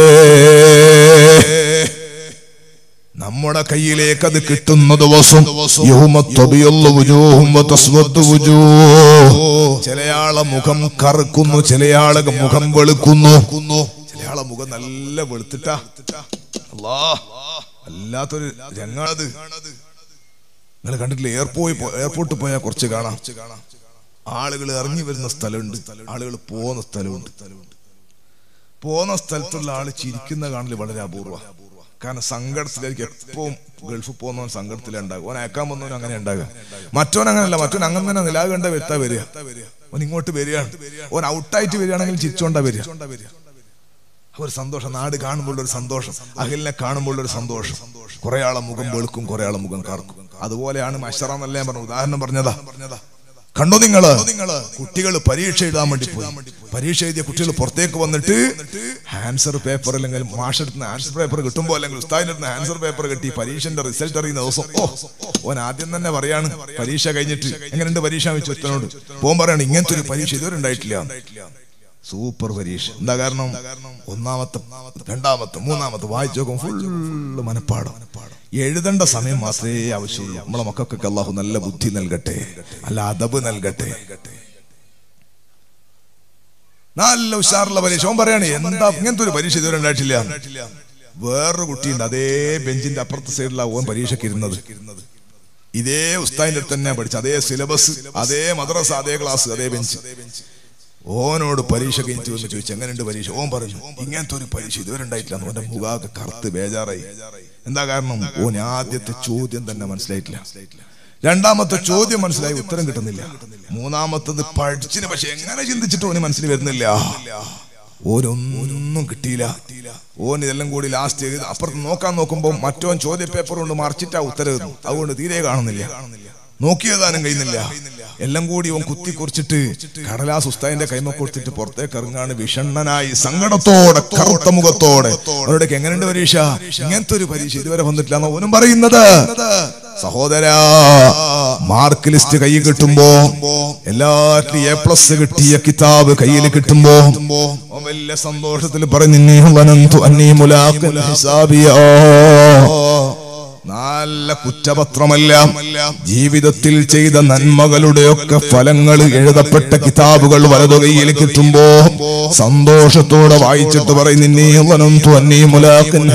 നമ്മുടെ കയ്യിലേക്ക് അത് കിട്ടുന്ന ദിവസം യൗമത്തൊബിയുള്ള വുജൂഹും വതസ്വദ്ദു വുജൂഹ്. ചിലയാളെ മുഖം കറുക്കുന്നു ചിലയാളെ മുഖം വെളുക്കുന്നു ചിലയാളെ മുഖം നല്ല വെളുത്തിട്ടാ അല്ലാ വല്ലാത്തൊരു രംഗാണത് നിങ്ങൾ കണ്ടിട്ടില്ല എയർപോർട്ട് എയർപോർട്ടിൽ പോയാൽ കുറച്ച് കാണാം ആളുകൾ ഇറങ്ങി വരുന്ന സ്ഥലമുണ്ട് ആളുകൾ പോകുന്ന സ്ഥലമുണ്ട് പോകുന്ന സ്ഥലത്തുള്ള ആള് ചിരിക്കുന്ന കാണല് വളരെ അപൂർവ കാരണം സങ്കടത്തിലായിരിക്കും എപ്പോഴും ഗൾഫിൽ പോകുന്നവൻ സങ്കടത്തിലുണ്ടാകും ഓൻ അയക്കാൻ വന്നവൻ അങ്ങനെ ഉണ്ടാകുക മറ്റോൻ അങ്ങനെയല്ല മറ്റോൻ അങ്ങനെ തന്നെ നിലാവ് കണ്ട വരുത്താ വരിക ഓൻ ഇങ്ങോട്ട് വരികയാണ് ഓൻ ഔട്ടായിട്ട് വരികയാണെങ്കിൽ ചിരിച്ചോണ്ടാ വരിക ഒരു സന്തോഷം നാട് കാണുമ്പോൾ ഒരു സന്തോഷം അഖിലിനെ കാണുമ്പോൾ ഒരു സന്തോഷം കുറെ ആളെ മുഖം വെളുക്കും കുറെ ആളെ മുഖം കറക്കും അതുപോലെയാണ് മഷറ എന്നല്ല ഞാൻ പറഞ്ഞു ഉദാഹരണം പറഞ്ഞതാ കണ്ടോ നിങ്ങള് കുട്ടികൾ പരീക്ഷ എഴുതാൻ വേണ്ടി പോയി പരീക്ഷ എഴുതിയ കുട്ടികൾ പുറത്തേക്ക് വന്നിട്ട് ആൻസർ പേപ്പർ അല്ലെങ്കിൽ മാഷെടുത്ത് ആൻസർ പേപ്പർ കിട്ടുമ്പോൾ അല്ലെങ്കിൽ ഉസ്താദിന്റെ ആൻസർ പേപ്പർ കിട്ടി പരീക്ഷന്റെ റിസൾട്ട് അറിയുന്ന ദിവസം ഓ ഓൻ ആദ്യം തന്നെ പറയാണ് പരീക്ഷ കഴിഞ്ഞിട്ട് എങ്ങനെയുണ്ട് പരീക്ഷ വെച്ച് ഒറ്റനോട് പോകാൻ പറയാണ് ഇങ്ങനത്തെ ഒരു പരീക്ഷ ഇതുവരെ ഉണ്ടായിട്ടില്ല സൂപ്പർ പരീക്ഷ എന്താ കാരണം ഒന്നാമത്തെ രണ്ടാമത്തെ മൂന്നാമത്തെ വായിച്ചു നോക്കും ഫുള്ള് മനപ്പാടം എഴുതേണ്ട സമയം മാത്രമേ ആവശ്യമുള്ളൂ നമ്മളെ മക്കൾക്കൊക്കെ അള്ളാഹു നല്ല ബുദ്ധി നൽകട്ടെ നല്ല അതബ് നൽകട്ടെ നല്ല ഉഷാറുള്ള പരീക്ഷ ഓൻ പറയാണ് എന്താ ഇങ്ങനത്തെ ഒരു പരീക്ഷ ഇതുവരെ ഉണ്ടായിട്ടില്ല വേറൊരു കുട്ടിയുണ്ട് അതേ ബെഞ്ചിന്റെ അപ്പുറത്തെ സൈഡിലാ ഓൻ പരീക്ഷയ്ക്ക് ഇരുന്നത് ഇതേ ഉസ്താദിന്റെ അടുത്ത് തന്നെ പഠിച്ച അതേ സിലബസ് അതേ മദ്രസ അതേ ക്ലാസ് അതേ ബെഞ്ച് ഓനോട് പരീക്ഷ കഴിഞ്ഞിട്ട് വന്ന് ചോദിച്ചു എങ്ങനെയുണ്ട് പരീക്ഷ ഓൻ പറഞ്ഞു ഇങ്ങനത്തെ ഒരു പരീക്ഷ ഇതുവരെ ഉണ്ടായിട്ടില്ല ഓന്റെ മുഖാകെ കറുത്ത് ബേജാറായി എന്താ കാരണം ഓൻ ആദ്യത്തെ ചോദ്യം തന്നെ മനസ്സിലായിട്ടില്ല രണ്ടാമത്തെ ചോദ്യം മനസ്സിലായി ഉത്തരം കിട്ടുന്നില്ല മൂന്നാമത്തത് പഠിച്ചിന് പക്ഷെ എങ്ങനെ ചിന്തിച്ചിട്ട് ഓന് മനസ്സിൽ വരുന്നില്ല ഓനൊന്നും കിട്ടിയില്ല ഓൻ ഇതെല്ലാം കൂടി ലാസ്റ്റ് അപ്പുറത്ത് നോക്കാൻ നോക്കുമ്പോൾ മറ്റോൻ ചോദ്യ പേപ്പർ കൊണ്ട് മറിച്ചിട്ടാ ഉത്തരം എഴുതുന്നു. അതുകൊണ്ട് തീരെ കാണുന്നില്ല നോക്കിയതാനും കഴിയുന്നില്ല എല്ലാം കൂടി ഓൻ കുത്തി കുറിച്ചിട്ട് കടലാസ് ഉസ്താദിന്റെ കൈമ കൊടുത്തിട്ട് പുറത്തേക്ക് ഇറങ്ങാണ് വിഷണ്ണനായി സങ്കടത്തോടെ കറുത്ത മുഖത്തോടെ അവരുടെ എങ്ങനെയുണ്ട് പരീക്ഷ ഇങ്ങനത്തെ ഒരു പരീക്ഷ ഇതുവരെ വന്നിട്ടില്ല എന്ന് ഓനും പറയുന്നത് സഹോദര മാർക്ക് ലിസ്റ്റ് കൈ കിട്ടുമ്പോ എല്ലാറ്റിലും എ പ്ലസ് കിട്ടിയ കിതാബ് കയ്യിൽ കിട്ടുമ്പോ ഓൻ വലിയ സന്തോഷത്തിൽ പറഞ്ഞു "ഇന്നി വനന്തു അന്നീ മുലാഖിൻ ഹിസാബിയാ നല്ല കുറ്റപത്രമല്ല ജീവിതത്തിൽ ചെയ്ത നന്മകളുടെയൊക്കെ ഫലങ്ങൾ എഴുതപ്പെട്ട കിതാബുകൾ വലതുകയിൽ കിട്ടുമ്പോ സന്തോഷത്തോടെ വായിച്ചിട്ട് പറയുന്നു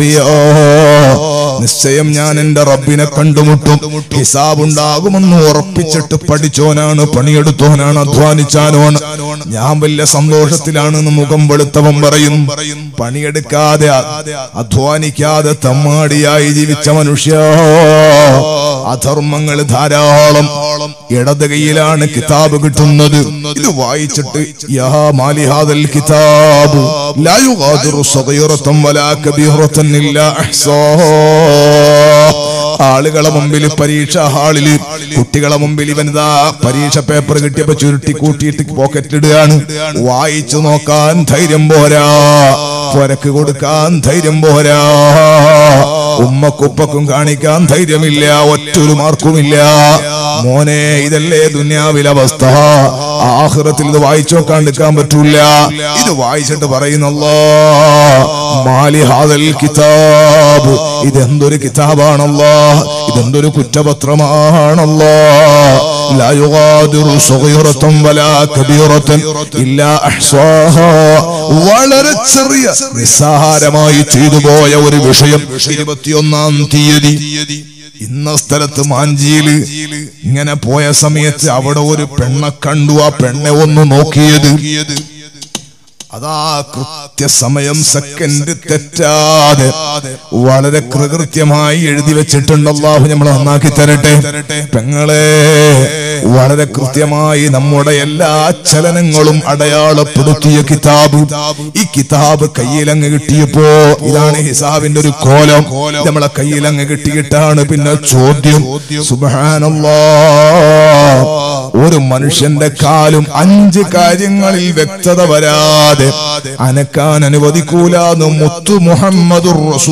നിശ്ചയം ഞാൻ എന്റെ റബ്ബിനെ കണ്ടുമുട്ടും ഹിസാബ് ഉണ്ടാകുമെന്ന് ഉറപ്പിച്ചിട്ട് പഠിച്ചോനാണ് പണിയെടുത്തോനാണ് അധ്വാനിച്ചാനോണ് ഞാൻ വലിയ സന്തോഷത്തിലാണെന്ന് മുഖം വെളുത്തവൻ പറയും പണിയെടുക്കാതെ അധ്വാനിക്കാതെ തമ്മാടിയായി ജീവിച്ച മനുഷ്യ അധർമ്മങ്ങൾ ധാരാളം ഇടത് കൈയിലാണ് കിതാബ് കിട്ടുന്നത് ഇത് വായിച്ചിട്ട് യാ മാലിഹാദൽ കിതാബ് ലാ യുഗാദിറു സഗീറത്തൻ വലാ കബീറത്തൻ ഇല്ലാ അഹ്സാഹാ ആളുകളെ മുമ്പിൽ പരീക്ഷ ഹാളില് കുട്ടികളെ മുമ്പിൽ ഇവനിതാ പരീക്ഷ പേപ്പർ കിട്ടിയപ്പോ ചുരുട്ടി കൂട്ടിയിട്ട് പോക്കറ്റിലിടുകയാണ് വായിച്ചു നോക്കാൻ ധൈര്യം പോരാ പുരക്ക് കൊടുക്കാൻ ധൈര്യം പോരാ ഉമ്മക്കുപ്പക്കും കാണിക്കാൻ ധൈര്യമില്ല ഒറ്റൊരു മാർക്കുമില്ല മോനെ ഇതല്ലേ ദുന്യാവിലെ അവസ്ഥ ആഹ്റത്തിൽ ഇത് വായിച്ചു നോക്കാൻ നിൽക്കാൻ പറ്റൂല ഇത് വായിച്ചിട്ട് പറയുന്നല്ലോ മാലി ഹാദൽ കിതാബ് ഇതെന്തൊരു കിതാബാണല്ലോ ഇതെന്തൊരു കുറ്റപത്രമാണല്ലോ لا يغادر صغيرة ولا كبيرة إلا أحصاها വളരെ ചെറിയ നിസ്സാരമായി ചെയ്തു പോയ ഒരു വിഷയം ഇരുപത്തിയൊന്നാം തീയതി ഇന്ന സ്ഥലത്ത് മാഞ്ചിയില് ഇങ്ങനെ പോയ സമയത്ത് അവിടെ ഒരു പെണ്ണെ കണ്ടു ആ പെണ്ണെ ഒന്ന് നോക്കിയത് അതാ കൃത്യസമയം സെക്കൻഡ് തെറ്റാതെ വളരെ കൃകൃത്യമായി എഴുതി വെച്ചിട്ടുണ്ട് അള്ളാഹു നമ്മൾ നന്നാക്കി തരട്ടെ പെങ്ങളെ വളരെ കൃത്യമായി നമ്മുടെ എല്ലാ ചലനങ്ങളും അടയാളപ്പെടുത്തിയ കിതാബ് ഈ കിതാബ് കയ്യിലങ്ങ് കിട്ടിയപ്പോ ഇതാണ് ഹിസാബിന്റെ ഒരു കോലം നമ്മളെ കയ്യിലങ്ങ് കിട്ടിയിട്ടാണ് പിന്നെ ചോദ്യം സുബാനല്ലാ ഒരു മനുഷ്യന്റെ കാലും അഞ്ച് കാര്യങ്ങളിൽ വ്യക്തത വരാതെ അനക്കാൻ അനുവദിക്കൂലെന്ന് മുത്തു മുഹമ്മദ്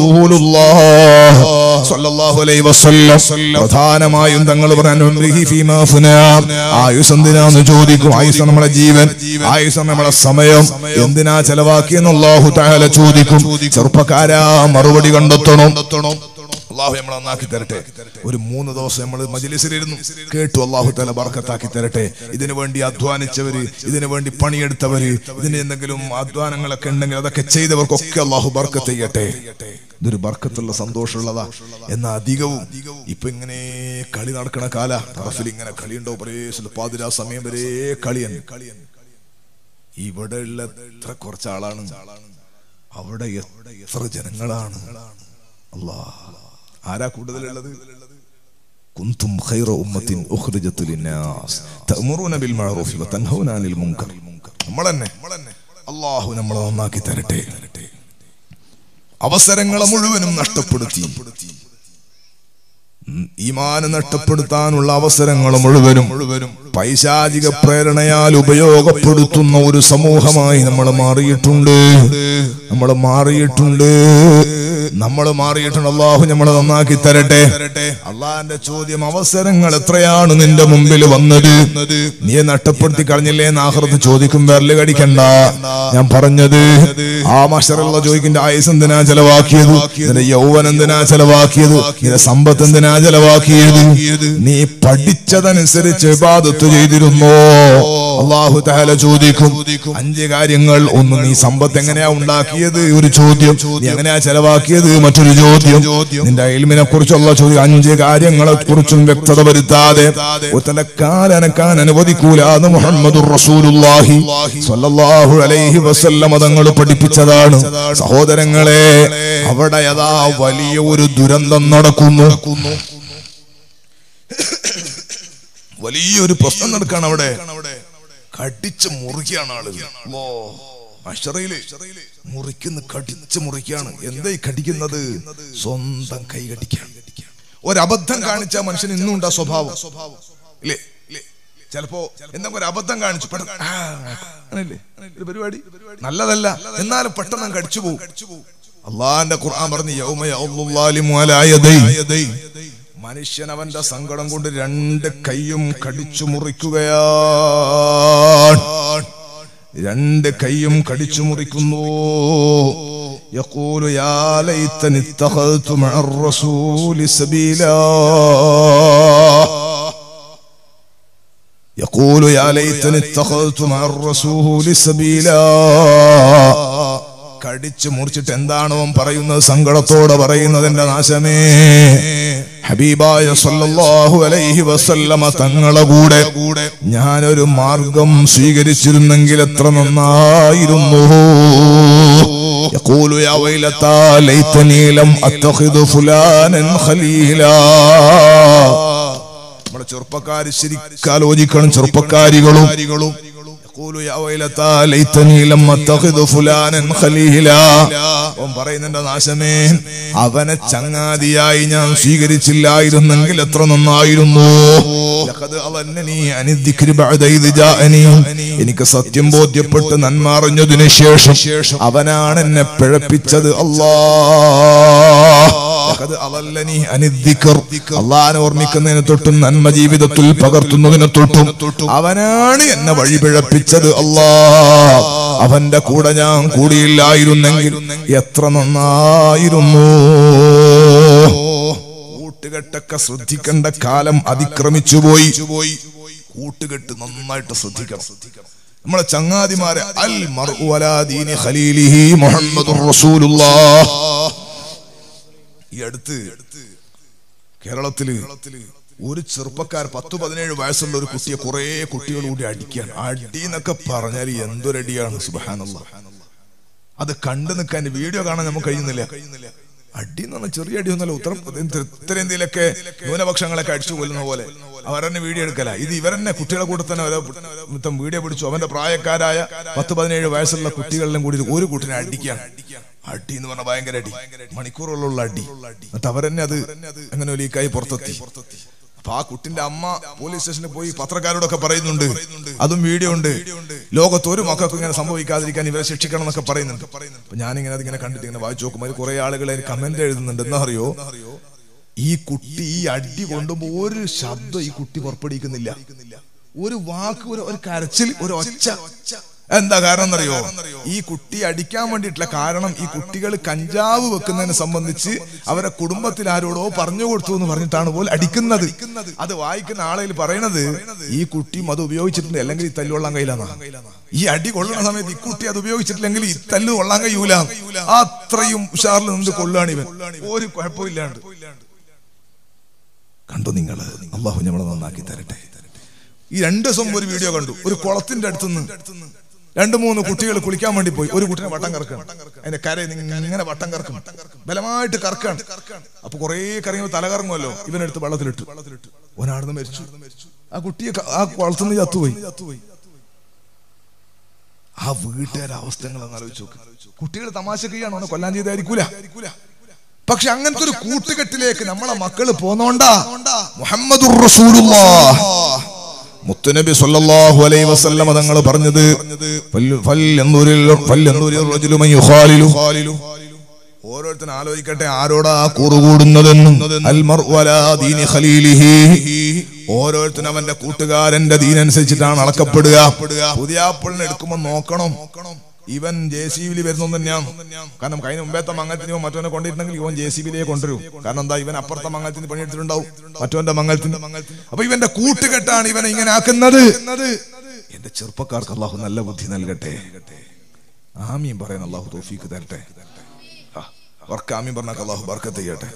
പ്രധാനമായും തങ്ങൾ പറഞ്ഞു ആയുസ് എന്തിനാന്ന് ചോദിക്കും ആയുസ് നമ്മളെ ജീവൻ ആയുസ് നമ്മളെ സമയം എന്തിനാ ചെലവാക്കിയെന്നുള്ളാഹു താല ചോദിക്കും ചെറുപ്പക്കാരാ മറുപടി കണ്ടെത്തണം അള്ളാഹു നമ്മളെ നന്നാക്കി തരട്ടെ ഒരു മൂന്ന് ദിവസം നമ്മൾ മജിലിസിലിരുന്നു കേട്ടു അള്ളാഹു തല ബർക്കത്താക്കി തരട്ടെ ഇതിനു വേണ്ടി അധ്വാനിച്ചവര് ഇതിനു വേണ്ടി പണിയെടുത്തവര് ഇതിന് എന്തെങ്കിലും അധ്വാനങ്ങളൊക്കെ ഉണ്ടെങ്കിൽ അതൊക്കെ ചെയ്തവർക്കൊക്കെ അള്ളാഹു ബർക്കത്ത് ചെയ്യട്ടെ ഇതൊരു ബർക്കത്തുള്ള സന്തോഷമുള്ളതാ എന്നാ അധികവും ഇപ്പൊ ഇങ്ങനെ കളി നടക്കണ കാല ടർഫിൽ ഇങ്ങനെ കളിയുണ്ടോ പ്രേസിൽ പാതിരാ സമയം വരെ കളിയൻ കളിയൻ ഇവിടെ ഉള്ള എത്ര കുറച്ച് ആളാണ് അവിടെ എത്ര ജനങ്ങളാണ് അല്ലാ ആരാ കൂടുതലുള്ളത് കുന്തും ഖൈറ ഉമ്മത്തിൻ ഉഖ്രിജത്ത് ലിന്നാസ് തഅമുറൂന ബിൽ മഅറൂഫി വതൻഹൗന അനിൽ മുൻകർ നമ്മളെന്നെ അല്ലാഹു നമ്മളെ നന്നാക്കി തരട്ടെ അവസരങ്ങളെ മുഴുവനും നഷ്ടപ്പെടുത്തി ഈമാന് നഷ്ടപ്പെടുത്താനുള്ള അവസരങ്ങൾ മുഴുവനും മുഴുവനും പൈശാചിക പ്രേരണയാൽ ഉപയോഗപ്പെടുത്തുന്ന ഒരു സമൂഹമായി നമ്മൾ മാറിയിട്ടുണ്ട് നമ്മൾ മാറിയിട്ടുണ്ട് നമ്മൾ മാറിയിട്ടുണ്ട് അള്ളാഹു നമ്മളെ നന്നാക്കി തരട്ടെ അള്ളാഹിന്റെ ചോദ്യം അവസരങ്ങൾ എത്രയാണ് നിന്റെ മുമ്പിൽ വന്നത് നീ നഷ്ടപ്പെടുത്തി കളഞ്ഞില്ലേ നാഹൃത്ത് ചോദിക്കും വിരല് കടിക്കണ്ട ഞാൻ പറഞ്ഞത് ആ മഷറുള്ള ചോദിക്കിന്റെ ആയുസ് എന്തിനാ ചെലവാക്കിയത് നിന്റെ യൗവൻ എന്തിനാ ചെലവാക്കിയത് നിന്റെ സമ്പത്ത് എന്തിനാ ചെലവാക്കിയത് നീ പഠിച്ചതനുസരിച്ച് ഇബാദത്ത് ചെയ്തിരുന്നോ അള്ളാഹു താല ചോദിക്കും അഞ്ച് കാര്യങ്ങൾ ഒന്ന് നീ സമ്പത്ത് എങ്ങനെയാ ഉണ്ടാക്കിയത് ഒരു ചോദ്യം നീ എങ്ങനെയാ ചെലവാക്കിയത് മറ്റൊരു ചോദ്യം നിന്റെ അയൽമിനെ കുറിച്ചുള്ള ചോദ്യം അഞ്ച് കാര്യങ്ങളെ കുറിച്ചും വ്യക്തത വരുത്താതെ ഒരുത്തന്റെ കാലനക്കാൻ അനുവദിക്കൂല എന്ന് മുഹമ്മദ് റസൂലുള്ളാഹി സ്വല്ലല്ലാഹു അലൈഹി വസല്ലമ തങ്ങൾ പഠിപ്പിച്ചതാണ് സഹോദരങ്ങളെ അവിടെ അതാ വലിയ ഒരു ദുരന്തം നടക്കുന്നു വലിയൊരു പ്രശ്നം നടക്കാണ് അവിടെ കടിച്ച് മുറിക്കുകയാണ് ആളുകൾ അല്ലോ അഷറയില് മുറിക്കുന്ന കടിച്ച് മുറിക്കുകയാണ് എന്താ ഈ കടിക്കുന്നത് സ്വന്തം കൈ കടിക്കാൻ ഒരബദ്ധം കാണിച്ച മനുഷ്യൻ ഇന്നും ഉണ്ടാ സ്വഭാവം ഇല്ലേ ചിലപ്പോ എന്തെങ്കിലും ഒരു അബദ്ധം കാണിച്ചു പെട്ടെന്ന് ആ, അങ്ങനെയല്ലേ? ഒരു പരിപാടി നല്ലതല്ല എന്നാലും പെട്ടെന്ന് അങ്ങ് കടിച്ചു പോകും അള്ളാന്റെ ഖുർആൻ പറഞ്ഞു യൗമ യഅ്ളുല്ലാലിമു അലാ യദൈ. മനുഷ്യൻ അവന്റെ സങ്കടം കൊണ്ട് രണ്ട് കൈയും കടിച്ചു മുറിക്കുകയാണ് രണ്ട് കൈയും കടിച്ചു മുറിക്കുന്നു يقول يا ليتني اتخذت مع الرسول سبيلا يقول يا ليتني اتخذت مع الرسول سبيلا കടിച്ചു മുറിച്ചിട്ട് എന്താണ് അവൻ പറയുന്നത് സങ്കടത്തോടെ പറയുന്നത് എന്റെ നാശമേ ഹബീബായ സല്ലല്ലാഹു അലൈഹി വസല്ലമ തങ്ങളെ കൂടെ ഞാനൊരു മാർഗം സ്വീകരിച്ചിരുന്നെങ്കിൽ എത്ര നന്നായിരുന്നു يقول يا ويلتى ليتني لم اتخذ فلانا خليلا നമ്മുടെ ചെറുപ്പക്കാർ ശരിക്കും ആലോചിക്കണം ചെറുപ്പക്കാരികളും يقول يا ويلتى ليتني لم اتخذ فلانا خليلا അവൻ പറയുന്നുണ്ട് നാശമേ അവനെ ചങ്ങാതിയായി ഞാൻ സ്വീകരിച്ചില്ലായിരുന്നെങ്കിൽ എത്ര നന്നായിരുന്നു ലഖദ് അളന്നനി അനി ദിക്രി ബഅദ ഇദ് ജാഅനി. എനിക്ക് സത്യം ബോധ്യപ്പെട്ട് നന്മ അറിഞ്ഞതിന് ശേഷം അവനാണ് എന്നെ പിഴപ്പിച്ചത് അല്ലാ ലഖദ് അളല്ലനി അനി ദിക്ർ. അള്ളാഹിനെ ഓർമ്മിക്കുന്നതിന് തൊട്ടും നന്മ ജീവിതത്തിൽ പകർത്തുന്നതിന് തൊട്ടും അവനാണ് എന്നെ വഴി പിഴപ്പിച്ചത് അല്ലാ അവന്റെ കൂടെ ഞാൻ കൂടിയില്ലായിരുന്നെങ്കിൽ എത്ര നന്നായിരുന്നു കൂട്ടുകെട്ടൊക്കെ ശ്രദ്ധിക്കേണ്ട കാലം അതിക്രമിച്ചു പോയി കൂട്ടുകെട്ട് നന്നായിട്ട് ശ്രദ്ധിക്കണം നമ്മളെ ചങ്ങാതിമാരെ അൽ മർഉ അലാ ദീനി ഖലീലിഹി മുഹമ്മദുർ റസൂലുള്ളാഹ് ഈ അടുത്ത് കേരളത്തില് ഒരു ചെറുപ്പക്കാർ പത്ത് പതിനേഴ് വയസ്സുള്ള ഒരു കുട്ടിയെ കുറെ കുട്ടികൾ കൂടി അടിക്കുകയാണ് അടി എന്നൊക്കെ പറഞ്ഞാൽ എന്തൊരടിയാണ് സുബാനുള്ള അത് കണ്ടു നിൽക്കാൻ വീഡിയോ കാണാൻ നമുക്ക് കഴിയുന്നില്ല അടി എന്ന് പറഞ്ഞാൽ ചെറിയ അടി ഒന്നല്ല ഉത്തരം ഉത്തരേന്ത്യയിലൊക്കെ ന്യൂനപക്ഷങ്ങളൊക്കെ അടിച്ചു കൊല്ലുന്ന പോലെ അവരെന്നെ വീഡിയോ എടുക്കല ഇത് ഇവരെന്നെ കുട്ടികളെ കൂടെ തന്നെ ഓരോ മൊത്തം വീഡിയോ പിടിച്ചു അവന്റെ പ്രായക്കാരായ പത്ത് പതിനേഴ് വയസ്സുള്ള കുട്ടികളിലും കൂടി ഒരു കുട്ടിനെ അടിക്കുകയാണ് അടി എന്ന് പറഞ്ഞാൽ ഭയങ്കര അടി മണിക്കൂറുകളുള്ള അടി എന്നിട്ട് അവരെന്നെ അത് അങ്ങനെ ലീക്കായി പുറത്തെത്തി അപ്പൊ ആ കുട്ടിന്റെ അമ്മ പോലീസ് സ്റ്റേഷനിൽ പോയി പത്രക്കാരോടൊക്കെ പറയുന്നുണ്ട് അതും വീഡിയോ ഉണ്ട് ലോകത്ത് ഒരു മക്കൾക്കും ഇങ്ങനെ സംഭവിക്കാതിരിക്കാൻ ഇവരെ ശിക്ഷിക്കണം എന്നൊക്കെ പറയുന്നുണ്ട് അപ്പൊ ഞാനിങ്ങനെ അതിങ്ങനെ കണ്ടിട്ട് ഇങ്ങനെ വായിച്ചു നോക്കുമ്പോൾ അതിൽ കുറെ ആളുകൾ കമന്റ് എഴുതുന്നുണ്ട് എന്താ അറിയോ ഈ കുട്ടി ഈ അടി കൊണ്ടുമ്പോ ഒരു ശബ്ദം ഈ കുട്ടി പുറപ്പെടുവിക്കുന്നില്ല ഒരു വാക്ക് ഒരു ഒരു കരച്ചിൽ ഒരു ഒച്ച എന്താ കാരണം എന്നറിയോ ഈ കുട്ടി അടിക്കാൻ വേണ്ടിയിട്ടുള്ള കാരണം ഈ കുട്ടികൾ കഞ്ചാവ് വെക്കുന്നതിനെ സംബന്ധിച്ച് അവരെ കുടുംബത്തിൽ ആരോടോ പറഞ്ഞു കൊടുത്തു എന്ന് പറഞ്ഞിട്ടാണ് പോലും അടിക്കുന്നത് അത് വായിക്കുന്ന ആളയിൽ പറയണത് ഈ കുട്ടിയും അത് ഉപയോഗിച്ചിട്ടുണ്ട് അല്ലെങ്കിൽ ഈ തല്ല് കൊള്ളാൻ കയ്യിലാണ് ഈ അടി കൊള്ളുന്ന സമയത്ത് ഈ കുട്ടി അത് ഉപയോഗിച്ചിട്ടില്ലെങ്കിൽ ഈ തല്ല് കൊള്ളാൻ കഴിയൂല അത്രയും ഉഷാറിൽ നിന്ന് കൊള്ളുകയാണ് ഇവൻ ഒരു കുഴപ്പമില്ലാണ്ട് കണ്ടു നിങ്ങൾ അള്ളാഹു നമ്മളെ നന്നാക്കി തരട്ടെ ഈ രണ്ട് ദിവസം ഒരു വീഡിയോ കണ്ടു ഒരു കുളത്തിന്റെ അടുത്തുനിന്ന് രണ്ട് മൂന്ന് കുട്ടികൾ കുളിക്കാൻ വേണ്ടി പോയി ഒരു കുട്ടിനെ വട്ടം കറക്കണം അതിന്റെ കര ഇങ്ങനെ വട്ടം കറക്കും ബലമായിട്ട് കറക്കാണ് അപ്പൊ കുറെ കറങ്ങുമ്പോൾ തല കറങ്ങുമല്ലോ ഇവനെടുത്ത് വെള്ളത്തിലിട്ടു ഒരാടുന്ന് മരിച്ചു ആ കുട്ടിയെ ക- ആ കുളത്തുനിന്ന് ചത്തുപോയി ആ വീട്ടുകാരെ അവസ്ഥകൾ ഒന്ന് ആലോചിച്ച് നോക്ക് കുട്ടികൾ തമാശക്കുകയാണ് അവനെ കൊല്ലാൻ ചെയ്തായിരിക്കൂല പക്ഷെ അങ്ങനത്തെ ഒരു കൂട്ടുകെട്ടിലേക്ക് നമ്മളെ മക്കള് പോന്നോണ്ടാ മുഹമ്മദുർ റസൂലുള്ളാഹ് മുത്തുനബി സല്ലല്ലാഹു അലൈഹി വസല്ലമ തങ്ങൾ പറഞ്ഞത് ഫൽ- ഫൽയൻദുരിൽ ഫൽയൻദുരിൽ റജുലു മൻ യുഖാലിലു ഓരോരുത്തരും ആലോചിക്കട്ടെ ആരോടാ കൂറുകൂടുന്നതെന്നും അൽ മർഉ അലാ ദീനി ഖലീലിഹി ഓരോരുത്തരും അവന്റെ കൂട്ടുകാരന്റെ ദീനനുസരിച്ചിട്ടാണ് അളക്കപ്പെടുക പുതിയ ആപ്പിളിനെ എടുക്കുമ്പോൾ നോക്കണം ഇവൻ ജെ സി ബിയിൽ വരുന്നു തന്നെയാണ് കാരണം കഴിഞ്ഞ മുമ്പേത്തെ മംഗലത്തിന് മറ്റവനെ കൊണ്ടിരുന്നെങ്കിൽ ഇവൻ ജെ സി ബിയിലേക്ക് കൊണ്ടുവരും കാരണം എന്താ ഇവൻ അപ്പുറത്തെ മംഗലത്തിന് പണിയെടുത്തിട്ടുണ്ടാവും മറ്റവന്റെ മംഗലത്തിന് അപ്പൊ ഇവന്റെ കൂട്ടുകെട്ടാണ് ഇവനെ ഇങ്ങനെ ആക്കുന്നത് എന്റെ ചെറുപ്പക്കാർക്ക് അള്ളാഹു നല്ല ബുദ്ധി നൽകട്ടെ ആമീൻ പറയാൻ അള്ളാഹു തോഫീക്ക് തരട്ടെ ആ, അവർക്ക് ആമീൻ പറഞ്ഞാൽ അള്ളാഹു ബർക്കത്ത് ചെയ്യട്ടെ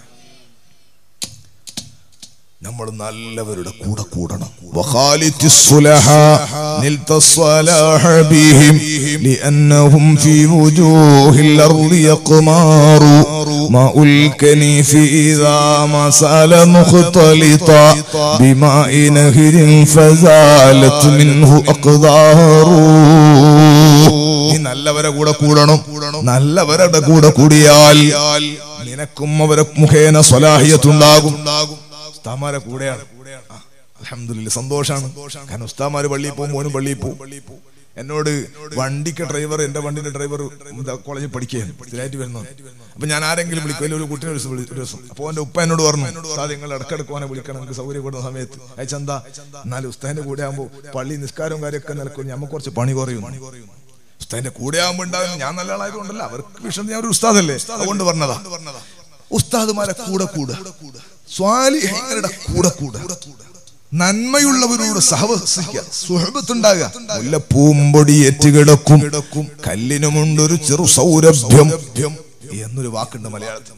നമ്മൾ നല്ലവരുടെ കൂടെ കൂടണം وخالط الصلحاء نلت الصلاح بهم لأنهم في وجوه الأرض يقمار ماء الكنيف إذا ما سال مختلطا بماء نهر فزالت منه أقدار നീ നല്ലവരെ കൂടെ കൂടണം നല്ലവരുടെ കൂടെ കൂടിയാൽ നിനക്കും അവരെ മുഖേന സ്വലാഹിയത്തുണ്ടാകും ഉസ്താമാരെ കൂടെയാണ് അലഹമില്ല സന്തോഷാണ് കാരണം ഉസ്താമാര് പള്ളിയിൽ പോകും മോനും പള്ളിയിൽ പോകും എന്നോട് വണ്ടിക്ക് ഡ്രൈവർ എന്റെ വണ്ടിന്റെ ഡ്രൈവർ കോളേജിൽ പഠിക്കുകയാണ് സ്ഥിരമായിട്ട് വരുന്നു അപ്പൊ ഞാൻ ആരെങ്കിലും വിളിക്കും അല്ലെങ്കിൽ ഒരു കുട്ടിനെ ഒരു ദിവസം വിളി- ഒരു ദിവസം അപ്പൊ എന്റെ ഉപ്പ എന്നോട് പറഞ്ഞു ഉസ്താദ് നിങ്ങൾ ഇടക്കിടക്ക് ഓനെ വിളിക്കണം നിങ്ങൾക്ക് സൗകര്യപ്പെടുന്ന സമയത്ത് അയച്ചെന്താ എന്നാലും ഉസ്താദിന്റെ കൂടെ ആകുമ്പോൾ പള്ളി നിസ്കാരവും കാര്യമൊക്കെ നിൽക്കും നമുക്ക് കുറച്ച് പണി കുറയും ഉസ്താദിന്റെ കൂടെ ആകുമ്പോൾ ഉണ്ടാകും ഞാൻ നല്ല ആളായതുകൊണ്ടല്ല അവർക്ക് വിഷയം ഞാൻ ഒരു ഉസ്താദല്ലേ അതുകൊണ്ട് പറഞ്ഞതാ ഉസ്താദുമാരെ കൂടെ കൂടെ സ്വാലിഹങ്ങളുടെ കൂടെ കൂടെ നന്മയുള്ളവരോട് സഹവസിക്കുക സുഹബത്തുണ്ടാകുക മുല്ലപ്പൂമ്പൊടി ഏറ്റുകിടക്കും കല്ലിനുമുണ്ടൊരു ചെറു സൗരഭ്യം എന്നൊരു വാക്കുണ്ട് മലയാളത്തിൽ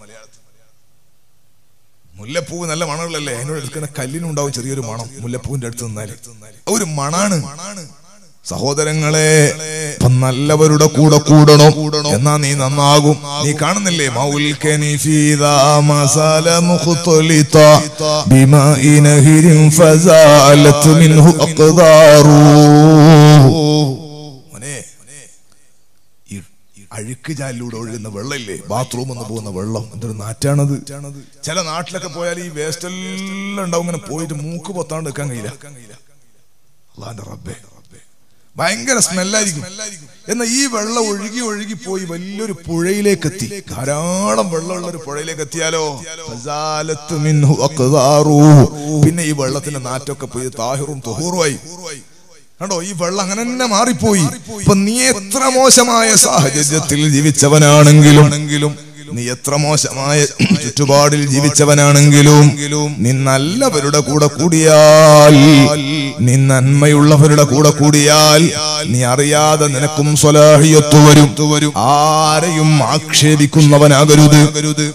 മുല്ലപ്പൂവ് നല്ല മണമുള്ളല്ലേ അതിനോട് എടുക്കുന്ന കല്ലിനുണ്ടാവും ചെറിയൊരു മണം മുല്ലപ്പൂവിന്റെ അടുത്ത് നിന്നാല് ഒരു മണാണ് സഹോദരങ്ങളെ ഇപ്പം നല്ലവരുടെ കൂടെ കൂടണം എന്നാ നീ നന്നാകും നീ കാണുന്നില്ലേ മൗൽ കനിഫീദാ മസാല മുഖ്തലിത ബിമാഇ നഹിരിൻ ഫസാലത് മിൻഹു അഖ്ദാറു മോനെ ഈ അഴുക്ക് ചാലിലൂടെ ഒഴുകുന്ന വെള്ളമില്ലേ ബാത്റൂം എന്ന് പോകുന്ന വെള്ളം എന്തൊരു നാറ്റാണത് ചില നാട്ടിലൊക്കെ പോയാൽ ഈ വേസ്റ്റ് എല്ലാം ഉണ്ടാവും ഇങ്ങനെ പോയിട്ട് മൂക്ക് പൊത്താണ്ട് നിൽക്കാൻ കഴിയില്ല അള്ളാന്റെ റബ്ബേ ഭയങ്കര സ്മെല്ലായിരിക്കും എന്നാൽ ഈ വെള്ളം ഒഴുകി ഒഴുകി പോയി വലിയൊരു പുഴയിലേക്ക് എത്തി ധാരാളം വെള്ളമുള്ള ഒരു പുഴയിലേക്ക് എത്തിയാലോ ഫസാലത്ത് മിൻഹു അഖ്ദാറു. പിന്നെ ഈ വെള്ളത്തിന്റെ നാറ്റൊക്കെ പോയി താഹിറും തുഹൂറുമായി കണ്ടോ ഈ വെള്ളം അങ്ങനെ തന്നെ മാറിപ്പോയി ഇപ്പൊ നീ എത്ര മോശമായ സാഹചര്യത്തിൽ ജീവിച്ചവനാണെങ്കിലും നീ എത്ര മോശമായ ചുറ്റുപാടിൽ ജീവിച്ചവനാണെങ്കിലും നീ നല്ലവരുടെ കൂടെ കൂടിയാൽ നീ നന്മയുള്ളവരുടെ കൂടെ കൂടിയാൽ നീ അറിയാതെ നിനക്കും സ്വലാഹിയത്തു വരും ആരെയും ആക്ഷേപിക്കുന്നവനാകരുത്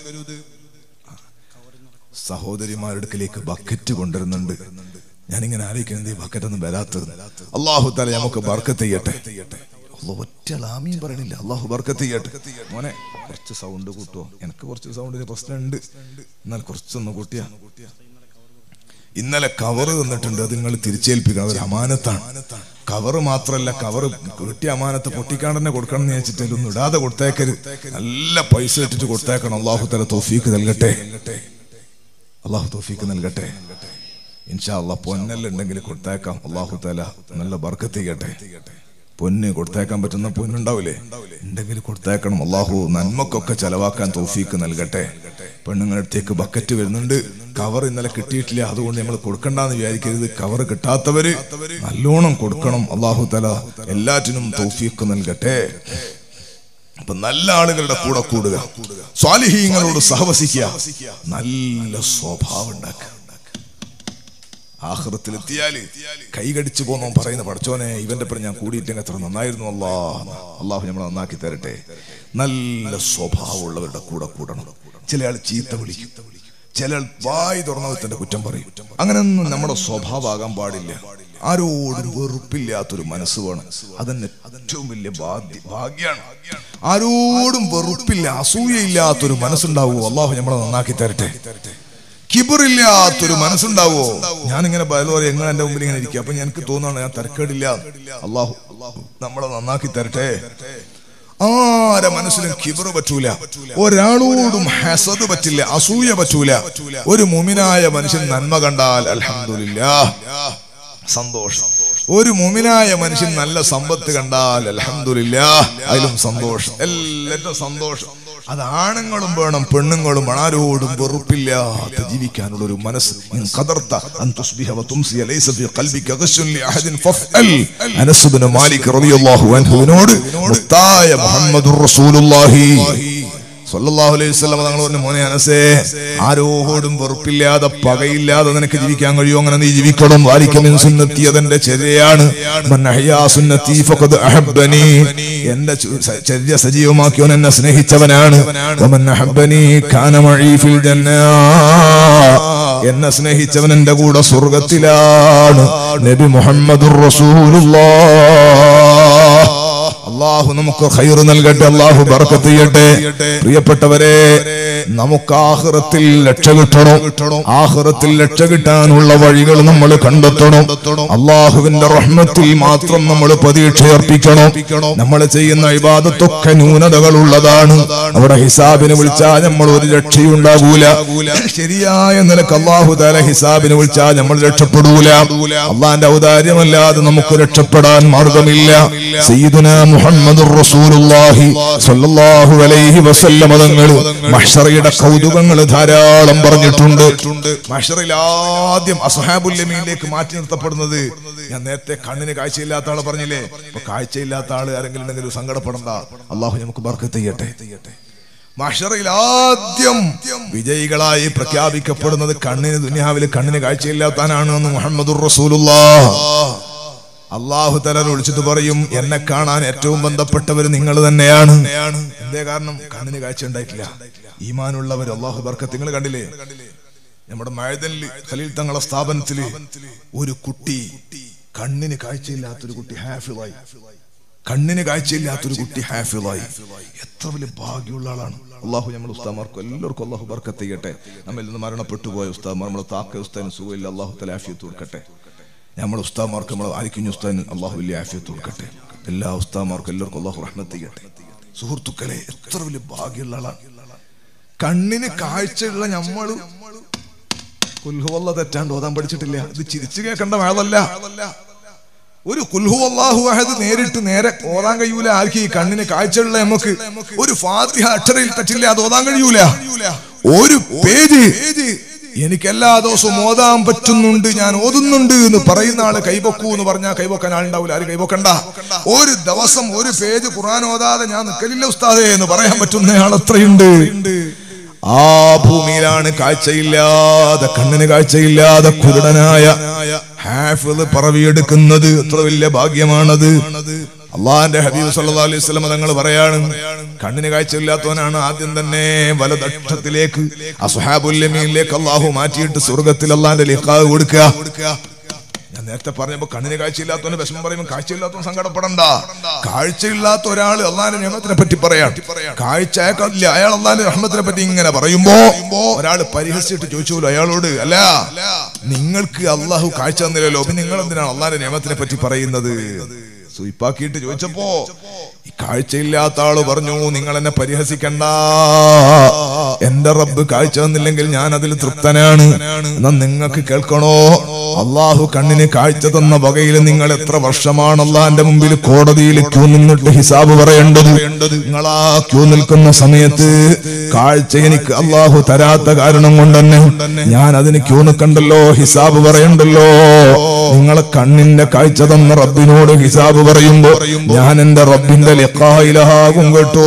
സഹോദരിമാരുടെ അടുക്കലേക്ക് ബക്കറ്റ് കൊണ്ടുവരുന്നുണ്ട് ഞാനിങ്ങനെ ആലോചിക്കുന്നത് ഈ ബക്കറ്റ് ഒന്നും വരാത്തത് അള്ളാഹു തല നമുക്ക് ബർക്കത്ത് ചെയ്യട്ടെ അള്ളാഹ് ഒറ്റ ആമീൻ പറയണില്ല അള്ളാഹു ബർക്കത്ത് ചെയ്യട്ടെ മോനെ കുറച്ച് സൗണ്ട് കൂട്ടുമോ എനിക്ക് കുറച്ച് സൗണ്ടിന് പ്രശ്നമുണ്ട് എന്നാൽ കുറച്ചൊന്ന് കൂട്ടിയാ ഇന്നലെ കവർ തന്നിട്ടുണ്ട് അത് നിങ്ങൾ തിരിച്ചേൽപ്പിക്കണം അതൊരു അമാനത്താണ് കവർ മാത്രല്ല കവർ കിട്ടിയ അമാനത്ത് പൊട്ടിക്കാണ്ട് തന്നെ കൊടുക്കണം എന്ന് വെച്ചിട്ട് ഒന്നും ഇടാതെ കൊടുത്തേക്കരുത് നല്ല പൈസ ഇട്ടിട്ട് കൊടുത്തേക്കണം അള്ളാഹു തല തോഫീക്ക് നൽകട്ടെ അള്ളാഹു തോഫീക്ക് നൽകട്ടെ ഇൻഷാ അള്ളാഹ് പൊന്നെല്ലാം ഉണ്ടെങ്കിൽ കൊടുത്തേക്കാം അള്ളാഹു തല നല്ല ബർക്കത്ത് ചെയ്യട്ടെ പൊന്ന് കൊടുത്തേക്കാൻ പറ്റുന്ന പൊന്നുണ്ടാവില്ലേ ഉണ്ടെങ്കിൽ കൊടുത്തേക്കണം അള്ളാഹു നന്മക്കൊക്കെ ചെലവാക്കാൻ തോഫീക്ക് നൽകട്ടെ പെണ്ണുങ്ങളുടെ അടുത്തേക്ക് ബക്കറ്റ് വരുന്നുണ്ട് കവർ ഇന്നലെ കിട്ടിയിട്ടില്ല അതുകൊണ്ട് നമ്മൾ കൊടുക്കണ്ടെന്ന് വിചാരിക്കരുത് കവർ കിട്ടാത്തവര് നല്ലോണം കൊടുക്കണം അള്ളാഹു തല എല്ലാറ്റിനും തോഫീക്ക് നൽകട്ടെ അപ്പൊ നല്ല ആളുകളുടെ കൂടെ കൂടുക സ്വാലിഹീങ്ങളോട് സഹവസിക്കുക നല്ല സ്വഭാവം ഉണ്ടാക്കുക ആഹൃത്തിലെത്തിയാല് കൈകടിച്ചു പോന്നോ പറയുന്ന പഠിച്ചോനെ ഇവന്റെ പേര് ഞാൻ കൂടിയിട്ടെങ്കിൽ എത്ര നന്നായിരുന്നു അല്ലാ അള്ളാഹു നമ്മളെ നന്നാക്കി തരട്ടെ നല്ല സ്വഭാവമുള്ളവരുടെ കൂടെ കൂടണം ചില ആൾ ചീത്ത വിളിക്കും ചില ആൾ വായി തുറന്നവത്തിന്റെ കുറ്റം പറയും അങ്ങനെയൊന്നും നമ്മുടെ സ്വഭാവമാകാൻ പാടില്ല ആരോടും വെറുപ്പില്ലാത്തൊരു മനസ്സ് വേണം അതന്നെ ഏറ്റവും വലിയ ബാധ്യ ഭാഗ്യാണ് ആരോടും വെറുപ്പില്ല അസൂയയില്ലാത്തൊരു മനസ്സുണ്ടാവുമോ അള്ളാഹു നമ്മളെ നന്നാക്കി തരട്ടെ കിബറില്ലാത്തൊരു മനസ്സുണ്ടാവോ ഞാനിങ്ങനെ ബയലോറി എങ്ങനെ എന്റെ മുമ്പിൽ ഇങ്ങനെ ഇരിക്കുക അപ്പൊ എനിക്ക് തോന്നുകയാണ് ഞാൻ തരക്കേടില്ല അള്ളാഹു നമ്മളെ നന്നാക്കി തരട്ടെ ആരെ മനസ്സിലും കിബറ് പറ്റൂല ഒരാളോടും ഹസദ് പറ്റില്ല അസൂയ പറ്റൂല ഒരു മുമിനായ മനുഷ്യൻ നന്മ കണ്ടാൽ അൽഹംദുലില്ലാ സന്തോഷം ഒരു മുമിനായ മനുഷ്യൻ നല്ല സമ്പത്ത് കണ്ടാൽ അൽഹംദുലില്ലാ അതിലും സന്തോഷം എല്ലാറ്റും സന്തോഷം അത് ആണുങ്ങളും വേണം പെണ്ണുങ്ങളും ആരോടും വെറുപ്പില്ലാതെ ജീവിക്കാനുള്ള ഒരു മനസ്സ് ഇൻ ഖദർത അൻ തുസ്ബിഹ വതുംസിയ ലൈസ ഫീ ഖൽബിക ഗശ്ശുൻ ലിഅഹദിൻ ഫഫ്അൽ അനസ് ഇബ്നു മാലിക് റളിയല്ലാഹു അൻഹുവിനോട് മുത്തായ മുഹമ്മദുർ റസൂലുള്ളാഹി സല്ലല്ലാഹു അലൈഹി വസല്ലം തങ്ങൾ പറഞ്ഞു മോനെ അനസേ ആരോടും വെറുപ്പില്ലാതെ പകയില്ലാതെ നിനക്ക് ജീവിക്കാൻ കഴിയുമോ അങ്ങനെ നീ ജീവിക്കണം വാലിക്കമിൻ സുന്നത്തി അതെന്റെ ചര്യയാണ് മൻ അഹ്യാ സുന്നത്തി ഫഖദ് അഹബ്ബനി എന്റെ ചു- സ- ചര്യ സജീവമാക്കിയവൻ എന്നെ സ്നേഹിച്ചവനാണ് വമൻ അഹബ്ബനി കാന മഈ ഫിൽ ജന്ന എന്നെ സ്നേഹിച്ചവൻ എന്റെ കൂടെ സ്വർഗത്തിലാണ് നബി മുഹമ്മദുർ റസൂലുള്ളാഹ് അള്ളാഹു നമുക്ക് ഖൈർ നൽകട്ടെ അള്ളാഹു ബർക്കത്ത് ചെയ്യട്ടെ പ്രിയപ്പെട്ടവരെ നമുക്ക് ആഹ്റത്തിൽ രക്ഷ കിട്ടണം ആഹ്റത്തിൽ രക്ഷ കിട്ടാനുള്ള വഴികൾ നമ്മൾ കണ്ടെത്തണം അള്ളാഹുവിന്റെ റഹ്മത്തിൽ മാത്രം നമ്മൾ പ്രതീക്ഷയർപ്പിക്കണം നമ്മൾ ചെയ്യുന്ന ഇബാദത്തൊക്കെ ന്യൂനതകൾ ഉള്ളതാണ് അവിടെ ഹിസാബിന് വിളിച്ചാൽ നമ്മൾ ഒരു രക്ഷയുണ്ടാകൂല ശരിയായ നിലക്ക് അള്ളാഹു താല ഹിസാബിന് വിളിച്ചാൽ നമ്മൾ രക്ഷപ്പെടൂല അള്ളാന്റെ ഔദാര്യമല്ലാതെ നമുക്ക് രക്ഷപ്പെടാൻ മാർഗമില്ല സയ്യിദുന മുഹമ്മദുർ റസൂലുള്ളാഹി സ്വല്ലല്ലാഹു അലൈഹി വസല്ലം തങ്ങൾ മഹ്ശറയുടെ കൗതുകങ്ങൾ ധാരാളം പറഞ്ഞിട്ടുണ്ട് മഹ്ശറയിൽ ആദ്യം അസ്ഹാബുൽ യമീനിലേക്ക് മാറ്റി നിർത്തപ്പെടുന്നത് ഞാൻ നേരത്തെ കണ്ണിന് കാഴ്ചയില്ലാത്ത ആളെ പറഞ്ഞില്ലേ അപ്പൊ കാഴ്ചയില്ലാത്ത ആള് ആരെങ്കിലും ഉണ്ടെങ്കിൽ സങ്കടപ്പെടണ്ട അള്ളാഹു നമുക്ക് ബർക്കത്ത് ചെയ്യട്ടെ മഷറയിൽ ആദ്യം വിജയികളായി പ്രഖ്യാപിക്കപ്പെടുന്നത് കണ്ണിന് ദുനിയാവിൽ കണ്ണിന് കാഴ്ചയില്ലാത്താനാണ് എന്ന് മുഹമ്മദുർ റസൂലുള്ളാഹ് അള്ളാഹു തലർ വിളിച്ചിട്ട് പറയും എന്നെ കാണാൻ ഏറ്റവും ബന്ധപ്പെട്ടവർ നിങ്ങൾ തന്നെയാണ് എന്തേ കാരണം കണ്ണിന് കാഴ്ച ഉണ്ടായിട്ടില്ല ഈമാനുള്ളവർ അള്ളാഹു ബർക്കത്ത് നിങ്ങൾ കണ്ടില്ലേ നമ്മുടെ മഴതനിൽ ഖലീൽ തങ്ങളെ സ്ഥാപനത്തില് ഒരു കുട്ടി കണ്ണിന് കാഴ്ചയില്ലാത്തൊരു കുട്ടി ഹാഫിളായി കണ്ണിന് കാഴ്ചയില്ലാത്തൊരു കുട്ടി ഹാഫിളായി എത്ര വലിയ ഭാഗ്യമുള്ള ആളാണ് അള്ളാഹു നമ്മൾ ഉസ്താമാർക്കും എല്ലാവർക്കും അള്ളാഹു ബർക്കത്ത് ചെയ്യട്ടെ നമ്മിൽ നിന്ന് മരണപ്പെട്ടു പോയ ഉസ്താമാർ നമ്മളെ താക്ക ഉസ്താദിന് സുഖമില്ല അള്ളാഹു തലാഫിയത്ത് കൊടുക്കട്ടെ നമ്മൾ ഉസ്താമാർക്ക് നമ്മൾ ആരിക്കുഞ്ഞു ഉസ്താദിന് അള്ളാഹു വലിയ ആഫിയത്ത് കൊടുക്കട്ടെ എല്ലാ ഉസ്താമാർക്കും എല്ലാവർക്കും അള്ളാഹു റഹ്മത്ത് ചെയ്യട്ടെ സുഹൃത്തുക്കളെ എത്ര വലിയ ഭാഗ്യമുള്ള ആളാണ് കണ്ണിന് കാഴ്ചയുള്ള നമ്മള് കുൽഹുവല്ല തെറ്റാണ്ട് ഓതാൻ പഠിച്ചിട്ടില്ല ഇത് ചിരിച്ചു കേൾക്കേണ്ട വേളല്ല ഒരു കുൽഹു അള്ളാഹു അഹദ് നേരിട്ട് നേരെ ഓതാൻ കഴിയൂല ആർക്ക് ഈ കണ്ണിന് കാഴ്ചയുള്ള നമുക്ക് ഒരു ഫാത്തിഹ അക്ഷരയിൽ തെറ്റില്ല അത് ഓതാൻ കഴിയൂല ഒരു പേജ് എനിക്ക് എല്ലാ ദിവസവും ഓതാൻ പറ്റുന്നുണ്ട് ഞാൻ ഓതുന്നുണ്ട് എന്ന് പറയുന്ന ആള് കൈവക്കൂ എന്ന് പറഞ്ഞാൽ കൈവക്കാൻ ആളുണ്ടാവില്ല ആര് കൈവക്കണ്ട ഒരു ദിവസം ഒരു പേജ് ഖുർആൻ ഓതാതെ ഞാൻ നിൽക്കലില്ല ഉസ്താദേ എന്ന് പറയാൻ പറ്റുന്ന ആൾ എത്രയുണ്ട് ആ ഭൂമിയിലാണ് കാഴ്ചയില്ലാതെ കണ്ണിന് കാഴ്ചയില്ലാതെ കുരുടനായ ഹാഫിള് പറവിയെടുക്കുന്നത് എത്ര വലിയ ഭാഗ്യമാണത് അള്ളാന്റെ ഹബീബ് സല്ലല്ലാഹു അലൈഹി വസല്ലം തങ്ങൾ പറയാണ് കണ്ണിന് കാഴ്ചയില്ലാത്തവനാണ് ആദ്യം തന്നെ വലതക്ഷത്തിലേക്ക് അസ്ഹാബുൽ യമീനിലേക്ക് അള്ളാഹു മാറ്റിയിട്ട് സ്വർഗത്തിൽ അള്ളാന്റെ ലിഖാ കൊടുക്കുക ഞാൻ നേരത്തെ പറഞ്ഞപ്പോ കണ്ണിന് കാഴ്ചയില്ലാത്തവന് വിഷമം പറയുമ്പോൾ കാഴ്ചയില്ലാത്തവൻ സങ്കടപ്പെടണ്ട കാഴ്ചയില്ലാത്ത ഒരാൾ അള്ളാന്റെ നിയമത്തിനെ പറ്റി പറയാം കാഴ്ച അയാൾക്കില്ല അയാൾ അള്ളാന്റെ റഹ്മത്തിനെ പറ്റി ഇങ്ങനെ പറയുമ്പോ ഒരാൾ പരിഹസിച്ചിട്ട് ചോദിച്ചോലോ അയാളോട് അല്ല നിങ്ങൾക്ക് അള്ളാഹു കാഴ്ച തന്നില്ലല്ലോ പിന്നെ നിങ്ങൾ എന്തിനാണ് അള്ളാന്റെ നിയമത്തിനെ പറ്റി പറയുന്നത് സുയിപ്പാക്കിയിട്ട് ചോദിച്ചപ്പോ ഈ കാഴ്ചയില്ലാത്ത ആള് പറഞ്ഞു നിങ്ങൾ എന്നെ പരിഹസിക്കണ്ട എന്റെ റബ്ബ് കാഴ്ച തന്നില്ലെങ്കിൽ ഞാൻ അതിൽ തൃപ്തനാണ് എന്നാ നിങ്ങൾക്ക് കേൾക്കണോ അള്ളാഹു കണ്ണിന് കാഴ്ച തന്ന വകയിൽ നിങ്ങൾ എത്ര വർഷമാണ് അള്ളാന്റെ മുമ്പിൽ കോടതിയിൽ ക്യൂ നിന്നിട്ട് ഹിസാബ് പറയേണ്ടത് നിങ്ങൾ ആ ക്യൂ നിൽക്കുന്ന സമയത്ത് കാഴ്ച എനിക്ക് അള്ളാഹു തരാത്ത കാരണം കൊണ്ട് തന്നെ ഞാൻ അതിന് ക്യൂ നിൽക്കണ്ടല്ലോ ഹിസാബ് പറയണ്ടല്ലോ നിങ്ങളെ കണ്ണിന്റെ കാഴ്ച തന്ന റബ്ബിനോട് ഹിസാബ് പറയുമ്പോ ഞാൻ എന്റെ റബ്ബിന്റെ ലിഖായിലാകും കേട്ടോ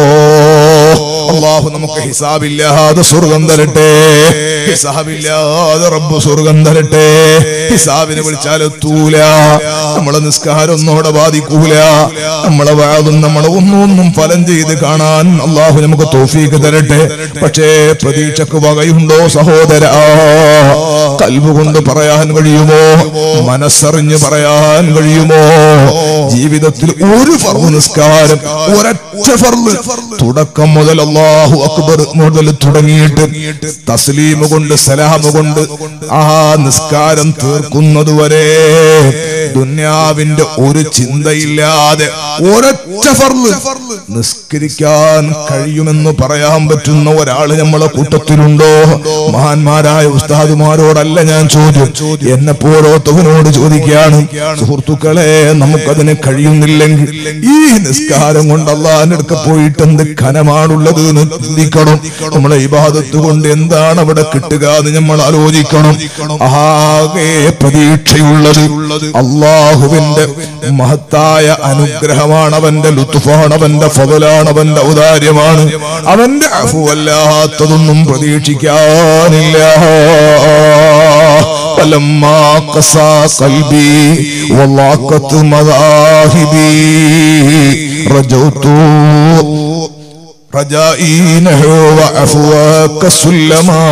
അള്ളാഹു നമുക്ക് ഹിസാബില്ലാതെ സ്വർഗം തരട്ടെ ഹിസാബില്ലാതെ റബ്ബ് സ്വർഗം തരട്ടെ ഹിസാബിനെ വിളിച്ചാൽ എത്തൂല നമ്മളെ നിസ്കാരം ഒന്നോടെ ബാധിക്കൂല നമ്മളെ വാതും നമ്മളെ ഒന്നും ഒന്നും ഫലം ചെയ്ത് കാണാൻ അള്ളാഹു നമുക്ക് തോഫീക്ക് തരട്ടെ പക്ഷേ പ്രതീക്ഷക്ക് വകയുണ്ടോ സഹോദര കൽവ് കൊണ്ട് പറയാൻ കഴിയുമോ മനസ്സറിഞ്ഞ് പറയാൻ കഴിയുമോ ജീവിതത്തിൽ ഒരു ഫർവ് നിസ്കാരം ഒരൊറ്റ ഫർവ് തുടക്കം മുതൽ അള്ളാഹു അക്ബർ മുതൽ തുടങ്ങിയിട്ട് തസ്ലീം കൊണ്ട് സലാം കൊണ്ട് ആ നിസ്കാരം തീർക്കുന്നത് വരെ ദുന്യാവിന്റെ ഒരു ചിന്തയില്ലാതെ ഒരൊറ്റ ഫർവ് നിസ്കരിക്കാൻ കഴിയുമെന്ന് പറയാൻ പറ്റുന്ന ഒരാള് നമ്മളെ കൂട്ടത്തിലുണ്ടോ മഹാന്മാരായ ഉസ്താദുമാരോടല്ല ഞാൻ ചോദ്യം എന്നെ പോരോത്തവനോട് ചോദിക്കുകയാണ് സുഹൃത്തുക്കളെ നമുക്കതിന് കഴിയുന്നില്ലെങ്കിൽ ഈ നിസ്കാരം കൊണ്ട് അള്ളാഹിന്റെ അടുക്ക പോയിട്ട് എന്ത് ഖനമാണുള്ളത് എന്ന് ചിന്തിക്കണം നമ്മളെ ഇബാദത്ത് കൊണ്ട് എന്താണ് അവിടെ കിട്ടുക എന്ന് നമ്മൾ ആലോചിക്കണം ആകെ പ്രതീക്ഷയുള്ളത് അള്ളാഹുവിന്റെ മഹത്തായ അനുഗ്രഹമാണ് അവന്റെ ലുത്തുഫാണ് അവന്റെ ഫതലാണ് അവന്റെ ഔദാര്യമാണ് അവന്റെ അഫുവല്ലാത്തതൊന്നും പ്രതീക്ഷിക്കാനില്ല فلما قسى قلبي وضاقت مذاهبي رجوت رجائي نحو وعفوك سلما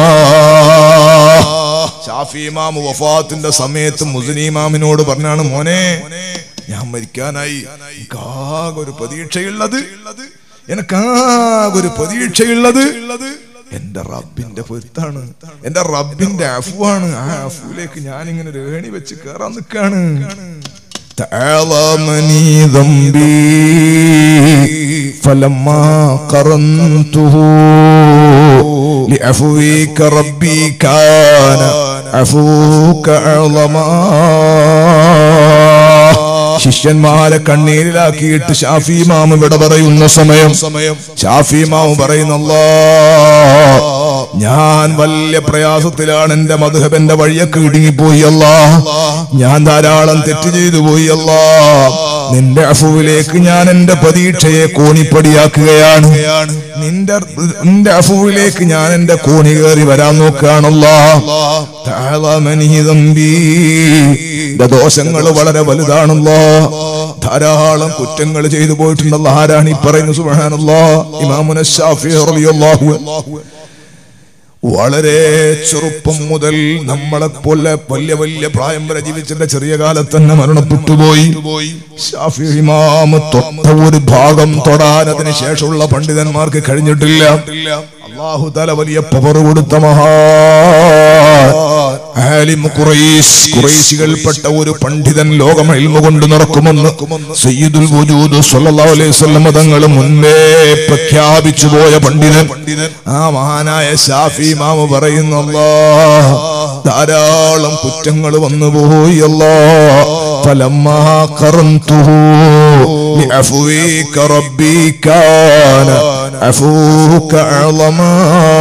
ഷാഫി ഇമാം വഫാത്തിന്റെ സമയത്ത് മുസ്ലിം ഇമാമിനോട് പറഞ്ഞാണ് മോനെ ഞാൻ മരിക്കാനായി എനിക്കാകെ ഒരു പ്രതീക്ഷയുള്ളത് എനിക്കാകെ ഒരു പ്രതീക്ഷയുള്ളത് എന്റെ റബ്ബിന്റെ പൊരുത്താണ് എന്റെ റബ്ബിന്റെ അഫുവാണ് ആ അഫുവിലേക്ക് ഞാൻ ഇങ്ങനെ ഒരു ഏണി വെച്ച് കേറാൻ നിൽക്കാണ് تعاظمني ذنبي فلما قرنته لعفوك ربي كان عفوك أعظما ശിഷ്യന്മാരെ കണ്ണീരിലാക്കിയിട്ട് ഷാഫി മാമ ഇവിടെ പറയുന്ന സമയം ഷാഫി മാമ പറയുന്നല്ലോ ഞാൻ വലിയ പ്രയാസത്തിലാണ് എന്റെ മധുഹബന്റെ വഴിയൊക്കെ ഇടുങ്ങിപ്പോയി അല്ല ഞാൻ ധാരാളം തെറ്റ് ചെയ്തു പോയി അല്ല നിന്റെ അഫുവിലേക്ക് ഞാൻ എന്റെ പ്രതീക്ഷയെ കോണിപ്പടിയാക്കുകയാണ് നിന്റെ നിന്റെ അഫുവിലേക്ക് ഞാൻ എന്റെ കോണി കയറി വരാൻ നോക്കുകയാണല്ലോ ദോഷങ്ങൾ വളരെ വലുതാണല്ലോ ധാരാളം കുറ്റങ്ങൾ ചെയ്തു പോയിട്ടുണ്ടല്ലോ ആരാണ് ഈ പറയുന്നത് സുബഹാനല്ലോ ഇമാമുന ഷാഫി റളിയല്ലാഹു അൻഹു വളരെ ചെറുപ്പം മുതൽ നമ്മളെ പോലെ വലിയ വലിയ പ്രായം വരെ ജീവിച്ചിന്റെ ചെറിയ കാലത്ത് തന്നെ മരണപ്പെട്ടുപോയി ഷാഫി ഇമാമ് തൊട്ട ഒരു ഭാഗം തൊടാൻ അതിന് ശേഷമുള്ള പണ്ഡിതന്മാർക്ക് കഴിഞ്ഞിട്ടില്ല അള്ളാഹു തല വലിയ പവർ കൊടുത്ത മഹാ ആലിം ഖുറൈശ് ഖുറൈശികൾപ്പെട്ട ഒരു പണ്ഡിതൻ ലോകം ഇൽമ കൊണ്ട് നടക്കുമെന്ന് സയ്യിദുൽ വജൂദ് സല്ലല്ലാഹു അലൈഹി വസല്ലം തങ്ങൾ മുൻപേ പ്രഖ്യാപിച്ചു പോയ പണ്ഡിതൻ ആ മഹാനായ ഷാഫി മാമ പറയുന്നു അല്ലാ ധാരാളം കുറ്റങ്ങൾ വന്നു പോയി അല്ലാ فلما قرنته لعفوك ربي كان عفوك أعظما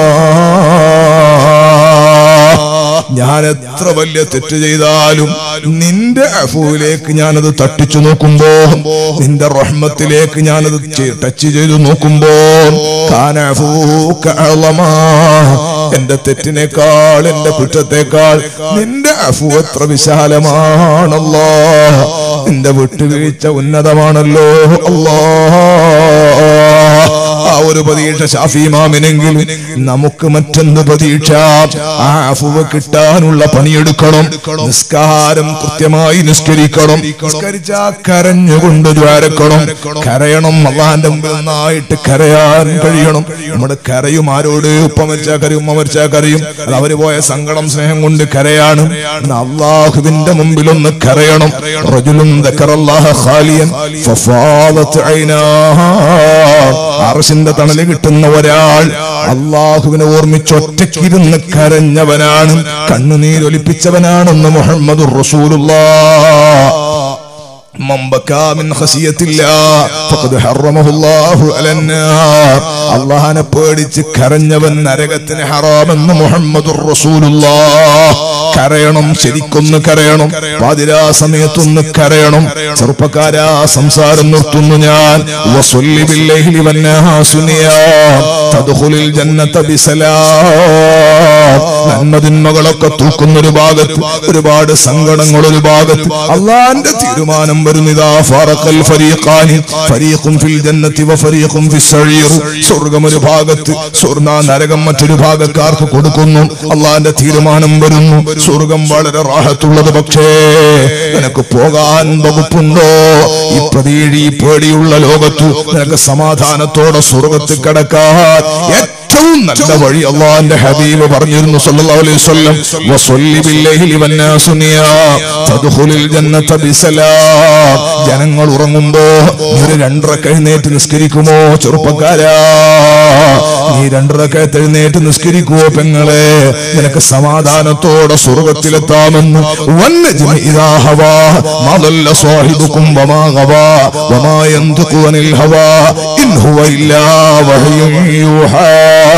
ഞാൻ എത്ര വലിയ തെറ്റ് ചെയ്താലും നിന്റെ അഫുവിലേക്ക് ഞാനത് തട്ടിച്ചു നോക്കുമ്പോ നിന്റെ റഹ്മത്തിലേക്ക് ഞാനത് ചെ- ടച്ച് ചെയ്തു നോക്കുമ്പോ കാനഫൂക അളമാ. എന്റെ തെറ്റിനേക്കാൾ എന്റെ കുറ്റത്തേക്കാൾ നിന്റെ അഫു എത്ര വിശാലമാണല്ലോ നിന്റെ വിട്ടുവീഴ്ച ഉന്നതമാണല്ലോ അല്ലോ ആ ഒരു പ്രതീക്ഷ ഷാഫിമാമിനെങ്കിൽ നമുക്ക് മറ്റൊന്ന് പ്രതീക്ഷ ആ അഫുവ കിട്ടാനുള്ള പണിയെടുക്കണം നിസ്കാരം കൃത്യമായി നിസ്കരിക്കണം നിസ്കരിച്ച കരഞ്ഞുകൊണ്ട് ദ്വാരക്കണം കരയണം അള്ളാന്റെ മുമ്പിൽ നന്നായിട്ട് കരയാൻ കഴിയണം നമ്മുടെ കരയും ആരോട് ഉപ്പ മരിച്ചാ കരയും ഉമ്മ മരിച്ചാ കരയും അത് അവര് പോയ സങ്കടം സ്നേഹം കൊണ്ട് കരയാണ് ഇന്ന് അള്ളാഹുവിന്റെ മുമ്പിൽ ഒന്ന് കരയണം റജുലുൻ ദക്കറല്ലാഹ ഖാലിയൻ ഫഫാദത്ത് ഐനാഹ അർശിന്റെ തണല് കിട്ടുന്ന ഒരാൾ അള്ളാഹുവിനെ ഓർമ്മിച്ചൊറ്റക്കിരുന്ന് കരഞ്ഞവനാണ് കണ്ണുനീരൊലിപ്പിച്ചവനാണെന്ന് മുഹമ്മദ് റസൂലുള്ള من بكى من خشية الله فقد حرمه الله على النار അള്ളാഹനെ പേടിച്ച് കരഞ്ഞവൻ നരകത്തിന് ഹറാമെന്ന് മുഹമ്മദ് കരയണം ശരിക്കൊന്ന് കരയണം പാതിരാ സമയത്തൊന്ന് കരയണം ചെറുപ്പക്കാരാ സംസാരം നിർത്തുന്നു ഞാൻ വസ്വല്ലി ബില്ലൈലി വന്നാസു നിയാം. തദ്ഖുലിൽ ജന്നത ബിസലാം. നന്മതിന്മകളൊക്കെ തൂക്കുന്ന ഒരു ഭാഗത്ത് ഒരുപാട് സങ്കടങ്ങൾ ഒരു ഭാഗത്ത് അള്ളാന്റെ തീരുമാനം വരുന്നിതാ ഫറഖൽ ഫരീഖാനി ഫരീഖും ഫിൽ ജന്നത്തി വഫരീഖും ഫിസ്സഈർ സ്വർഗ്ഗം ഒരു ഭാഗത്ത് സ്വർണ്ണ നരകം മറ്റൊരു ഭാഗക്കാർക്ക് കൊടുക്കുന്നു അള്ളാന്റെ തീരുമാനം വരുന്നു സ്വർഗം വളരെ റാഹത്തുള്ളത് പക്ഷേ നിനക്ക് പോകാൻ വകുപ്പുണ്ടോ ഈ പ്രതീഴി പേടിയുള്ള ലോകത്തു നിനക്ക് സമാധാനത്തോടെ സ്വർഗത്തിൽ കടക്കാൻ ഏറ്റവും നല്ല വഴി അള്ളാന്റെ ഹബീബ് പറഞ്ഞിരുന്നു സല്ലല്ലാഹു അലൈഹി വസല്ലം വസല്ലി ബില്ലൈലി വന്നാസു നിയാം തദ്ഖുലിൽ ജന്നത ബിസലാം ജനങ്ങൾ ഉറങ്ങുമ്പോ നീ ഒരു രണ്ടരക്ക എഴുന്നേറ്റ് നിസ്കരിക്കുമോ ചെറുപ്പക്കാരാ നീ രണ്ടരക്ക എഴുന്നേറ്റ് നിസ്കരിക്കുമോ പെങ്ങളെ നിനക്ക് സമാധാനത്തോടെ സ്വർഗത്തിലെത്താമെന്ന് വന്നജ്മ ഇദാ ഹവാ മാ ضل صاحبكم وما غوى وما ينطق عن الهوى إن هو إلا وحي يوحى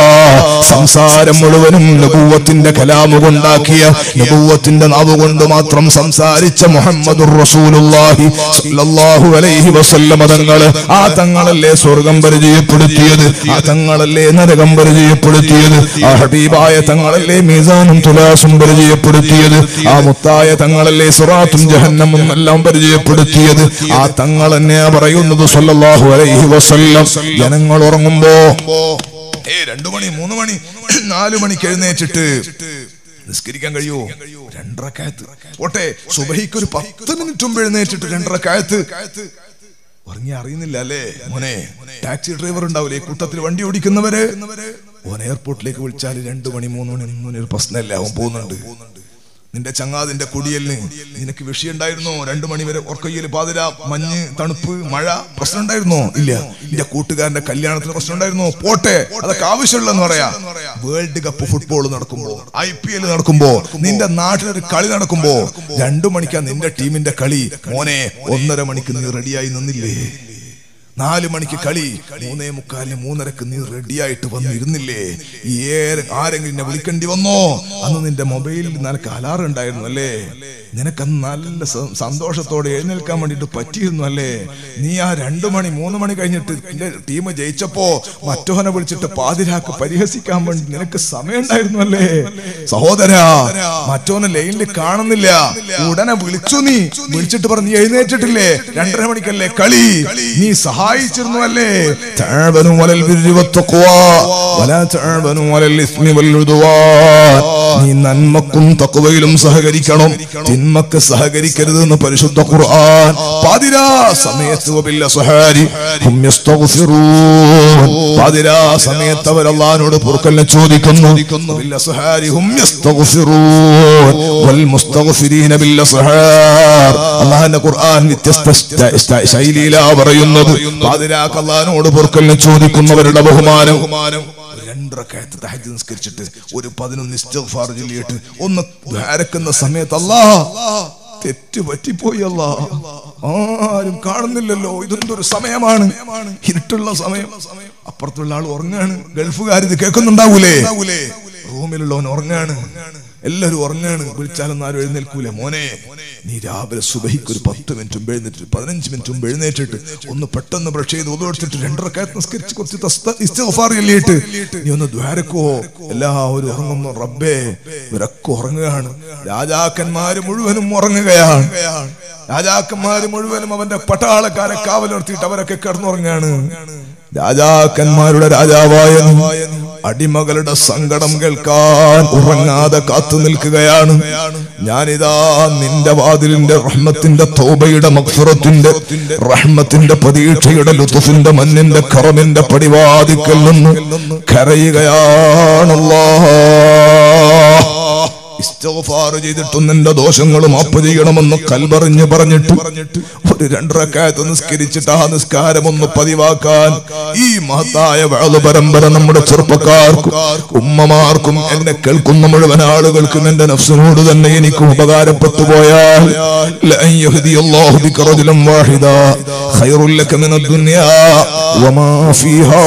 സംസാരം മുഴുവനും നബൂവത്തിന്റെ കലാമു കൊണ്ടാക്കിയ നബൂവത്തിന്റെ നാവ് കൊണ്ട് മാത്രം സംസാരിച്ച മുഹമ്മദ് റസൂലുള്ളാഹി സ്വല്ലല്ലാഹു അലൈഹി വസല്ലമ തങ്ങള് ആ തങ്ങളല്ലേ സ്വർഗം പരിചയപ്പെടുത്തിയത് ആ തങ്ങളല്ലേ നരകം പരിചയപ്പെടുത്തിയത് ആ ഹബീബായ തങ്ങളല്ലേ മീസാനും തുലാസും പരിചയപ്പെടുത്തിയത് ആ മുത്തായ തങ്ങളല്ലേ സുറാത്തും ജഹന്നമും എല്ലാം പരിചയപ്പെടുത്തിയത് ആ തങ്ങൾ തന്നെയാ പറയുന്നത് സല്ലല്ലാഹു അലൈഹി വസല്ലം ജനങ്ങൾ ഉറങ്ങുമ്പോ ഏ രണ്ടു മണി മൂന്ന് മണി നാലു മണിക്ക് എഴുന്നേറ്റിട്ട് നിസ്കരിക്കാൻ കഴിയുമോ രണ്ടരക്കായത്ത് ഓട്ടെ സുബഹിക്ക് ഒരു പത്ത് മിനിറ്റ് മുമ്പ് എഴുന്നേറ്റിട്ട് രണ്ടരക്കായത്ത് ഉറങ്ങി അറിയുന്നില്ല അല്ലേ മോനെ ടാക്സി ഡ്രൈവർ ഉണ്ടാവില്ലേ ഈ കൂട്ടത്തിൽ വണ്ടി ഓടിക്കുന്നവര് ഓൻ എയർപോർട്ടിലേക്ക് വിളിച്ചാൽ രണ്ടു മണി മൂന്ന് മണി ഒന്നും ഒരു പ്രശ്നമല്ല അവൻ പോകുന്നുണ്ട് നിന്റെ ചങ്ങാതിന്റെ കുടിയലിന് നിനക്ക് വിഷയമുണ്ടായിരുന്നോ രണ്ടു മണി വരെ ഉറക്കയ്യല് പാതിര മഞ്ഞ് തണുപ്പ് മഴ പ്രശ്നം ഉണ്ടായിരുന്നോ ഇല്ല നിന്റെ കൂട്ടുകാരന്റെ കല്യാണത്തിന് പ്രശ്നം ഉണ്ടായിരുന്നോ പോട്ടെ അതൊക്കെ ആവശ്യമുള്ളെന്ന് പറയാ വേൾഡ് കപ്പ് ഫുട്ബോൾ നടക്കുമ്പോ ഐ പി എൽ നടക്കുമ്പോ നിന്റെ നാട്ടിലൊരു കളി നടക്കുമ്പോ രണ്ടു മണിക്കാ നിന്റെ ടീമിന്റെ കളി മോനെ ഒന്നര മണിക്ക് നീ റെഡിയായി നിന്നില്ലേ നാല് മണിക്ക് കളി മൂന്നേ മുക്കാലിന് മൂന്നരക്ക് നീ റെഡിയായിട്ട് വന്നിരുന്നില്ലേ ഏറെ ആരെങ്കിലും എന്നെ വിളിക്കേണ്ടി വന്നോ അന്ന് നിന്റെ മൊബൈലിൽ നിനക്ക് അലാറം ഉണ്ടായിരുന്നു അല്ലേ നിനക്ക് അന്ന് നല്ല സ- സന്തോഷത്തോടെ എഴുന്നേൽക്കാൻ വേണ്ടിട്ട് പറ്റിയിരുന്നു അല്ലേ നീ ആ രണ്ടു മണി മൂന്ന് മണി കഴിഞ്ഞിട്ട് നിന്റെ ടീം ജയിച്ചപ്പോ മറ്റോനെ വിളിച്ചിട്ട് പാതിരാക്ക് പരിഹസിക്കാൻ വേണ്ടി നിനക്ക് സമയം ഉണ്ടായിരുന്നു അല്ലേ സഹോദരാ മറ്റോനെ ലൈനിൽ കാണുന്നില്ല ഉടനെ വിളിച്ചു നീ വിളിച്ചിട്ട് പറഞ്ഞു നീ എഴുന്നേറ്റിട്ടില്ലേ രണ്ടര മണിക്കല്ലേ കളി നീ സഹായിച്ചിരുന്നു അല്ലേ തഅബനു വലൽ ബിർരി വത്തഖ്വാ വലാ തഅബനു വലൽ ഇസ്മി വൽ ഉദ്വാൻ നീ നന്മക്കും തഖ്വയിലും സഹകരിക്കണം തിന്മക്ക് സഹകരിക്കരുത് എന്ന് പരിശുദ്ധ ഖുർആൻ പാതിരാ സമയത്ത് വബില്ല സഹാരി ഹും യസ്തഗ്ഫിറൂൻ പാതിരാ സമയത്ത് അവർ അല്ലാഹുവോട് പൊറുക്കലിനെ ചോദിക്കുന്നു വബില്ല സഹാരി ഹും യസ്തഗ്ഫിറൂൻ വൽ മുസ്തഗ്ഫിരീന ബില്ല സഹാർ അല്ലാഹുവിന്റെ ഖുർആൻ വ്യത്യസ്ത സ്റ്റ- സ്റ്റ- ശൈലിയിലാ പറയുന്നത് പാതിരാക്ക് അള്ളഹാനോട് പൊറുക്കലിനെ ചോദിക്കുന്നവരുടെ ബഹുമാനം രണ്ടരക്കയത്ത് തഹജ് നിസ്കരിച്ചിട്ട് ഒരു പതിനൊന്ന് ഇസ്തിഗ്ഫാർ ചൊല്ലിയിട്ട് ഒന്ന് ധാരക്കുന്ന സമയത്ത് അല്ലാ തെറ്റ് പറ്റിപ്പോയി അല്ലാ ആരും കാണുന്നില്ലല്ലോ ഇതെന്തൊരു സമയമാണ് ഇരുട്ടുള്ള സമയം അപ്പുറത്തുള്ള ആൾ ഉറങ്ങാണ് ഗൾഫുകാർ ഇത് കേൾക്കുന്നുണ്ടാവൂലേ റൂമിലുള്ളവൻ ഉറങ്ങാണ് എല്ലാവരും ഉറങ്ങാണ് വിളിച്ചാലൊന്നും ആരും എഴുന്നേൽക്കൂല മോനെ നീ രാവിലെ സുബഹിക്ക് ഒരു പത്ത് മിനിറ്റ് മുമ്പ് എഴുന്നേറ്റ് പതിനഞ്ച് മിനിറ്റ് മുമ്പ് എഴുന്നേറ്റിട്ട് ഒന്ന് പെട്ടെന്ന് ബ്രഷ് ചെയ്ത് ഒതുവെടുത്തിട്ട് രണ്ടരക്കായത്ത് നിസ്കരിച്ച് കുറച്ച് തസ്ത- ഇസ്തിഗ്ഫാർ ചൊല്ലിയിട്ട് നീ ഒന്ന് ദ്വാരക്കോ എല്ലാവരും ഉറങ്ങുന്നു റബ്ബേ ഇവരൊക്കെ ഉറങ്ങുകയാണ് രാജാക്കന്മാര് മുഴുവനും ഉറങ്ങുകയാണ് രാജാക്കന്മാര് മുഴുവനും അവന്റെ പട്ടാളക്കാരെ കാവലിർത്തിയിട്ട് അവരൊക്കെ കിടന്നുറങ്ങാണ് രാജാക്കന്മാരുടെ രാജാവായ അടിമകളുടെ സങ്കടം കേൾക്കാൻ ഉറങ്ങാതെ കാത്തു നിൽക്കുകയാണ് ഞാനിതാ നിന്റെ വാതിലിന്റെ റഹ്മത്തിന്റെ തോബയുടെ മക്ഫുറത്തിന്റെ റഹ്മത്തിന്റെ പ്രതീക്ഷയുടെ ലുത്തുഫിന്റെ മഞ്ഞിന്റെ കറമിന്റെ പടിവാതിക്കൽ നിന്ന് കരയുകയാണല്ലോ ഇസ്തഗ്ഫാർ ചെയ്തിട്ടും നിന്റെ ദോഷങ്ങൾ മാപ്പ് ചെയ്യണമെന്ന് കൽപറിഞ്ഞ് പറഞ്ഞിട്ട് ഒരു രണ്ടരക്കായത്ത് നിസ്കരിച്ചിട്ട് ആ നിസ്കാരം ഒന്ന് പതിവാക്കാൻ ഈ മഹത്തായ വേള പരമ്പര നമ്മുടെ ചെറുപ്പക്കാർക്കും ഉമ്മമാർക്കും എന്നെ കേൾക്കുന്ന മുഴുവൻ ആളുകൾക്കും എന്റെ നഫ്സിനോട് തന്നെ എനിക്ക് ഉപകാരപ്പെട്ടു പോയാൽ ലഅൻ യഹ്ദിയല്ലാഹു ബിക റജുലൻ വാഹിദ ഖൈറുൽ ലക മിനദ് ദുനിയാ വമാ ഫീഹാ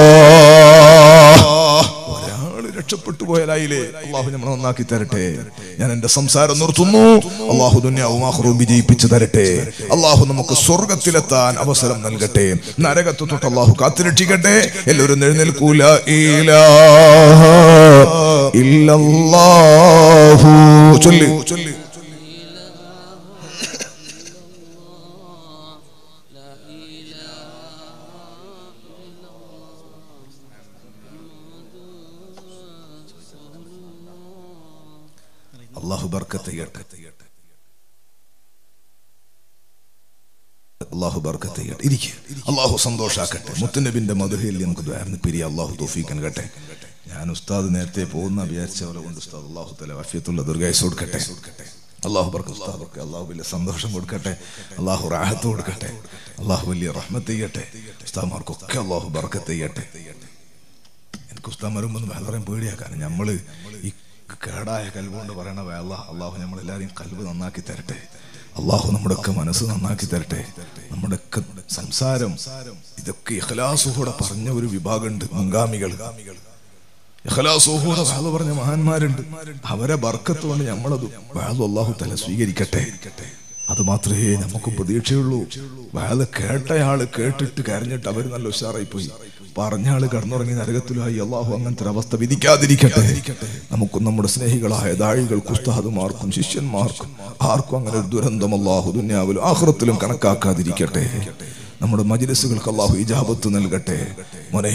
ഒരാള് രക്ഷപ്പെട്ടു പോയാലായില്ലേ അള്ളാഹു നമ്മൾ നന്നാക്കി തരട്ടെ ഞാൻ എന്റെ സംസാരം നിർത്തുന്നു അള്ളാഹു ദുന്യാവും ആഹ്റവും വിജയിപ്പിച്ചു തരട്ടെ അള്ളാഹു നമുക്ക് സ്വർഗത്തിലെത്താൻ അവസരം നൽകട്ടെ നരകത്ത് തൊട്ട് അള്ളാഹു കാത്തിരക്ഷിക്കട്ടെ എല്ലാവരും എഴുന്നേൽക്കൂല ഇലാഹ ഇല്ലല്ലാഹു ചൊല്ലി ചൊല്ലി അള്ളാഹു ബർക്കത്ത് ചെയ്യട്ടെ അള്ളാഹു ബർക്കത്ത് ചെയ്യട്ടെ ഇരിക്കുക അള്ളാഹു സന്തോഷാക്കട്ടെ മുത്തുനബിന്റെ മധുഹയിൽ നമുക്ക് ദ്വാരന്ന് പിരിയ അള്ളാഹു തോഫീക്കൻ കേട്ടെ ഞാൻ ഉസ്താദ് നേരത്തെ പോകുന്ന വിചാരിച്ച പോലെ കൊണ്ട് ഉസ്താദ് അള്ളാഹു തല വഫിയത്തുള്ള ദുർഗായസ് കൊടുക്കട്ടെ അള്ളാഹു ബർക്ക് ഉസ്താദർക്ക് അള്ളാഹു വലിയ സന്തോഷം കൊടുക്കട്ടെ അള്ളാഹു റാഹത്ത് കൊടുക്കട്ടെ അള്ളാഹു വലിയ റഹ്മത്ത് ചെയ്യട്ടെ ഉസ്താദ്മാർക്കൊക്കെ അള്ളാഹു ബർക്കത്ത് ചെയ്യട്ടെ എനിക്ക് ഉസ്താദ് വരുമ്പോൾ വളരെ പേടിയാക്കാൻ നമ്മള് ഈ കേടായ കൽവുകൊണ്ട് പറയണ വേള അള്ളാഹു നമ്മളെല്ലാവരെയും കൽവ് നന്നാക്കി തരട്ടെ അള്ളാഹു നമ്മുടെയൊക്കെ മനസ്സ് നന്നാക്കി തരട്ടെ നമ്മുടെയൊക്കെ സംസാരം ഇതൊക്കെ ഇഖലാസുകൂടെ പറഞ്ഞ ഒരു വിഭാഗമുണ്ട് മുൻഗാമികൾ ഇഖലാസുകൂടെ വാള് പറഞ്ഞ മഹാന്മാരുണ്ട് അവരെ ബർക്കത്ത് കൊണ്ട് നമ്മളത് വാള് അള്ളാഹു തല സ്വീകരിക്കട്ടെ അത് മാത്രമേ നമുക്ക് പ്രതീക്ഷയുള്ളൂ വാള് കേട്ടയാള് കേട്ടിട്ട് കരഞ്ഞിട്ട് അവര് നല്ല ഉഷാറായി പോയി പറഞ്ഞ ആള് കടന്നുറങ്ങി നരകത്തിലായി അള്ളാഹു അങ്ങനത്തെ ഒരു അവസ്ഥ വിധിക്കാതിരിക്കട്ടെ നമുക്കും നമ്മുടെ സ്നേഹികളായ ദാഴികൾ കുസ്താദുമാർക്കും ശിഷ്യന്മാർക്കും ആർക്കും അങ്ങനെ ഒരു ദുരന്തം അള്ളാഹു ദുന്യാവിലും ആഹ്റത്തിലും കണക്കാക്കാതിരിക്കട്ടെ നമ്മുടെ മജിലിസുകൾക്ക് അള്ളാഹു ഇജാബത്ത് നൽകട്ടെ മോനെ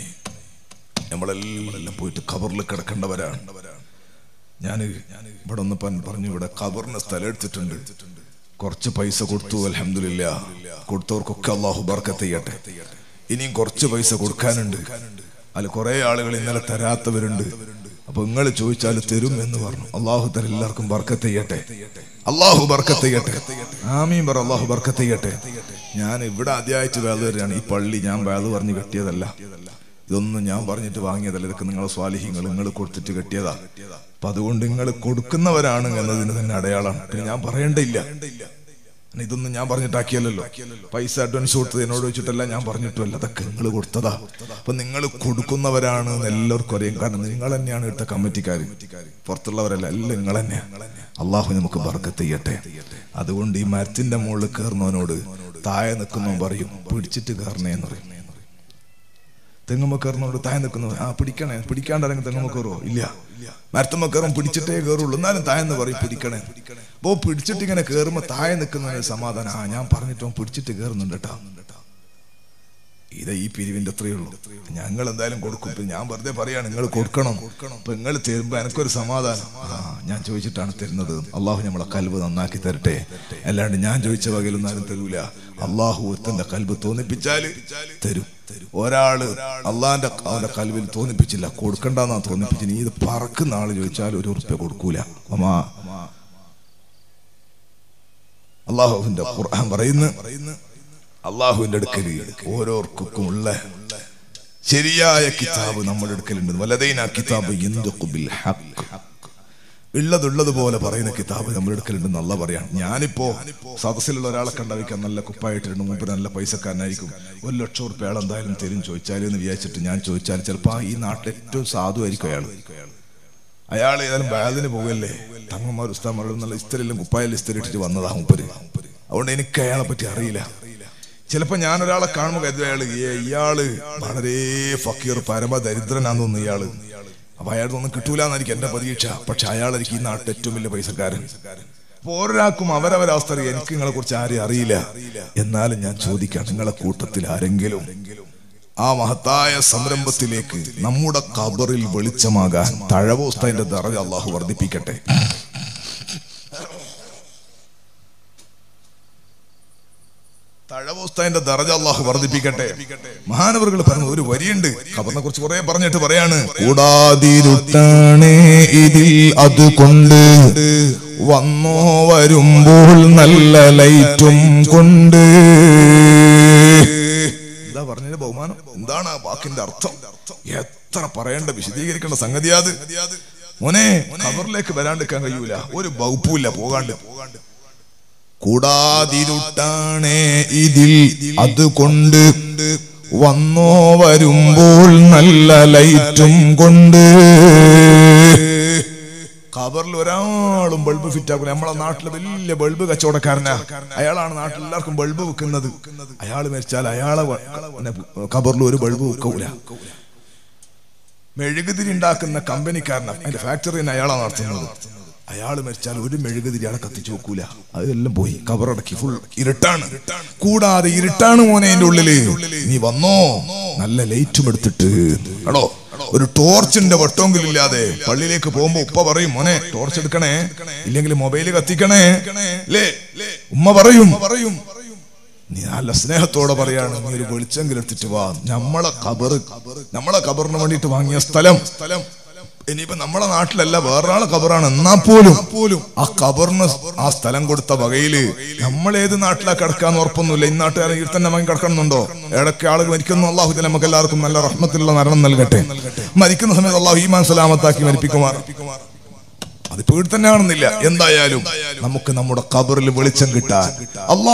നമ്മളെല്ലാം പോയിട്ട് ഖബറിൽ കിടക്കേണ്ടവരാണ് ഞാൻ ഇവിടെ ഒന്ന് പൻ- പറഞ്ഞു ഇവിടെ ഖബറിന് സ്ഥലം എടുത്തിട്ടുണ്ട് കുറച്ച് പൈസ കൊടുത്തു അലഹമില്ല കൊടുത്തവർക്കൊക്കെ അള്ളാഹു ബർക്കത്ത് ചെയ്യട്ടെ ഇനിയും കുറച്ച് പൈസ കൊടുക്കാനുണ്ട് അതിൽ കുറെ ആളുകൾ ഇന്നലെ തരാത്തവരുണ്ട് അപ്പൊ നിങ്ങൾ ചോദിച്ചാൽ തരും എന്ന് പറഞ്ഞു അള്ളാഹു തല എല്ലാവർക്കും ബർക്കത്ത് ചെയ്യട്ടെ അള്ളാഹു ബർക്കത്ത് ചെയ്യട്ടെ ആമീൻ പറ അള്ളാഹു ബർക്കത്ത് ചെയ്യട്ടെ ഞാൻ ഇവിടെ ആദ്യമായിട്ട് വേദ വരികയാണ് ഈ പള്ളി ഞാൻ വേദ പറഞ്ഞ് കെട്ടിയതല്ല ഇതൊന്നും ഞാൻ പറഞ്ഞിട്ട് വാങ്ങിയതല്ല ഇതൊക്കെ നിങ്ങളെ സ്വാലിഹ്യങ്ങൾ നിങ്ങൾ കൊടുത്തിട്ട് കെട്ടിയതാ അപ്പൊ അതുകൊണ്ട് നിങ്ങൾ കൊടുക്കുന്നവരാണ് എന്നതിന് തന്നെ അടയാളമാണ് പിന്നെ ഞാൻ പറയേണ്ടയില്ല കാരണം ഇതൊന്നും ഞാൻ പറഞ്ഞിട്ടാക്കിയല്ലോ പൈസ അഡ്വാൻസ് കൊടുത്തത് എന്നോട് വെച്ചിട്ടല്ല ഞാൻ പറഞ്ഞിട്ടുമല്ല അതൊക്കെ നിങ്ങൾ കൊടുത്തതാ അപ്പൊ നിങ്ങൾ കൊടുക്കുന്നവരാണ് എന്ന് എല്ലാവർക്കും അറിയാം കാരണം നിങ്ങൾ തന്നെയാണ് ഇവിടുത്തെ കമ്മിറ്റിക്കാർ പുറത്തുള്ളവരല്ല എല്ലാം നിങ്ങൾ തന്നെയാണ് അള്ളാഹു നമുക്ക് ബർക്കത്ത് ചെയ്യട്ടെ അതുകൊണ്ട് ഈ മരത്തിന്റെ മുകളിൽ കയറുന്നവനോട് താഴെ നിൽക്കുന്നവൻ പറയും പിടിച്ചിട്ട് കയറണേ എന്ന് പറയും തെങ്ങുമ്മ കയറുന്നോട് താഴെ നിൽക്കുന്നവൻ ആ പിടിക്കണേ പിടിക്കാണ്ടിറങ്ങി തെങ്ങുമ്മ കയറുമോ ഇല്ല മരത്തുമ്മ കയറും പിടിച്ചിട്ടേ കയറുള്ളൂ എന്നാലും താഴെന്ന് പറയും പിടിക്കണേ അപ്പോ പിടിച്ചിട്ട് ഇങ്ങനെ കയറുമ്പോ താഴെ നിൽക്കുന്നതിന് സമാധാനം ആ ഞാൻ പറഞ്ഞിട്ടോ പിടിച്ചിട്ട് കയറുന്നുണ്ട് കേട്ടോ ഇത് ഈ പിരിവിന്റെ അത്രയേ ഉള്ളൂ ഞങ്ങൾ എന്തായാലും കൊടുക്കും ഇപ്പൊ ഞാൻ വെറുതെ പറയാണ് നിങ്ങൾ കൊടുക്കണം അപ്പൊ നിങ്ങൾ തരുമ്പോ എനിക്കൊരു സമാധാനം ആ ഞാൻ ചോദിച്ചിട്ടാണ് തരുന്നത് അള്ളാഹു നമ്മളെ കൽവ് നന്നാക്കി തരട്ടെ അല്ലാണ്ട് ഞാൻ ചോദിച്ച വകയിലൊന്നും ആരും തരൂല അള്ളാഹു ഒരുത്തന്റെ കൽവ് തോന്നിപ്പിച്ചാല് തരും ഒരാള് അള്ളാന്റെ അവന്റെ കൽവിൽ തോന്നിപ്പിച്ചില്ല കൊടുക്കണ്ടെന്നാ തോന്നിപ്പിച്ചു നീ ഇത് പറക്കുന്ന ആള് ചോദിച്ചാൽ ഒരു ഉറുപ്പ്യ കൊടുക്കൂല അമ്മാ അള്ളാഹുവിന്റെ ഖുർആൻ പറയുന്നു അള്ളാഹുവിന്റെ അടുക്കൽ ഓരോർക്കുമുള്ള ശരിയായ കിതാബ് നമ്മുടെ അടുക്കലുണ്ട് വലതൈന കിതാബ് യന്തുഖു ബിൽ ഹഖ് ഉള്ളതുള്ളത് പോലെ പറയുന്ന കിതാബ് നമ്മുടെ അടുക്കലുണ്ട് നല്ല പറയാണ് ഞാനിപ്പോ സദസ്സിലുള്ള ഒരാളെ കണ്ടവയ്ക്കാൻ നല്ല കുപ്പായിട്ടിട്ടുണ്ട് മുമ്പ് നല്ല പൈസക്കാരനായിരിക്കും ഒരു ലക്ഷം ഉറുപ്പ്യ അയാൾ എന്തായാലും തരും ചോദിച്ചാലും എന്ന് വിചാരിച്ചിട്ട് ഞാൻ ചോദിച്ചാൽ ചിലപ്പോ ഈ നാട്ടിൽ ഏറ്റവും സാധുവായിരിക്കും അയാൾ അയാൾ ഏതായാലും ബാലിന് പോകല്ലേ തങ്ങന്മാർ ഉസ്താന്മാരോട് നല്ല ഇസ്തരെല്ലാം കുപ്പായിൽ ഇസ്തരി ഇട്ടിട്ട് വന്നതാ മുപ്പര് അതുകൊണ്ട് എനിക്ക് അയാളെ പറ്റി അറിയില്ല ചിലപ്പോ ഞാൻ ഒരാളെ കാണുമ്പോൾ കരുതും അയാള് ഏ, ഇയാള് വളരെ ഫക്കീർ പരമദരിദ്രനാന്ന് തോന്നുന്നു ഇയാള് അപ്പൊ അയാളൊന്നും കിട്ടൂല എന്നായിരിക്കും എന്റെ പ്രതീക്ഷ പക്ഷെ അയാളായിരിക്കും ഈ നാട്ടിൽ ഏറ്റവും വലിയ പൈസക്കാരൻ ഓരോരാൾക്കും അവരവരവസ്ഥ അറിയാം എനിക്ക് നിങ്ങളെ കുറിച്ച് ആരെയും അറിയില്ല എന്നാലും ഞാൻ ചോദിക്കാം നിങ്ങളെ കൂട്ടത്തിൽ ആരെങ്കിലും ആ മഹത്തായ സംരംഭത്തിലേക്ക് നമ്മുടെ കബറിൽ വെളിച്ചമാകാൻ തഴവോസ്തന്റെ ദറജ അള്ളാഹു വർദ്ധിപ്പിക്കട്ടെ തഴവോസ്തന്റെ ദറജ അള്ളാഹു വർദ്ധിപ്പിക്കട്ടെ മഹാനവറുകൾ പറഞ്ഞു ഒരു വരിയുണ്ട് ഖബറിനെ കുറിച്ച് കുറെ പറഞ്ഞിട്ട് പറയാണ് കൂടാതിരുട്ടാണേ ഇതിൽ അതുകൊണ്ട് വന്നോ വരുമ്പോൾ നല്ല ലൈറ്റും കൊണ്ട് എന്താ പറഞ്ഞതിന്റെ ബഹുമാനം എന്താണ് ആ വാക്കിന്റെ അർത്ഥം എത്ര പറയേണ്ട വിശദീകരിക്കേണ്ട സംഗതി അത് മോനെ ഖബറിലേക്ക് വരാണ്ടിരിക്കാൻ കഴിയൂല ഒരു വകുപ്പുമില്ല പോകാണ്ട് കൂടാതിരുട്ടാണേ ഇതിൽ അതുകൊണ്ട് വന്നോ വരുമ്പോൾ നല്ല ലൈറ്റും കൊണ്ട് ഖബറിൽ ഒരാളും ബൾബ് ഫിറ്റ് ആക്കൂല നമ്മളെ നാട്ടിലെ വലിയ ബൾബ് കച്ചവടക്കാരനാ അയാളാണ് നാട്ടിൽ എല്ലാവർക്കും ബൾബ് വെക്കുന്നത് അയാൾ മരിച്ചാൽ അയാളെ വ- പിന്നെ ഖബറിൽ ഒരു ബൾബ് വെക്കൂല മെഴുകുതിരി ഉണ്ടാക്കുന്ന കമ്പനിക്കാരനാണ് അതിന്റെ ഫാക്ടറി തന്നെ അയാളാണ് നടത്തുന്നത് അയാൾ മരിച്ചാൽ ഒരു മെഴുകുതിരി അയാളെ കത്തിച്ചു വെക്കൂല അതെല്ലാം പോയി കബറടക്കി ഫുൾ ഇരുട്ടാണ് കൂടാതെ ഇരുട്ടാണ് മോനെ അതിന്റെ ഉള്ളില് നീ വന്നോ നല്ല ലൈറ്റും എടുത്തിട്ട് എടോ ഒരു ടോർച്ചിന്റെ വട്ടമെങ്കിലും ഇല്ലാതെ പള്ളിയിലേക്ക് പോകുമ്പോ ഉപ്പ പറയും മോനെ ടോർച്ച് എടുക്കണേ ഇല്ലെങ്കിൽ മൊബൈല് കത്തിക്കണേ ലേ ഉമ്മ പറയും പറയും നീ നല്ല സ്നേഹത്തോടെ പറയാണ് നീ ഒരു വെളിച്ചെങ്കിലും എടുത്തിട്ട് വാ നമ്മളെ കബറ് നമ്മളെ കബറിന് വേണ്ടിയിട്ട് വാങ്ങിയ സ്ഥലം സ്ഥലം ഇനിയിപ്പോ നമ്മളെ നാട്ടിലല്ല വേറൊരാളെ കബറാണ് എന്നാ പോലും പോലും ആ കബറിന് ആ സ്ഥലം കൊടുത്ത വകയില് നമ്മൾ ഏത് നാട്ടിലാ കിടക്കാന്ന് ഉറപ്പൊന്നുമില്ല ഈ നാട്ടുകാരെ ഈ തന്നെ വാങ്ങി കിടക്കണമെന്നുണ്ടോ ഇടയ്ക്ക് ആളുകൾ മരിക്കുന്നു അള്ളാഹു ഇതിൽ നമുക്ക് എല്ലാവർക്കും നല്ല റഹ്മത്തിലുള്ള മരണം നൽകട്ടെ മരിക്കുന്ന സമയത്ത് അള്ളാഹു ഈമാൻ സലാമത്താക്കി മരിപ്പിക്കുമാർ അതിപ്പോ ഇവിടെ തന്നെ ആണെന്നില്ല എന്തായാലും നമുക്ക് നമ്മുടെ കബറിൽ വെളിച്ചം കിട്ടാൻ അള്ളാഹ്